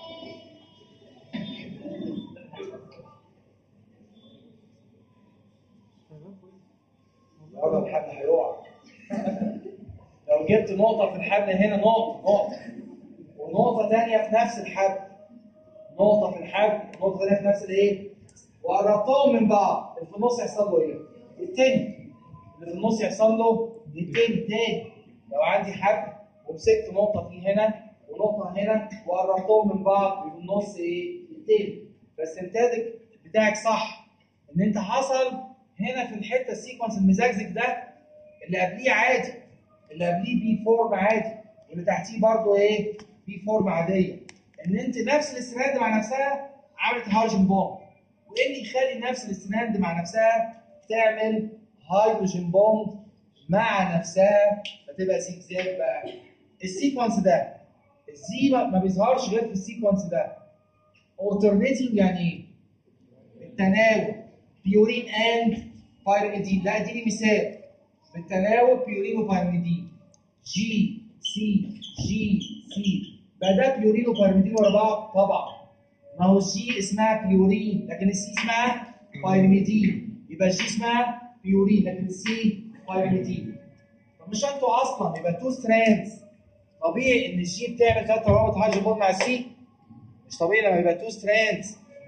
شغال كويس النهارده الحبل هيقع لو جبت نقطة في الحبل هنا نقطة نقطة ونقطة تانية في نفس الحبل نقطة في الحبل ونقطة تانية في نفس الايه؟ وقربتهم من بعض اللي في النص يحصل له ايه؟ التاني اللي في النص يحصل له التاني تاني لو عندي حبل ومسكت نقطة فيه هنا ونقطة هنا وقربتهم من بعض يبقى النص ايه؟ التاني فاستنتاجك بتاعك صح ان انت حصل هنا في الحته السيكونس المزجزج ده اللي قبليه عادي اللي قبليه بي فورم عادي واللي تحتيه برضه ايه؟ بي فورم عاديه ان انت نفس الاستناد مع نفسها عملت هيدروجين بوند وايه اللي يخلي نفس الاستناد مع نفسها تعمل هيدروجين بوند مع نفسها فتبقى زجزاج بقى السيكونس ده الزي ما ما بيظهرش غير في السيكونس ده alternating يعني ايه؟ بالتناوب بيورين اند بايرميدين لا اديني مثال بالتناوب بيورين وبايرميدين جي سي جي سي بقى ده بيورين وبايرميدين ورا بعض طبعا ما هو الجي اسمها بيورين لكن السي اسمها بايرميدين يبقى الجي اسمها بيورين لكن السي بايرميدين طب مش انتوا اصلا يبقى تو ستراندز طبيعي ان الجي بتعمل ثلاث روابط هيدروجين بوند مع السي مش طبيعي لما يبقى تو ستراندز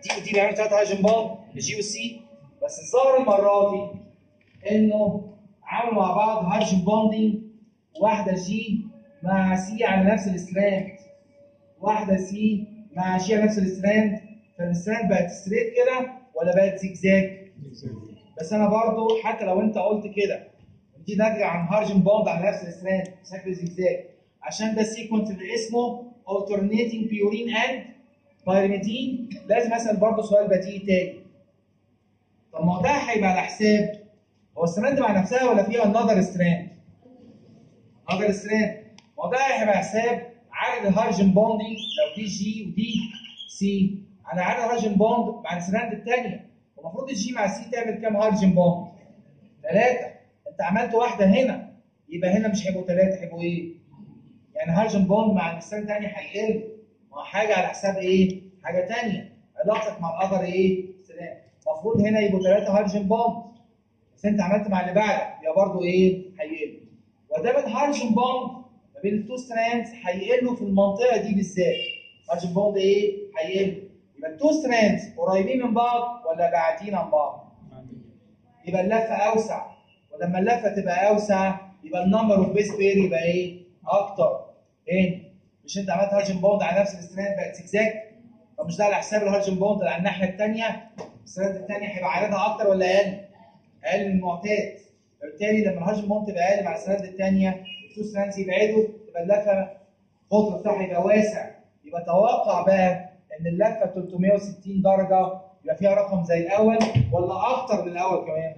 دي ودي بيعملوا ثلاثه هايدروجين بوند الجي والسي بس الظاهر المره دي انه عملوا مع بعض هايدروجين بوندنج واحده جي مع سي على نفس الستراند واحده سي مع جي على نفس الستراند فالستراند بقت ستريت كده ولا بقت زجزاج بس انا برضو حتى لو انت قلت كده دي ناتجه عن هارجن بوند على نفس الستراند شكل زجزاج عشان ده سيكونس اللي اسمه alternating purine and pyrimidine لازم اسال برضه سؤال بديهي تاني طب ما هو ده هيبقى على حساب هو الستراند مع نفسها ولا فيها another ستراند؟ another ستراند ما هو ده هيبقى حساب عدد الهارجن بوندنج لو دي جي ودي سي على عدد الهارجن بوند مع الستراند الثانيه المفروض الجي مع السي تعمل كام هارجن بوند؟ ثلاثه انت عملت واحده هنا يبقى هنا مش هيبقوا ثلاثه هيبقوا ايه؟ يعني هارجن بوند مع الستراند الثاني هيقل ما هو حاجه على حساب ايه؟ حاجه ثانيه علاقتك مع الاذر ايه؟ ستراند المفروض هنا يبقوا ثلاثه هارجن بوند بس انت عملت مع اللي بعدك يبقى برضه ايه؟ هيقل وده من هارجن بوند ما بين التو ستراندز هيقلوا في المنطقه دي بالذات هارجن بوند ايه؟ هيقل يبقى التو ستراندز قريبين من بعض ولا بعيدين عن بعض؟ يبقى اللفه اوسع ولما اللفه تبقى اوسع يبقى النمبر اوف بيس بير يبقى ايه؟ اكتر تاني مش انت عملت هارجن بوند على نفس الستراند بقت زجزاج طب مش ده على حساب الهارجن بوند اللي على الناحيه الثانيه الستراند الثانيه هيبقى عددها اكتر ولا اقل؟ اقل من المعتاد فبالتالي لما الهارجن بوند تبقى اقل مع الستراند الثانيه التو ستراندز يبعدوا تبقى اللفه القطر بتاعها يبقى واسع يبقى توقع بقى ان اللفه 360 درجه يبقى فيها رقم زي الاول ولا اكتر من الاول كمان؟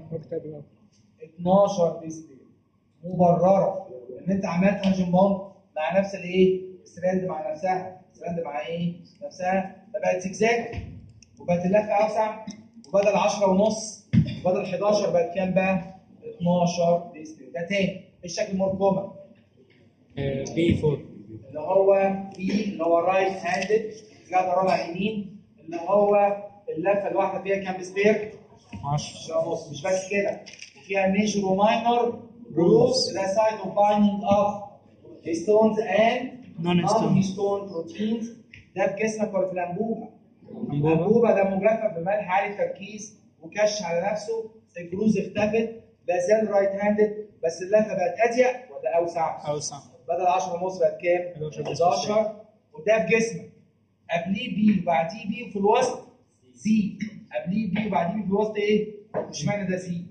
12 ديسبل مبرره ان انت عملت هاجم بوند مع نفس الايه؟ الستراند مع نفسها الستراند مع ايه؟ نفسها فبقت زجزاج وبقت اللفه اوسع وبدل 10 ونص وبدل 11 بقت كام بقى؟ 12 ديسبل ده تاني الشكل مور كومن بي 4 اللي هو في اللي هو رايت هاندد الجهه الرابعه يمين اللي هو اللفه الواحده فيها كام سبير؟ 10 10 ونص مش بس كده وفيها ميجر وماينر جروفز ده سايد اوف بايندينج اوف هيستونز اند Non-histone. نون هيستون بروتينز ده في جسمك ولا في الانبوبه؟ أنبوبة. الانبوبه ده مجفف بملح عالي التركيز وكش على نفسه الجروز اختفت لا زال رايت هاندد بس اللفه بقت اضيق ولا اوسع؟ أوسع بدل 10 ونص بقت كام؟ 11 11 وده في جسمك قبليه بي وبعديه بي وفي الوسط سي قبليه بي وبعديه بي في الوسط ايه؟ اشمعنى ده سي؟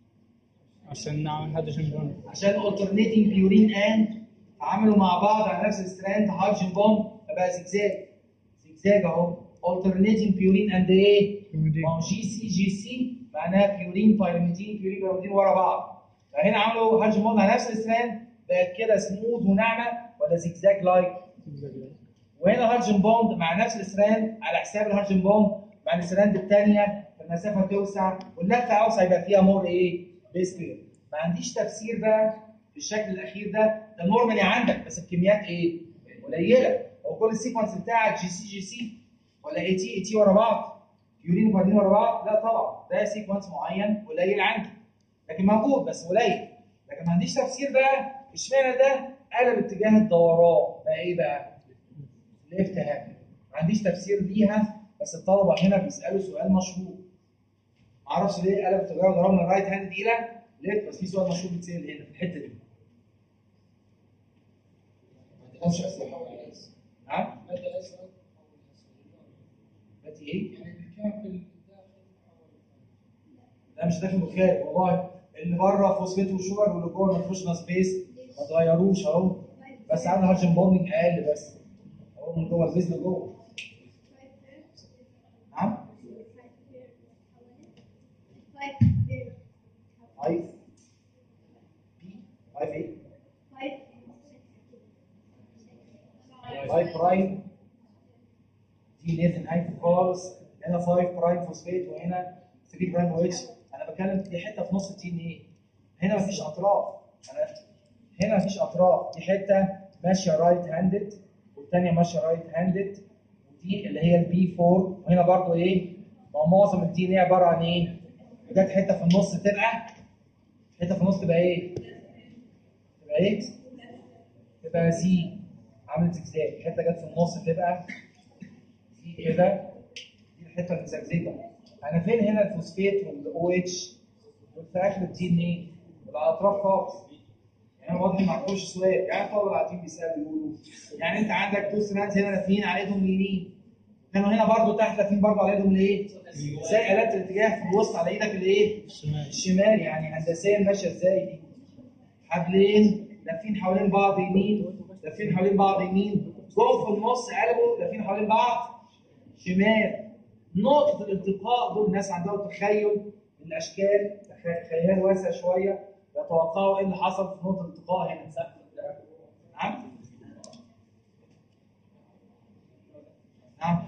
عشان نعمل هيدروجين بوند عشان alternating purine and عملوا مع بعض على نفس الستراند هيدروجين بوند فبقى زجزاج زجزاج اهو alternating purine and ايه؟ Pyrimidine. ما هو جي سي جي سي معناها بيورين بايرميدين بيورين بايرميدين ورا بعض فهنا عملوا هيدروجين بوند على نفس الستراند بقت كده سموث وناعمه ولا زجزاج لايك وهنا هارجن بوند مع نفس الستراند على حساب الهارجن بوند مع الستراند الثانيه المسافه توسع واللفه اوسع يبقى فيها مور ايه؟ بيسبير ما عنديش تفسير بقى في الشكل الاخير ده ده نورمالي عندك بس بكميات ايه؟ قليله هو كل السيكونس بتاعك جي سي جي سي ولا اي تي اي تي ورا بعض يورين وبعدين ورا بعض لا طبعا ده سيكونس معين قليل عندي لكن موجود بس قليل لكن ما عنديش تفسير بقى اشمعنى ده قلب اتجاه الدوران بقى ايه بقى؟ ليفت هاند ما عنديش تفسير ليها بس الطلبه هنا بيسالوا سؤال مشهور ما اعرفش ليه قلب اتجاه الدوران من الرايت هاند دي الى ليفت بس في سؤال مشهور بيتسال هنا في الحته دي ما عندهمش اسئله نعم مادي ايه؟ لا مش داخل وخارج والله اللي بره فوسفيت وشوجر واللي جوه نيتروجينال سبيس ما اتغيروش اهو بس عامل هارجن بوندنج اقل بس اهو من جوه البيز لجوه نعم فايف بي فايف ايه؟ فايف برايم دي ليفت نهايته خالص هنا 5 برايم فوسفيت وهنا 3 برايم او اتش انا بتكلم دي حته في نص التي ان ايه هنا مفيش اطراف انا هنا مفيش اطراف دي حته ماشيه رايت هاندد والثانيه ماشيه رايت هاندد ودي اللي هي البي 4 وهنا برضو ايه ما هو معظم التي ان ايه عباره عن ايه جت حته في النص تبقى حته في النص تبقى ايه تبقى ايه تبقى سي عملت زجزاج حته جت في النص تبقى دي كده دي الحته المزجزجه انا فين هنا الفوسفات والاو اتش في اخر الدي ان ايه والاطراف خالص يعني واضح ما عندوش سؤال يعني طول قاعدين بيسالوا بيقولوا يعني انت عندك تو ستراندز هنا لافين على ايدهم اليمين كانوا هنا برضو تحت لافين برضو على ايدهم الايه؟ زي الات الاتجاه في الوسط على ايدك الايه؟ الشمال الشمال يعني هندسيا ماشيه ازاي دي؟ حبلين لافين حوالين بعض يمين لافين حوالين بعض يمين جم في النص قلبوا لافين حوالين بعض شمال نقطة الالتقاء دول الناس عندهم تخيل الأشكال تخ- خيال واسع شوية يتوقعوا إيه اللي حصل في نقطة الالتقاء هنا نعم؟ نعم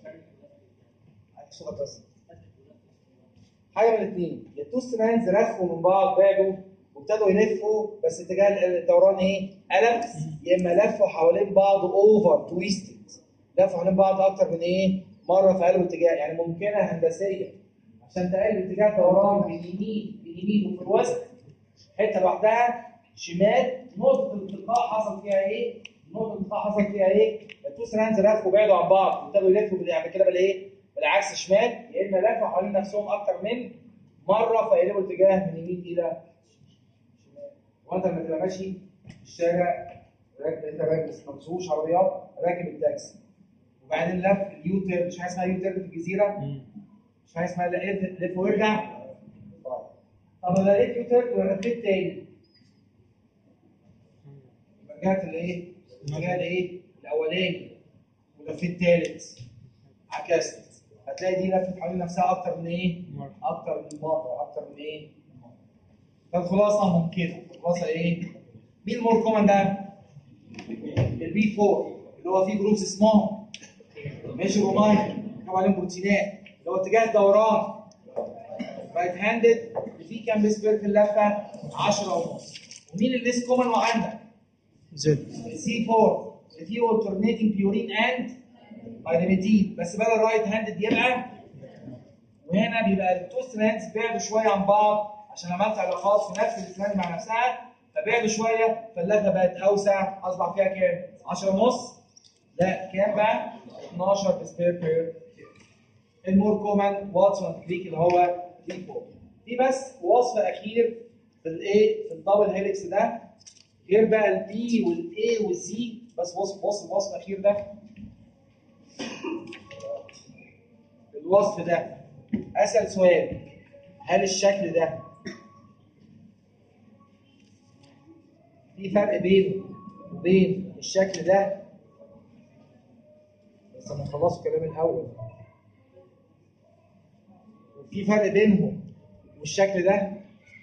عايز صوت بس حاجه من الاثنين يا التو ستراندز رخوا من بعض بعدوا وابتدوا يلفوا بس اتجاه الدوران ايه؟ قلب يا اما لفوا حوالين بعض اوفر تويستد لفوا حوالين بعض اكتر من ايه؟ مره في قلب اتجاه يعني ممكنه هندسيه عشان تقلب اتجاه دوران من يمين ليمين وفي الوسط حته لوحدها شمال نقطه الالتقاء حصل فيها ايه؟ نقطه الالتقاء حصل فيها ايه؟ التو ستراندز لفوا بعدوا عن بعض وابتدوا يلفوا يعني كده بالايه؟ بالعكس شمال يا اما لفوا حوالين نفسهم اكتر من مره فيقلبوا الاتجاه من يمين الى شمال وانت لما تبقى ماشي في الشارع راكب انت راكب بس ما بتسوقش عربيات راكب التاكسي وبعدين لف اليو تيرن مش حاجه اسمها يو تيرن في الجزيره مش حاجه اسمها لا إيه، لف وارجع طيب. طب انا لقيت يو تيرن ولفيت تاني يبقى رجعت لايه؟ رجعت لايه؟ الاولاني ولفيت تالت عكست هتلاقي دي لفت حوالين نفسها اكتر من ايه؟ مرة. اكتر من مره اكتر من ايه؟ فالخلاصه ممكنه الخلاصه ايه؟ مين المور كومن ده؟ البي 4 اللي هو فيه جروبس اسمهم ماشي روماين كتب عليهم بروتينات اللي هو اتجاه الدوران رايت هاندد اللي فيه كام بيسبير في اللفه 10 ونص ومين الليس كومن وعندك؟ زد سي 4 اللي فيه alternating بيورين اند بايرميدين بس بدل رايت هاندد يبقى وهنا بيبقى التو ستراندز بعدوا شويه عن بعض عشان عملت علاقات في نفس الستراند مع نفسها فبعدوا شويه فاللفه بقت اوسع اصبح فيها كام؟ 10 ونص لا كام بقى؟ 12 سبير بير المور كومن واتسون كليك اللي هو دي 4 في بس وصف اخير في الايه في الدبل هيلكس ده غير بقى البي والاي والزي بس وصف وصف الوصف الاخير ده الوصف ده اسال سؤال هل الشكل ده في فرق بينه وبين الشكل ده بس انا خلصت كلامي الاول وفي فرق بينهم والشكل ده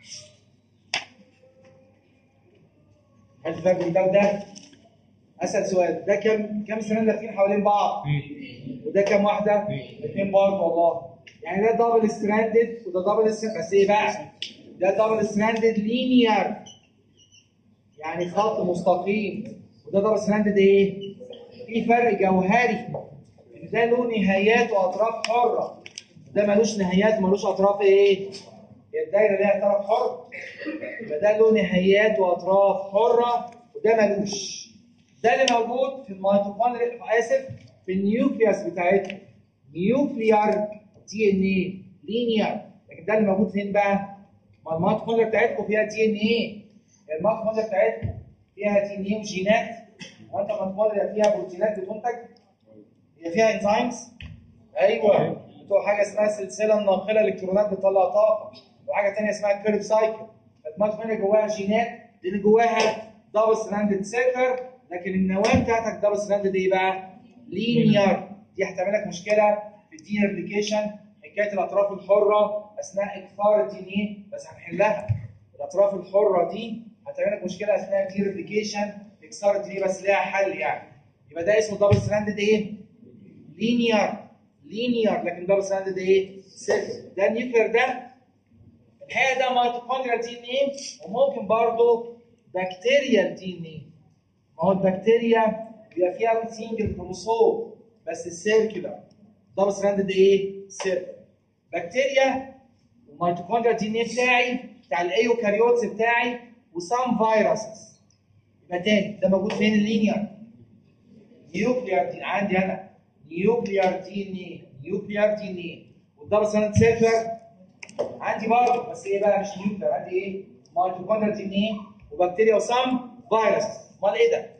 هل في فرق بين ده وده؟ اسال سؤال ده كم كم سنه لافين حوالين بعض؟ وده كام واحده؟ اثنين برضه والله يعني ده دبل ستراندد وده دبل ستراندد بس ايه بقى؟ ده دبل ستراندد لينير يعني خط مستقيم وده دبل ستراندد ايه؟ في فرق جوهري ان ده له نهايات واطراف حره ده ملوش نهايات وملوش اطراف ايه؟ هي الدايره ليها طرف حر يبقى ده له نهايات واطراف حره وده ملوش ده اللي موجود في الميتوكوندريا اسف في النيوكليوس بتاعتنا نيوكليار دي ان ايه لينير لكن ده اللي موجود فين بقى؟ ما الميتوكوندريا بتاعتكم فيها دي ان ايه الميتوكوندريا بتاعتكم فيها دي ان ايه وجينات وانت الميتوكوندريا فيها بروتينات بتنتج هي فيها انزيمز ايوه بتوع حاجه اسمها سلسله الناقله الكترونات بتطلع طاقه وحاجه ثانيه اسمها كيرف سايكل الميتوكوندريا جواها جينات لان جواها دبل ستراندد سيلر لكن النواه بتاعتك دبل ستراندد ايه بقى؟ لينير دي هتعمل لك مشكله في الدي ابلكيشن حكايه الاطراف الحره اثناء اكثار الدي ان ايه بس هنحلها الاطراف الحره دي هتعمل لك مشكله اثناء الدي ابلكيشن اكثار الدي ان ايه بس ليها حل يعني يبقى ده اسمه دبل ستراندد ايه؟ لينير لينير لكن دبل ستراندد ايه؟ سيلر ده النيوكلير ده الحقيقه ده ميتوكوندريال دي ان ايه وممكن برضه بكتيريال دي ان ايه ما هو البكتيريا بيبقى فيها سنجل كروموسوم بس السيركلر دبل ستراندد ايه؟ سيركل بكتيريا والميتوكوندريال دي ان ايه بتاعي بتاع الايوكاريوتس بتاعي وسام فيروسز يبقى تاني ده موجود فين اللينير نيوكليار دي عندي انا نيوكليار دي ان ايه نيوكليار دي ان ايه والدبل ستراند سيركلر عندي برضه بس ايه بقى مش نيوكليار عندي ايه ميتوكوندريا دي ان ايه وبكتيريا وسام فيروس امال ايه ده؟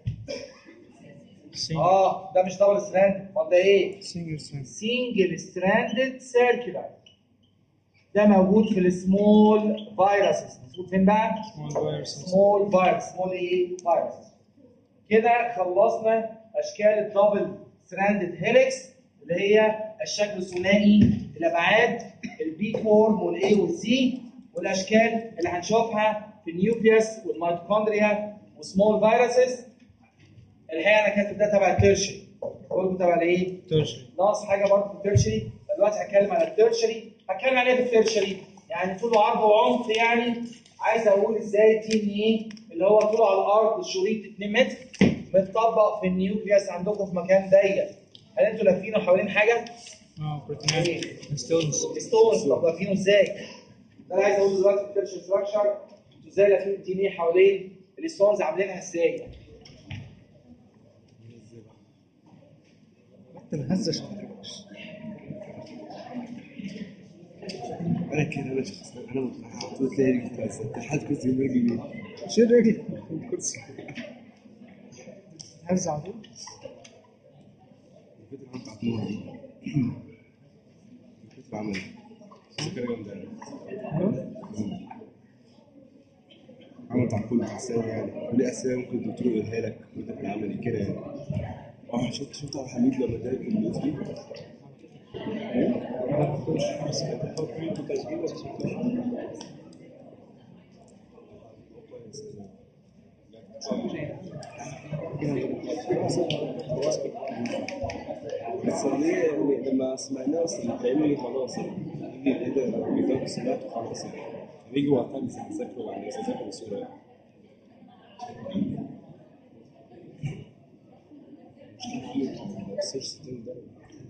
اه ده مش دبل ستراند امال ده ايه؟ سنجل ستراند سنجل ستراندد سيركلر ده موجود في السمول فيروسز موجود فين بقى؟ سمول فيروس سمول ايه؟ فيروس كده خلصنا اشكال الدبل ستراندد هيليكس اللي هي الشكل الثنائي الابعاد البي فورم والاي والسي والاشكال اللي هنشوفها في النيوكليوس والميتوكوندريا وسمول فيروسز الحقيقه انا كاتب ده تبع الترشري قلت تبع الايه؟ ترشري ناقص حاجه برضه في الترشري دلوقتي هتكلم على الترشري هتكلم عليها في الترشري يعني طول وعرض وعمق يعني عايز اقول ازاي الدي ان ايه اللي هو طوله على الارض شريط 2 متر متطبق في النيوكليوس عندكم في مكان ضيق هل انتوا لافينه حوالين حاجه؟ اه بروتينات ستونز ستونز طب لافينه ازاي؟ ده اللي عايز اقوله دلوقتي في الترشري ستراكشر انتوا ازاي لافين الدي ان ايه حوالين الستونز عاملينها ازاي؟ تنهزش انا كده انا شخصيا انا حطيت لي رجلي بس اتحاد كرسي من رجلي شيل رجلي الكرسي هرزع على طول الفكره عم تعطيني الفكره عمل فكره جامده يعني عمل على كل اسئله يعني كل اسئله ممكن الدكتور يقولها لك وانت في العملي كده يعني اه شفت شفت على حميد لما اداك التسجيل انا ما كنتش بس كنت بحط فيديو تسجيل بس ما كنتش بس ليه يعني لما سمعناه اصلا فاهمني خلاص يعني يجي كده لو سمعته خلاص يعني يجي وقتها مش هتذاكره يعني مش هتذاكره بسهوله يعني السيرش تاني ده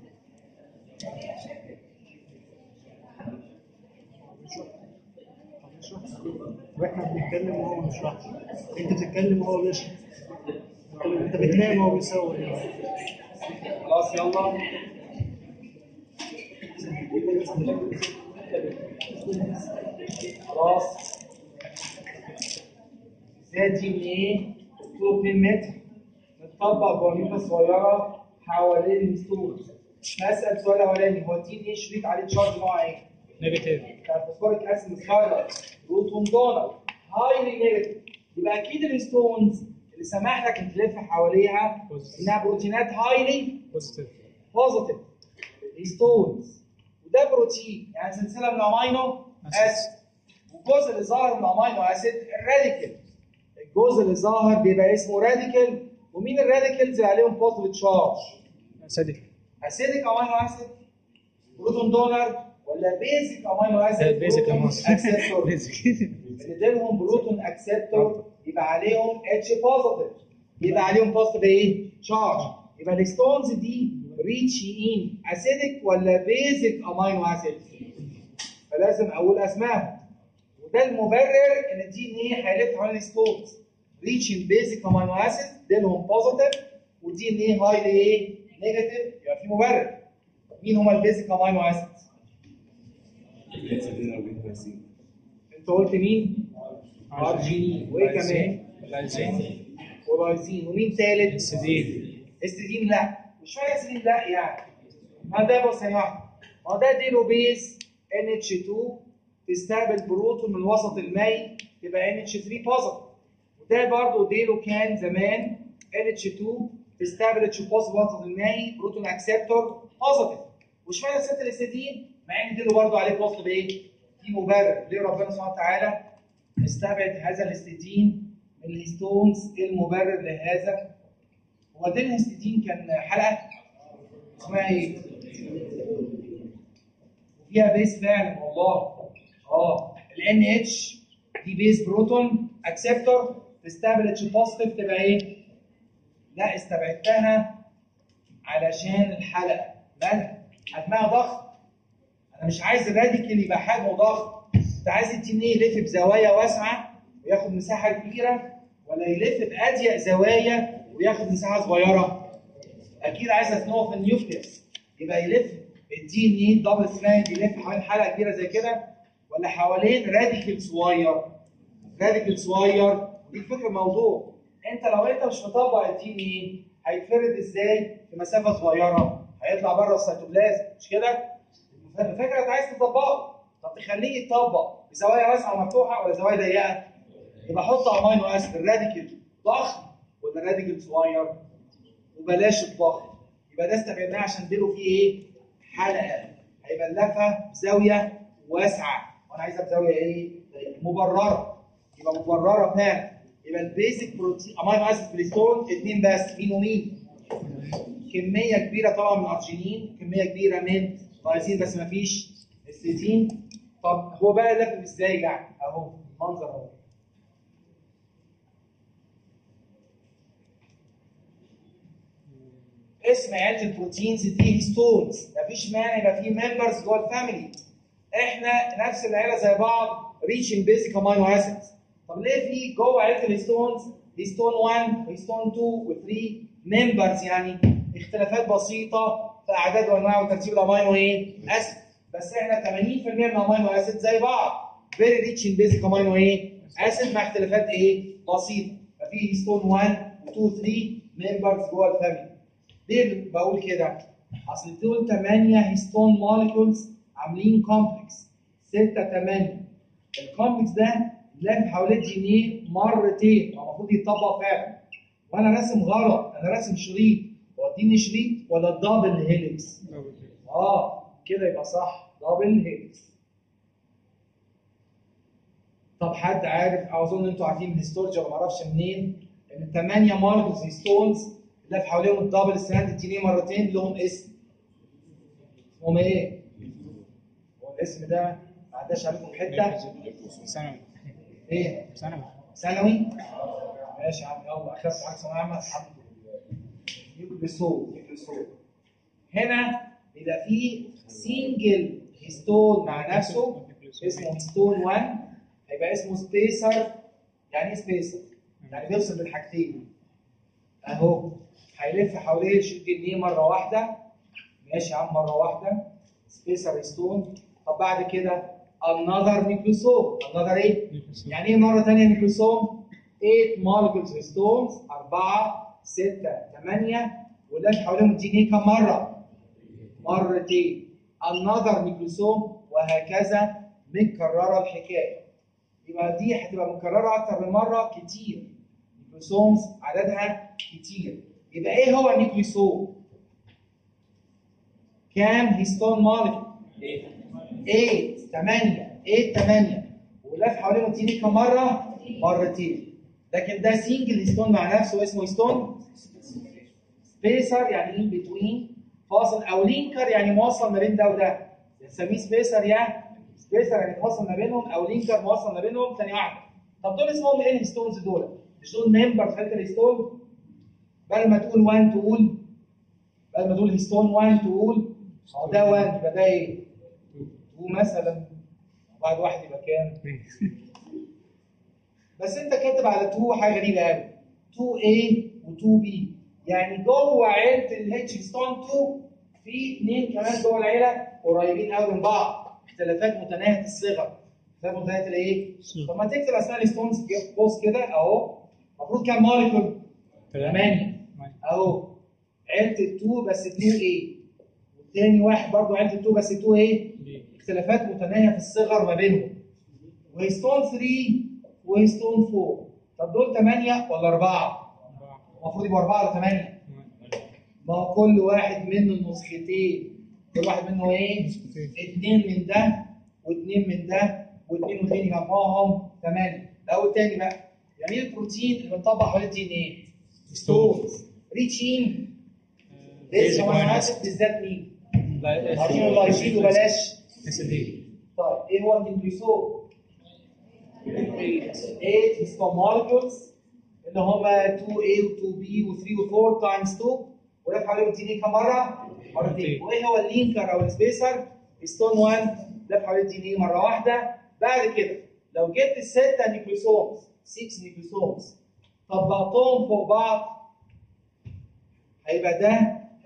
واحنا بنتكلم وهو بيشرح انت بتتكلم وهو بيشرح انت بتنام وهو بيصور يعني خلاص يلا خلاص ازاي دي من ايه؟ طوله 2 متر متطبق بوابيطه صغيره حوالين الستونز اسال سؤال اولاني هو دي ايه شريط عليه تشارج نوع ايه؟ نيجاتيف الفوسفوريك اسيد سكارلت روتون دونر هايلي نيجاتيف يبقى اكيد الستونز اللي سمح لك ان تلف حواليها Positive. انها بروتينات هايلي بوزيتيف بوزيتيف ستونز وده بروتين يعني سلسله من امينو اسيد والجزء اللي ظاهر من امينو اسيد الراديكال الجزء اللي ظاهر بيبقى اسمه راديكال ومين الراديكالز اللي عليهم بوزيتيف تشارج صدق اسيدك امينو اسيد بروتون دونر ولا بيزك امينو اسيد بيزك امونت اكسبتور بنديلهم بروتون اكسبتور يبقى عليهم اتش بوزيتيف يبقى عليهم بوزيتيف ايه؟ تشارج يبقى الستونز دي ريتش ان اسيدك ولا بيزك امينو اسيد فلازم اقول اسمائهم وده المبرر ان الدي ان ايه هيلف حوالين الستونز ريتش ان بيزك امينو اسيد ديلهم بوزيتيف والدي ان ايه هايلي ايه؟ نيجاتيف يبقى في مبرر مين هما البيزك امينو اسيد؟ انت قلت مين؟ ارجينين وايه كمان؟ لايزين ولايزين ومين ثالث؟ السدين استدين لا مش معنى استدين لا يعني ما ده بص ثانيه واحده ما ده ديلو بيز NH2 تستقبل بروتون من الوسط المائي تبقى NH3 بوزيتيف وده برضه ديلو كان زمان NH2 تستقبل اتش بوزيتيف الوسط المائي بروتون اكسبتور بوزيتيف وش معنى ست الاستدين مع ان ديلو برضه عليه بوزيتيف ايه؟ في مبرر ليه ربنا سبحانه وتعالى استبعد هذا الاستدين من الهيستونز ايه المبرر لهذا هو ده الهستidine كان حلقه اسمها ايه؟ فيها بيس فعلا والله اه ال NH دي بيس بروتون اكسبتور تستقبل اتش بوزيتيف تبقى ايه؟ لا استبعدتها علشان الحلقه مالها؟ حجمها ضخم انا مش عايز الراديكال يبقى حجمه ضخم انت عايز التي يلف بزوايا واسعه وياخد مساحه كبيره ولا يلف باضيق زوايا وياخد مساحه صغيره اكيد عايز ازنقه في النيوكليوس يبقى يلف الدي ان ايه دبل ستراند يلف حوالين حلقه كبيره زي كده ولا حوالين راديكال صغير راديكال صغير دي فكره الموضوع انت لو انت مش مطبق الدي ان ايه هيتفرد ازاي في مسافه صغيره هيطلع بره السيتوبلازم مش كده الفكره انت عايز تطبقه طب تخليه يتطبق بزوايا واسعه ومفتوحه ولا زوايا ضيقه يبقى حط امينو اسيد الراديكال ضخم ولا الراديكال صغير وبلاش الضغط يبقى ده استخدمناه عشان نديله فيه ايه؟ حلقه هيبقى اللفه بزاويه واسعه وانا عايزها بزاويه ايه؟ مبرره يبقى مبرره فعلا يبقى البيزك بروتين امينو اسيد في الستون اثنين بس مين ومين؟ كميه كبيره طبعا من الارجينين كميه كبيره من اللايزين بس ما فيش السيتين طب هو بقى لف ازاي يعني؟ اهو المنظر اهو اسم عيله البروتينز دي هيستونز مفيش مانع يبقى في ممبرز جوه الفاميلي احنا نفس العيله زي بعض ريتشنج بيزك امينو اسيدز طب ليه في جوه عيله الهيستونز هيستون 1 وهيستون 2 و3 ممبرز يعني اختلافات بسيطه في اعداد وانواع وترتيب الامينو ايه اسيد بس احنا 80% من الامينو اسيد زي بعض فيري ريتشنج بيزك امينو ايه اسيد مع اختلافات ايه بسيطه ففي هيستون 1 و 2 3 ممبرز جوه الفاميلي ليه بقول كده؟ اصل دول 8 هيستون موليكولز عاملين كومبلكس 6 8 الكومبلكس ده لف حوالين الدي ان ايه مرتين هو المفروض يتطبق فعلا وانا راسم غلط انا راسم شريط هو اديني شريط ولا الدبل هيليكس؟ اه كده يبقى صح دبل هيليكس طب حد عارف او اظن انتوا عارفين من الهيستولوجي ولا معرفش منين ان 8 مولكولز هيستونز لف حواليهم الدبل ستراند الدي ان مرتين لهم اسم اسمهم ايه؟ هو الاسم ده ما عداش عليكم في حته ثانوي ايه؟ ثانوي ثانوي ماشي يا عم يلا اخدت حاجه ثانويه عامه الحمد لله يكبسوه يكبسوه هنا بيبقى فيه سنجل هيستون مع نفسه اسمه هيستون 1 هيبقى اسمه سبيسر يعني ايه سبيسر؟ يعني بيفصل بين حاجتين اهو هيلف حوالين شيت دي ان ايه مره واحده ماشي يا عم مره واحده سبيسر هيستون طب بعد كده another نيوكليوسوم another ايه؟ يعني ايه مره ثانيه نيوكليوسوم؟ 8 molecules هيستونز 4 6 8 ولف حواليهم الدي ان ايه كم مره؟ مرتين another نيوكليوسوم وهكذا متكرره الحكايه يبقى دي هتبقى مكرره اكتر من مره كتير نيوكليوسومز عددها كتير يبقى ايه هو النيوكليوسوم؟ كام هيستون مولكيول؟ 8 8 8 8 ولف حوالين الدي كم مره؟ مرتين لكن ده سنجل هيستون مع نفسه اسمه هيستون سبيسر يعني ان بتوين فاصل او لينكر يعني موصل ما بين ده وده بنسميه سبيسر يا سبيسر يعني موصل ما بينهم او لينكر موصل ما بينهم ثانيه واحده طب دول اسمهم ايه الهيستونز دول؟ مش دول ممبرز في الهيستون؟ بدل ما تقول 1 تقول بدل ما تقول هيستون 1 تقول اهو ده 1 يبقى ده ايه؟ 2 مثلا بعد واحد يبقى كام؟ بس انت كاتب على 2 حاجه غريبه قوي 2A و2B يعني جوه عيله الاتش هيستون 2 في اثنين كمان جوه العيله قريبين قوي من بعض اختلافات متناهيه الصغر اختلافات متناهيه الايه؟ طب ما تكتب اسماء الهيستونز بوست كده اهو المفروض كام موليكول؟ 8 اهو عيله ال2 بس 2 a والتاني واحد برضه عيله ال2 بس 2 a اختلافات متناهيه في الصغر ما بينهم وهيستون 3 وهيستون 4 طب دول 8 ولا 4 المفروض يبقوا 4 ولا 8 ما هو كل واحد منه نسختين كل واحد منه ايه اثنين من ده واثنين من ده واثنين واثنين يجمعهم 8 ده اول تاني بقى يعني ايه البروتين اللي متطبق حوالين الدي ان ايه ستونز ريتشين ليس امينو اسيد بالذات مين؟ عارفين اللايسين وبلاش طيب ايه هو النيوكليوسوم؟ 8 هيستون مولكيولز اللي هم 2A و 2B و 3 و 4 تايمز 2 ولف حواليهم الدي ان كم مره؟ مرتين وايه هو اللينكر او السبيسر؟ هيستون 1 لف حوالين الدي ان مره واحده بعد كده لو جبت السته نيوكليوسومز 6 نيوكليوسومز طبقتهم فوق بعض هيبقى ده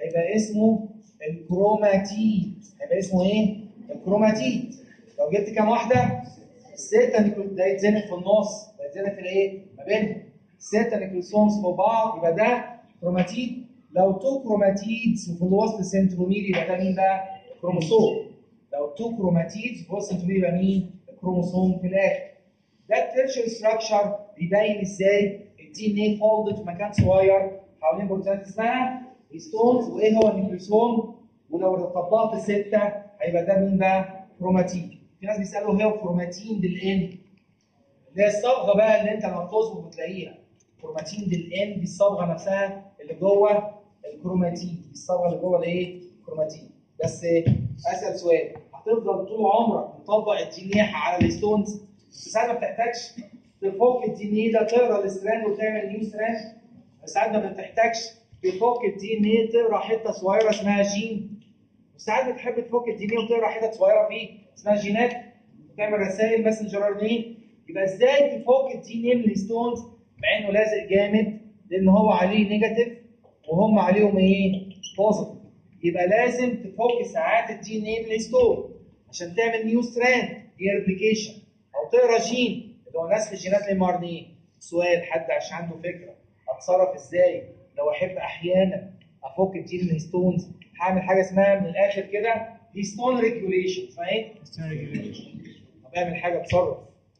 هيبقى اسمه الكروماتيد هيبقى اسمه ايه؟ الكروماتيد لو جبت كام واحده؟ الستة نيكل- ده يتزنق في النص ده يتزنق في الايه؟ ما بينهم ستة نيكلوسومز في بعض يبقى ده كروماتيد لو تو كروماتيدز وفي الوسط سنترومير يبقى ده مين بقى؟ كروموسوم لو تو كروماتيدز في الوسط سنترومير يبقى مين؟ الكروموسوم في الاخر ده التيرشري ستراكشر بيبين ازاي الدي ان ايه فولدد في مكان صغير حوالين بروتينات اسمها هيستونز وايه هو النيوكليوسوم ولو طبقت السته هيبقى ده مين بقى؟ كروماتين في ناس بيسالوا هو كروماتين بالان اللي هي الصبغه بقى اللي انت لما بتصبغ بتلاقيها كروماتين بالان دي الصبغه نفسها اللي جوه الكروماتين دي الصبغه اللي جوه الايه؟ الكروماتين بس اسال سؤال هتفضل طول عمرك مطبق الدي ان ايه على الستونز ساعات ما بتحتاجش تفك الدي ان ايه ده تقرا الستراند وتعمل نيو ستراند ساعات ما بتحتاجش تفك الدي ان ايه تقرا حته صغيره اسمها جين وساعات بتحب تفك الدي ان ايه وتقرا حتت صغيره فيه اسمها جينات وتعمل رسائل ماسنجر ار ان ايه يبقى ازاي تفك الدي ان ايه من الستونز مع انه لازق جامد لان هو عليه نيجاتيف وهم عليهم ايه؟ بوزيتيف يبقى لازم تفك ساعات الدي ان ايه من الستون عشان تعمل نيو ستراند دي ريبليكيشن او تقرا جين اللي هو نسخ الجينات الام ار ان ايه سؤال حد عشان عنده فكره اتصرف ازاي لو احب احيانا افك الجين من الستونز هعمل حاجه اسمها من الاخر كده دي ستون ريجوليشن اسمها ايه؟ طب اعمل حاجه اتصرف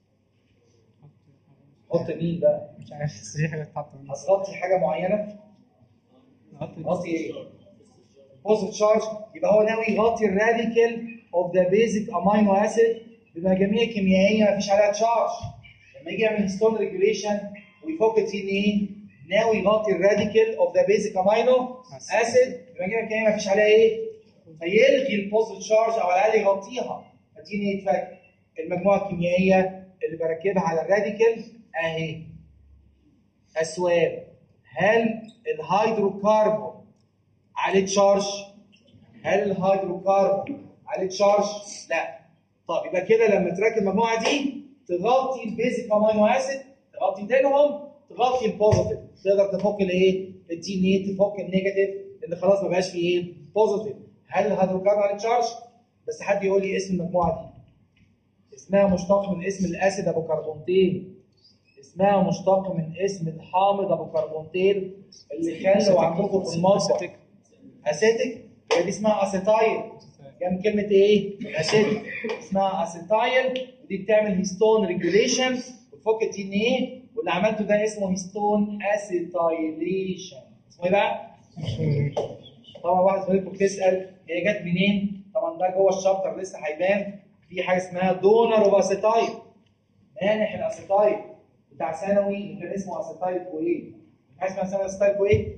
حط مين بقى؟ مش عارف بس في حاجه اتحط من النص. هتغطي حاجه معينه نحط غطي ايه؟ بوزيتيف تشارج يبقى هو ناوي يغطي الراديكال اوف ذا بيزك امينو اسيد بمجاميع كيميائيه ما فيش عليها تشارج لما يجي يعمل ستون ريجوليشن ويفك الدي ان ايه ناوي يغطي الراديكال اوف ذا بيزك امينو اسيد بمجاميع كيميائيه ما فيش عليها ايه؟ فيلغي البوزيتيف تشارج او على الاقل يغطيها فالدي ان ايه يتفك المجموعه الكيميائيه اللي بركبها على الراديكال اهي السؤال هل الهيدروكربون عليه تشارج؟ هل الهيدروكربون عليه تشارج؟ لا. طب يبقى كده لما تركب المجموعه دي تغطي البيزك امينو اسيد تغطي دينهم تغطي البوزيتيف تقدر تفك الايه؟ الدي ان ايه تفك النيجاتيف لان خلاص ما بقاش فيه ايه؟ بوزيتيف. هل الهيدروكربون عليه تشارج؟ بس حد يقول لي اسم المجموعه دي. اسمها مشتق من اسم الاسيد ابو كربونتين اسمها مشتق من اسم الحامض ابو كربونتين اللي خلوا عندكم في المطبخ اسيتيك يبقى دي اسمها اسيتايل جايه من كلمه ايه؟ اسيتيك اسمها اسيتايل ودي بتعمل هيستون ريجوليشن وتفك الدي ان ايه واللي عملته ده اسمه هيستون اسيتايليشن اسمه ايه بقى؟ طبعا واحد زميلكم بتسال هي جت منين؟ طبعا ده جوه الشابتر لسه هيبان في حاجه اسمها دونر اوف اسيتايل مانح الاسيتايل بتاع ثانوي اللي كان اسمه اسيتايل كويه حاجه اسمها ثانوي اسيتايل كويه؟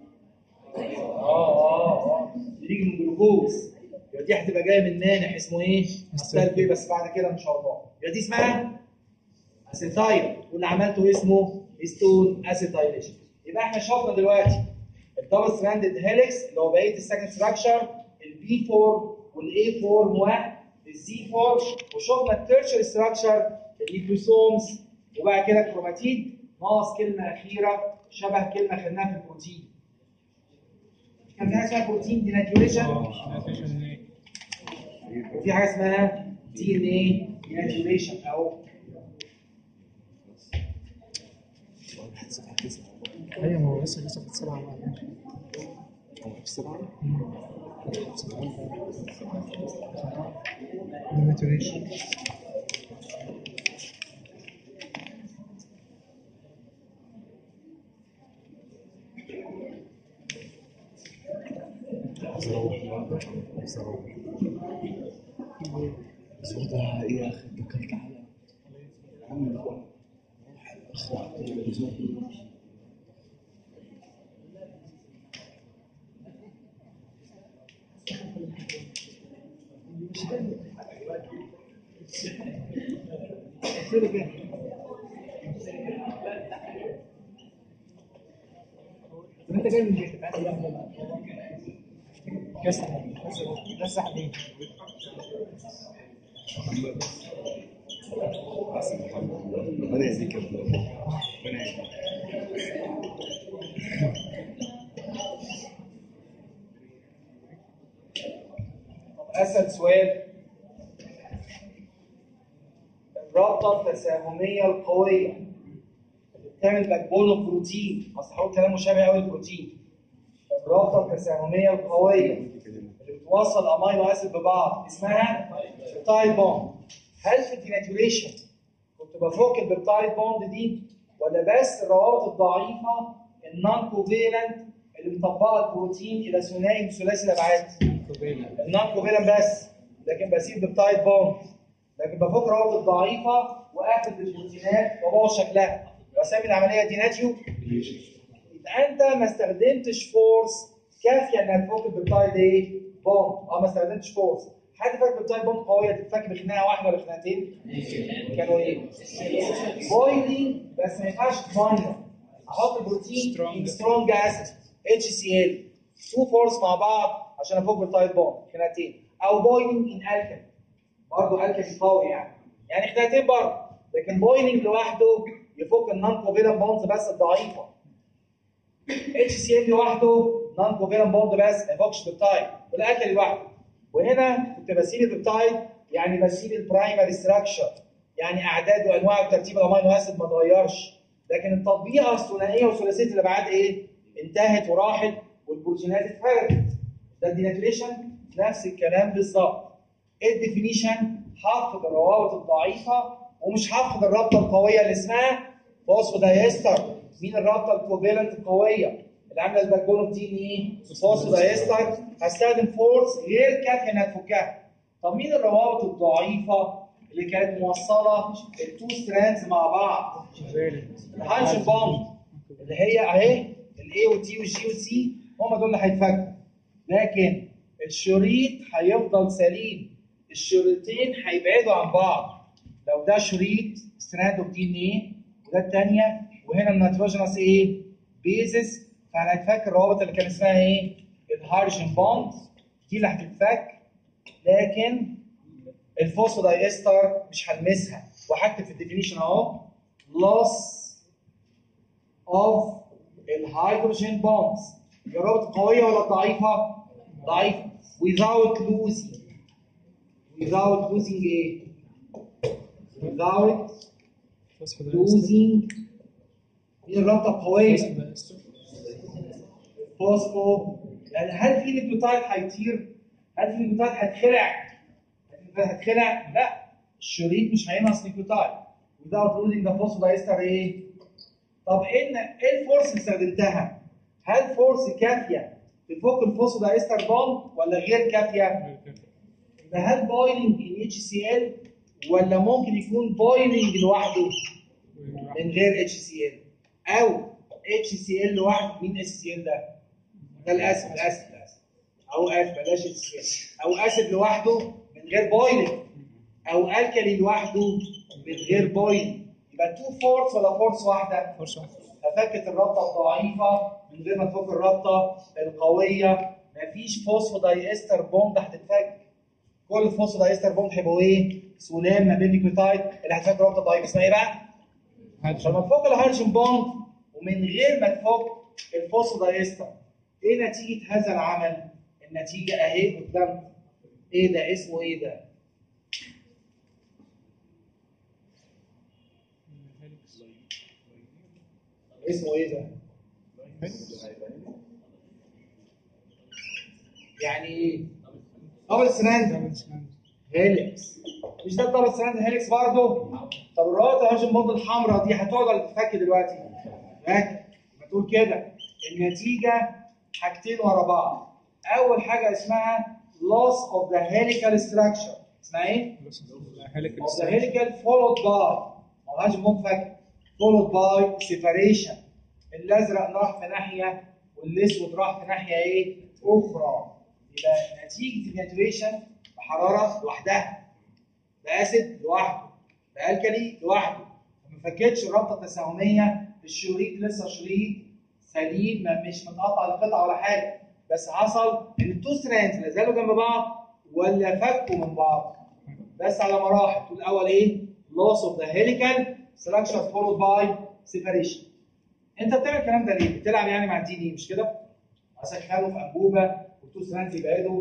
اه اه اه بيجي من جلوكوز يبقى دي هتبقى جايه من مانح اسمه ايه؟ اسيتايل كويه بس بعد كده ان شاء الله يبقى دي اسمها اسيتايل واللي عملته اسمه هيستون اسيتايليشن يبقى احنا شفنا دلوقتي الدبل ستراندد هيليكس اللي هو بقيه السكند ستراكشر البي 4 والاي 4 والزي 4 وشفنا التيرشري ستراكشر النيوكليوسومز وبعد كده الكروماتيد ناقص كلمه اخيره شبه كلمه خدناها في البروتين كان في حاجه اسمها بروتين ديناتيوريشن وفي حاجه اسمها دي ان ايه ديناتيوريشن او ايوه ما هو لسه لسه في السبعه بعدين الماتوريشن صوتها ايه يا اخي اتكلت على عم روح الاخ عبد الرزاق طب انت جاي من البيت كسر كسر عليه ربنا يهديك يا ابني ربنا يهديك اسال سؤال الرابطه التساهميه القويه اللي بتعمل باك بون اوف بروتين اصل هقول كلام مشابه قوي للبروتين الرابطه التساهميه القويه اللي بتوصل امينو اسيد ببعض اسمها بيبتايد بوند هل في الديناتوريشن كنت بفك البيبتايد بوند دي ولا بس الروابط الضعيفه النون كوفيلنت اللي مطبقه البروتين الى ثنائي وثلاثي الابعاد النون كوفيلنت بس لكن بسيب بيبتايد بوند لكن بفك روابط ضعيفه واقفل بالبروتينات وابوظ شكلها واسمي العمليه ديناتيو يبقى انت ما استخدمتش فورس كافيه انها تفك البيبتايد ايه؟ بوند اه ما استخدمتش فورس حد فاكر بيبتايد بوند قويه تتفك بخناقه واحده ولا خناقتين؟ كانوا ايه؟ بويلينج بس ما ينفعش تميه احط البروتين ان سترونج اسيد اتش سي ال تو فورس مع بعض عشان افك بيبتايد بوند خناقتين او بويلينج ان الكل برضه الكل قوي يعني يعني خناقتين برضه لكن بويلينج لوحده يفك النون كوفيلنت بوندز بس الضعيفه اتش سي ال لوحده نون كوفيلنت بوند بس ما يفكش بيبتايد والاكل لوحده وهنا كنت بسيل البيبتايد يعني بسيل البرايمري ستراكشر يعني اعداد وانواع وترتيب الامينو اسيد ما اتغيرش لكن التطبيقه الثنائيه وثلاثيه الابعاد ايه؟ انتهت وراحت والبروتينات اتفردت ده الديناتوريشن نفس الكلام بالظبط الديفينيشن هفقد الروابط الضعيفه ومش هفقد الرابطه القويه اللي اسمها فوسفودايستر مين الرابطه الكوفالنت القويه اللي عامله الباك بون اوف دي ان ايه؟ فوسفودايستر هستخدم فورس غير كافيه انها تفكها طب مين الروابط الضعيفه اللي كانت موصله التو ستراندز مع بعض؟ الهايدروجين بوند اللي هي اهي الاي والتي والجي والسي هم دول اللي هيتفكوا لكن الشريط هيفضل سليم الشريطين هيبعدوا عن بعض لو ده شريط ستراند اوف دي ان ايه وده الثانيه وهنا النيتروجينوس ايه بيزس فهنتفك الروابط اللي كان اسمها ايه الهيدروجين بوند دي اللي هتتفك لكن الفوسفودايستر مش هلمسها وهكتب في الديفينيشن اهو loss of الهيدروجين بوندز الروابط قويه ولا ضعيفه؟ ضعيفه without losing without losing ايه؟ without losing مين الرابطه القويه؟ فوسفو يعني هل في نيوكليوتايد هيطير؟ هل في نيوكليوتايد هيتخلع؟ هتخلع؟ لا الشريط مش هينقص نيوكليوتايد without losing the phosphodiester ايه؟ طب ايه ايه الفورس اللي استخدمتها؟ هل فورس كافيه تفك الفوسفودايستر بوند ولا غير كافيه؟ يبقى هل بويلنج ان اتش سي ال ولا ممكن يكون بويلنج لوحده من غير اتش سي ال او اتش سي ال لوحده مين اتش سي ال ده؟ ده الاسيد الاسيد الاسيد او اسيد بلاش اتش سي ال او اسيد لوحده من غير بويلنج او الكلي لوحده من غير بويلنج يبقى تو فورس ولا فورس واحده؟ فرصة واحدة. ففكت الرابطه الضعيفه من غير ما تفك الرابطه القويه مفيش فوسفودايستر بوند هتتفك كل الفوسفودايستر بوند هيبقوا ايه؟ سلام ما بين النيوكليوتايد اللي هتفك الرابطه الضعيفه اسمها ايه بقى؟ لما تفك الهيدروجين بوند ومن غير ما تفك الفوسفودايستر ايه نتيجه هذا العمل؟ النتيجه اهي قدامكم ايه ده اسمه ايه ده؟ اسمه ايه ده؟ يعني ايه؟ دبل ستراند هيليكس مش ده الدبل ستراند هيليكس برضه؟ طب الروابط الهيدروجين بوند الحمراء دي هتقعد ولا تتفك دلوقتي؟ فاكر؟ بتقول كده النتيجه حاجتين ورا بعض اول حاجه اسمها loss of the helical structure اسمها ايه؟ of the helical followed by ما هوش منفك followed by separation الازرق راح في ناحيه والاسود راح في ناحيه ايه؟ اخرى يبقى نتيجه الناتوريشن بحراره لوحدها باسيد لوحده بالكلي لوحده ما فكتش الرابطه التساهميه الشريط لسه شريط سليم ما مش متقطع لقطعه ولا حاجه بس حصل ان التو ستراندز لا زالوا جنب بعض ولا فكوا من بعض بس على مراحل تقول الاول ايه؟ loss of the helical structure followed by separation انت بتعمل الكلام ده ليه؟ بتلعب يعني مع الدي دي مش كده؟ اسخنه في انبوبه والتو ستراندز يبعدوا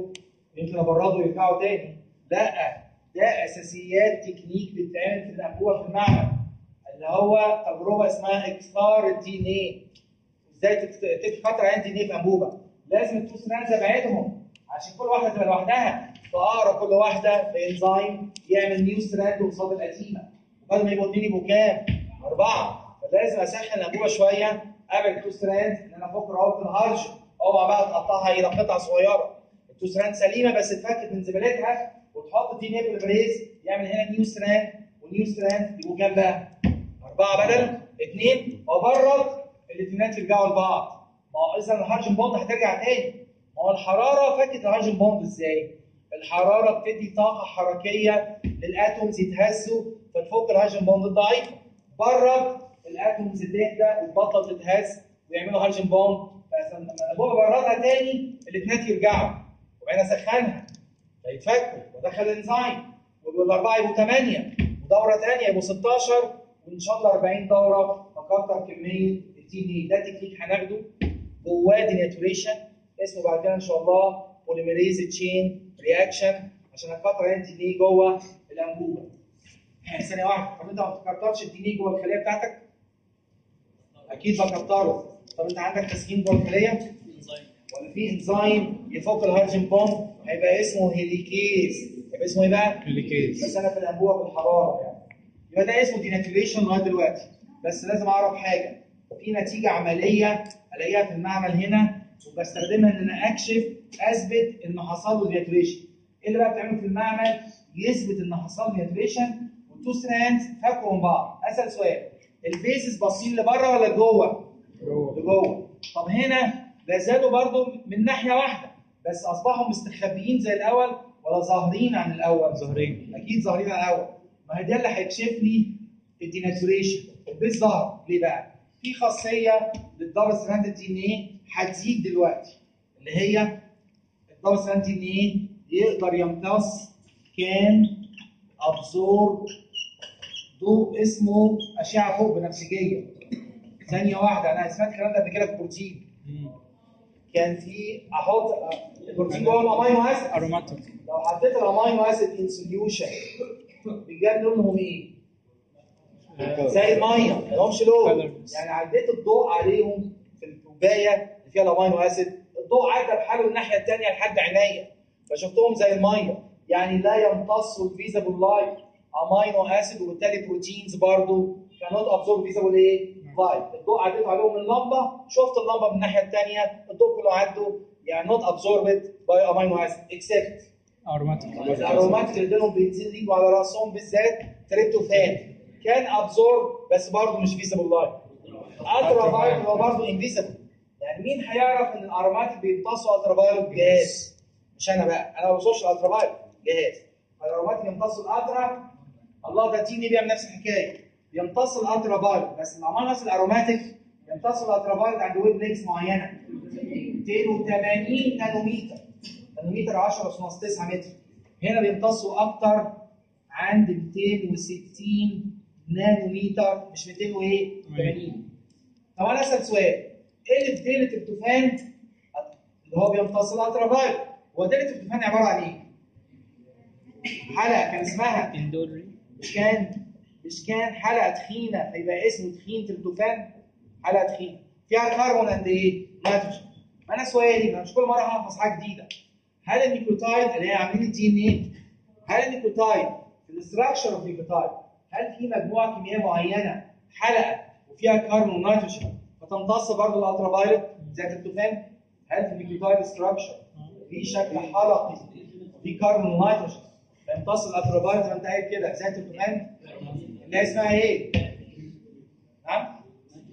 يمكن ابرده ويرجعوا تاني لا ده اساسيات تكنيك بتتعمل في الانبوبه في المعمل اللي هو تجربه اسمها اكثار الدي ان ايه ازاي تكتر عين دي ان ايه في انبوبه لازم التو ستراندز ابعدهم عشان كل واحده تبقى لوحدها فاقرا كل واحده بانزيم يعمل نيو ستراند قصاد القديمه وبدل ما يبقوا اثنين يبقوا كام؟ اربعه فلازم اسخن الانبوبه شويه ابعد التو ستراند ان انا افك روابط الهرج اوعى بقى تقطعها الى قطع صغيره التو ستراند سليمه بس اتفكت من زبالتها وتحط الدي ان ايه بالبريز يعمل هنا نيو ستراند ونيو ستراند يبقوا كام بقى؟ اربعه بدل اثنين وبرد الاثنينات يرجعوا لبعض ما هو اذا الهارجن بوند هترجع تاني ما هو الحراره فكت الهارجن بوند ازاي؟ الحراره بتدي طاقه حركيه للاتومز يتهزوا فتفك الهارجن بوند الضعيفه برد الاتومز تهدى وتبطل تتهز ويعملوا هارجن بوند فلما الانبوبه بردها تاني الاثنينات يرجعوا وبعدين اسخنها فيتفكوا وادخل الانزيم والاربعه يبقوا 8 ودوره ثانيه يبقوا 16 وان شاء الله 40 دوره فكتر كميه التي ان ده تكنيك هناخده جواه ديناتوريشن اسمه بعد كده ان شاء الله بوليميريز تشين رياكشن عشان اكتر التي ان جوه الانبوبه. ثانيه واحده طب انت ما بتكترش الدي ان جوه الخليه بتاعتك؟ اكيد بكتره طب انت عندك تسخين جوه الخليه؟ ولا في انزيم يفك الهيدروجين بوند هيبقى اسمه هيليكيز هيبقى اسمه ايه بقى؟ هيليكيز. بس انا في الانبوبه بالحراره يعني يبقى ده اسمه ديناتوريشن لغايه دلوقتي بس لازم اعرف حاجه في نتيجه عمليه الاقيها في المعمل هنا وبستخدمها ان انا اكشف اثبت ان حصل له ديناتوريشن ايه اللي بقى بتعمله في المعمل؟ يثبت ان حصل له ديناتوريشن والتو ستراندز فكوا من بعض اسال سؤال البيزس باصين لبره ولا لجوه؟ لجوه طب هنا لا زالوا برضو من ناحيه واحده بس اصبحوا مستخبيين زي الاول ولا ظاهرين عن الاول؟ ظاهرين. اكيد ظاهرين عن الاول ما هي ده اللي هيكشف لي الديناتوريشن البيز ظهر ليه بقى؟ في خاصيه للدبل ستراند دي ان ايه هتزيد دلوقتي اللي هي الدبل ستراند دي ان ايه يقدر يمتص كان ابزورب ضوء اسمه اشعه فوق بنفسجيه ثانيه واحده انا سمعت الكلام ده قبل كده في البروتين كان في احط البروتين جوه الامينو اسيد اروماتيك لو حطيت الامينو اسيد ان سوليوشن بجد لونهم ايه؟ زي الميه ما لهمش لون Colors. يعني عديت الضوء عليهم في الكوبايه اللي فيها الامينو اسيد الضوء عدى بحاله الناحيه الثانيه لحد عينيا فشفتهم زي الميه يعني لا يمتصوا الفيزابل لايت امينو اسيد وبالتالي بروتينز برضو كانوت ابزورب فيزابل ايه؟ لايت الضوء عديت عليهم من لمبه شفت اللمبه من الناحيه الثانيه الضوء كله عدوا يعني نوت ابزوربد باي امينو اسيد اكسبت اروماتيك الارومات اللي لهم بنزين يجوا على راسهم بالذات تريبتوفان كان ابزورب بس برضه مش فيزبل لايت الترا فايلوت هو برضه انفيزبل يعني مين هيعرف ان الاروماتيك بيمتصوا الترا فايلوت جهاز مش انا بقى انا ما بوصلش الالترا فايلوت جهاز فالاروماتيك يمتصوا الالترا الله ده تيني بيعمل نفس الحكايه بيمتص الالترا فايلوت بس الامال نفس الاروماتيك يمتص الالترا فايلوت عند ويف لينكس معينه 280 نانومتر نانومتر 10 اس ناقص 9 متر هنا بيمتصوا اكتر عند 260 نانومتر مش 200 وايه 80 طب انا اسال سؤال ايه اللي في ديله التوفان اللي هو بيمتص الالترا فايلوت هو ديله التوفان عباره عن ايه؟ حلقه كان اسمها اندوري مش كان مش كان حلقه تخينه فيبقى اسمه تخين تريبتوفان حلقه تخينه فيها كربون قد ايه؟ نيتروجين انا سؤالي انا مش كل مره هحفظ حاجه جديده هل النيكلوتايد اللي هي عاملين الدي ان ايه هل النيكلوتايد في الاستراكشر اوف نيكلوتايد هل في مجموعه كيميائيه معينه حلقه وفيها كربون ونيتروجين فتمتص برضه الالترا فايلوت زي التريبتوفان هل في النيكلوتايد ستراكشر في شكل حلقي في كربون ونيتروجين فيمتص الالترا فايلوت وانت قاعد كده زي التريبتوفان اللي هي اسمها ايه؟ نعم؟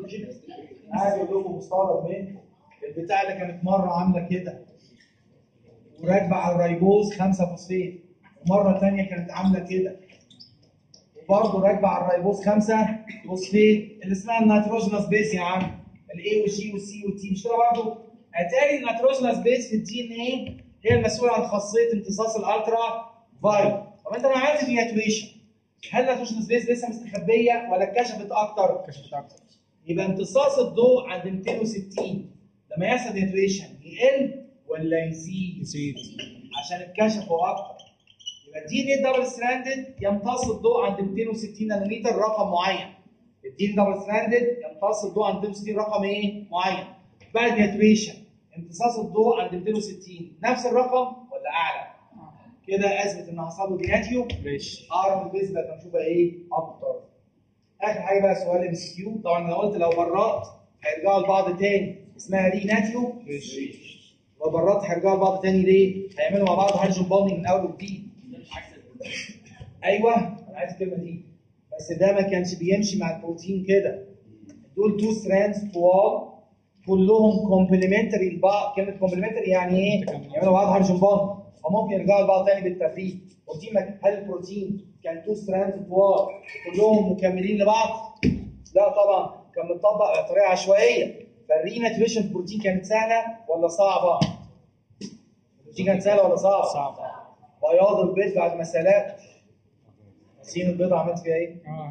قاعد يقول لكم مستغرب منكم البتاع اللي كانت مره عامله كده وراكبه على الريبوز 5 فوسفين ومره ثانيه كانت عامله كده وبرضه راكبه على الريبوز 5 فوسفين اللي اسمها النيتروجينوس بيس يا عم الاي والجي والسي والتي مش كده برضه اتاري النيتروجينوس بيس في الدي ان ايه هي المسؤوله عن خاصيه امتصاص الالترا فايلوت طب انت لو عملت ديناتوريشن هل النيتروجينوس بيس لسه مستخبيه ولا اتكشفت اكتر؟ كشفت اكتر يبقى امتصاص الضوء عند 260 لما يحصل ديناتوريشن يقل ولا يزيد؟ يزيد عشان اتكشفوا اكتر يبقى الدي ان اي دبل ستراندد يمتص الضوء عند 260 نانومتر رقم معين الدي ان دبل ستراندد يمتص الضوء عند 260 رقم ايه معين بقى النيتريشن امتصاص الضوء عند 260 نفس الرقم ولا اعلى كده اثبت ان حصل له ديناتيو ماشي اعرف البيز بقى نشوفها ايه اكتر اخر حاجه بقى سؤال ام اس كيو طبعا انا قلت لو برات هيرجعوا لبعض تاني اسمها ري ناتيو لو برات هيرجعوا لبعض تاني ليه؟ هيعملوا مع بعض هيدروجين بوندنج من اول وجديد ايوه انا عايز الكلمه دي بس ده ما كانش بيمشي مع البروتين كده دول تو ستراندز طوال كلهم كومبلمنتري لبعض كلمه كومبلمنتري يعني ايه؟ يعملوا مع بعض هيدروجين بوند فممكن يرجعوا لبعض تاني بالتفريق قلتين ما- هل البروتين كان تو ستراندز طوال كلهم مكملين لبعض؟ لا طبعا كان مطبق بطريقه عشوائيه فالريناتريشن في البروتين كانت سهله ولا صعبه؟ البروتين كانت سهله ولا صعبه؟ صعب بياض البيض بعد ما سلقت تسخين البيض عملت فيها ايه؟ اه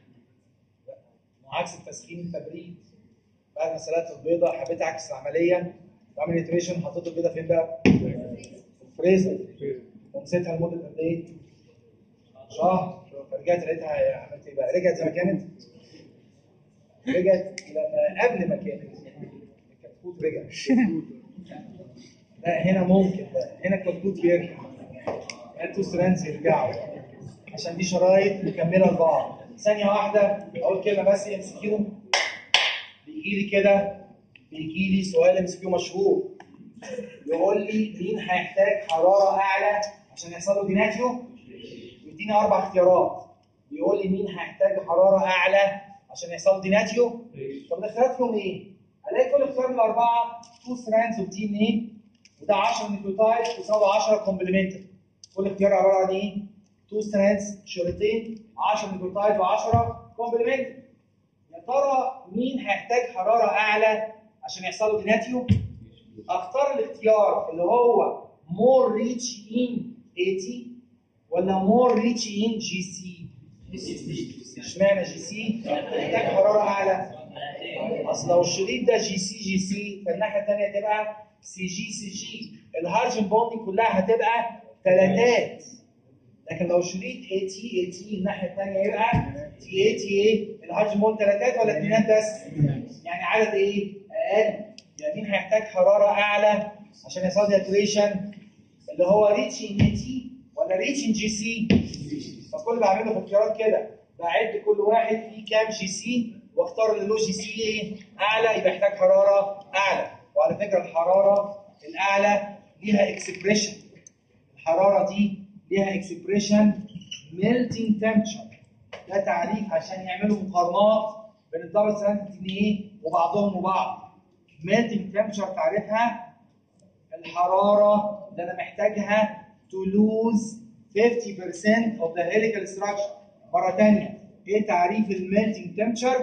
عكس التسخين التبريد بعد ما سلقت البيضه حبيت اعكس العمليه واعمل نيتريشن حطيت البيضه فين بقى؟ في الفريزر ونسيتها لمده قد ايه؟ شهر فرجعت لقيتها عملت ايه بقى؟ رجعت زي ما كانت؟ رجعت لما قبل ما كانت الكتكوت رجع لا هنا ممكن بقى هنا الكتكوت بيرجع التو ستراندز يرجعوا عشان دي شرايط مكمله لبعض ثانيه واحده اقول كلمه بس ام سي كيو بيجي لي كده بيجي لي سؤال ام سي كيو مشهور يقول لي مين هيحتاج حراره اعلى عشان يحصل له ديناتيو يديني اربع اختيارات يقول لي مين هيحتاج حراره اعلى عشان يحصل له ديناتيو طب الاختيارات فيهم ايه؟ الاقي كل اختيار من الاربعه تو ستراندز اوف دي ان ايه وده 10 نيوكليوتايد يساوي 10 كومبلمنتري كل اختيار عباره عن ايه؟ تو ستراندز شريطين 10 نيوكليوتايد و10 كومبلمنتري يا ترى مين هيحتاج حراره اعلى عشان يحصل له ديناتيو؟ اختار الاختيار اللي هو مور ريتش ان 80 ولا مور ريتش ان جي سي اشمعنى جي سي محتاج حراره اعلى اصل لو الشريط ده جي سي جي سي فالناحيه الثانيه تبقى سي جي سي جي الهارجن بوندنج كلها هتبقى ثلاثات لكن لو شريط اي تي اي تي الناحيه الثانيه يبقى تي اي تي اي الهارجن بوند ثلاثات ولا اثنينات بس؟ يعني عدد ايه؟ اقل يعني مين هيحتاج حراره اعلى عشان يحصل دياتوريشن اللي هو ريتش ان تي ولا ريتش ان جي سي فكل اللي بعمله في اختيارات كده بعد كل واحد فيه كام جي سي واختار اللي له جي سي ايه اعلى يبقى يحتاج حراره اعلى وعلى فكره الحراره الاعلى ليها اكسبريشن الحراره دي ليها اكسبريشن ميلتنج تمبشر ده تعريف عشان يعملوا مقارنات بين الدبل ستراند دي ايه وبعضهم وبعض ميلتنج تمبشر تعريفها الحراره اللي انا محتاجها to lose 50% of the helical structure مره ثانيه ايه تعريف الميلتنج تمبشر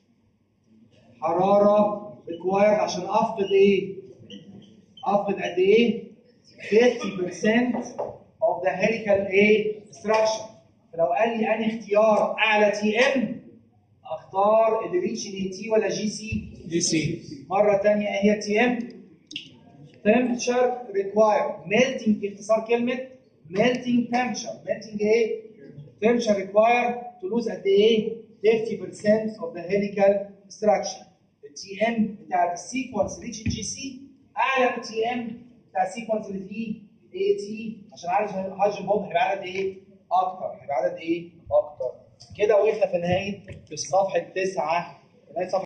حراره required عشان افقد ايه افقد قد ايه 50% of the helical ايه structure فلو قال لي انهي اختيار اعلى تي ام اختار اللي ريتش اي تي ولا جي سي دي سي مره ثانيه ايه هي تي ام temperature required melting اختصار كلمه melting temperature melting ايه temperature required to lose قد ايه 50% of the helical structure التي ام بتاع السيكونس ريتش جي سي اعلى من التي ام بتاع السيكونس اللي فيه اي تي عشان عارف الهيدروجين بوند هيبقى عدد ايه اكتر هيبقى عدد ايه اكتر كده وقفنا في نهايه صفحه 9 في نهايه صفحه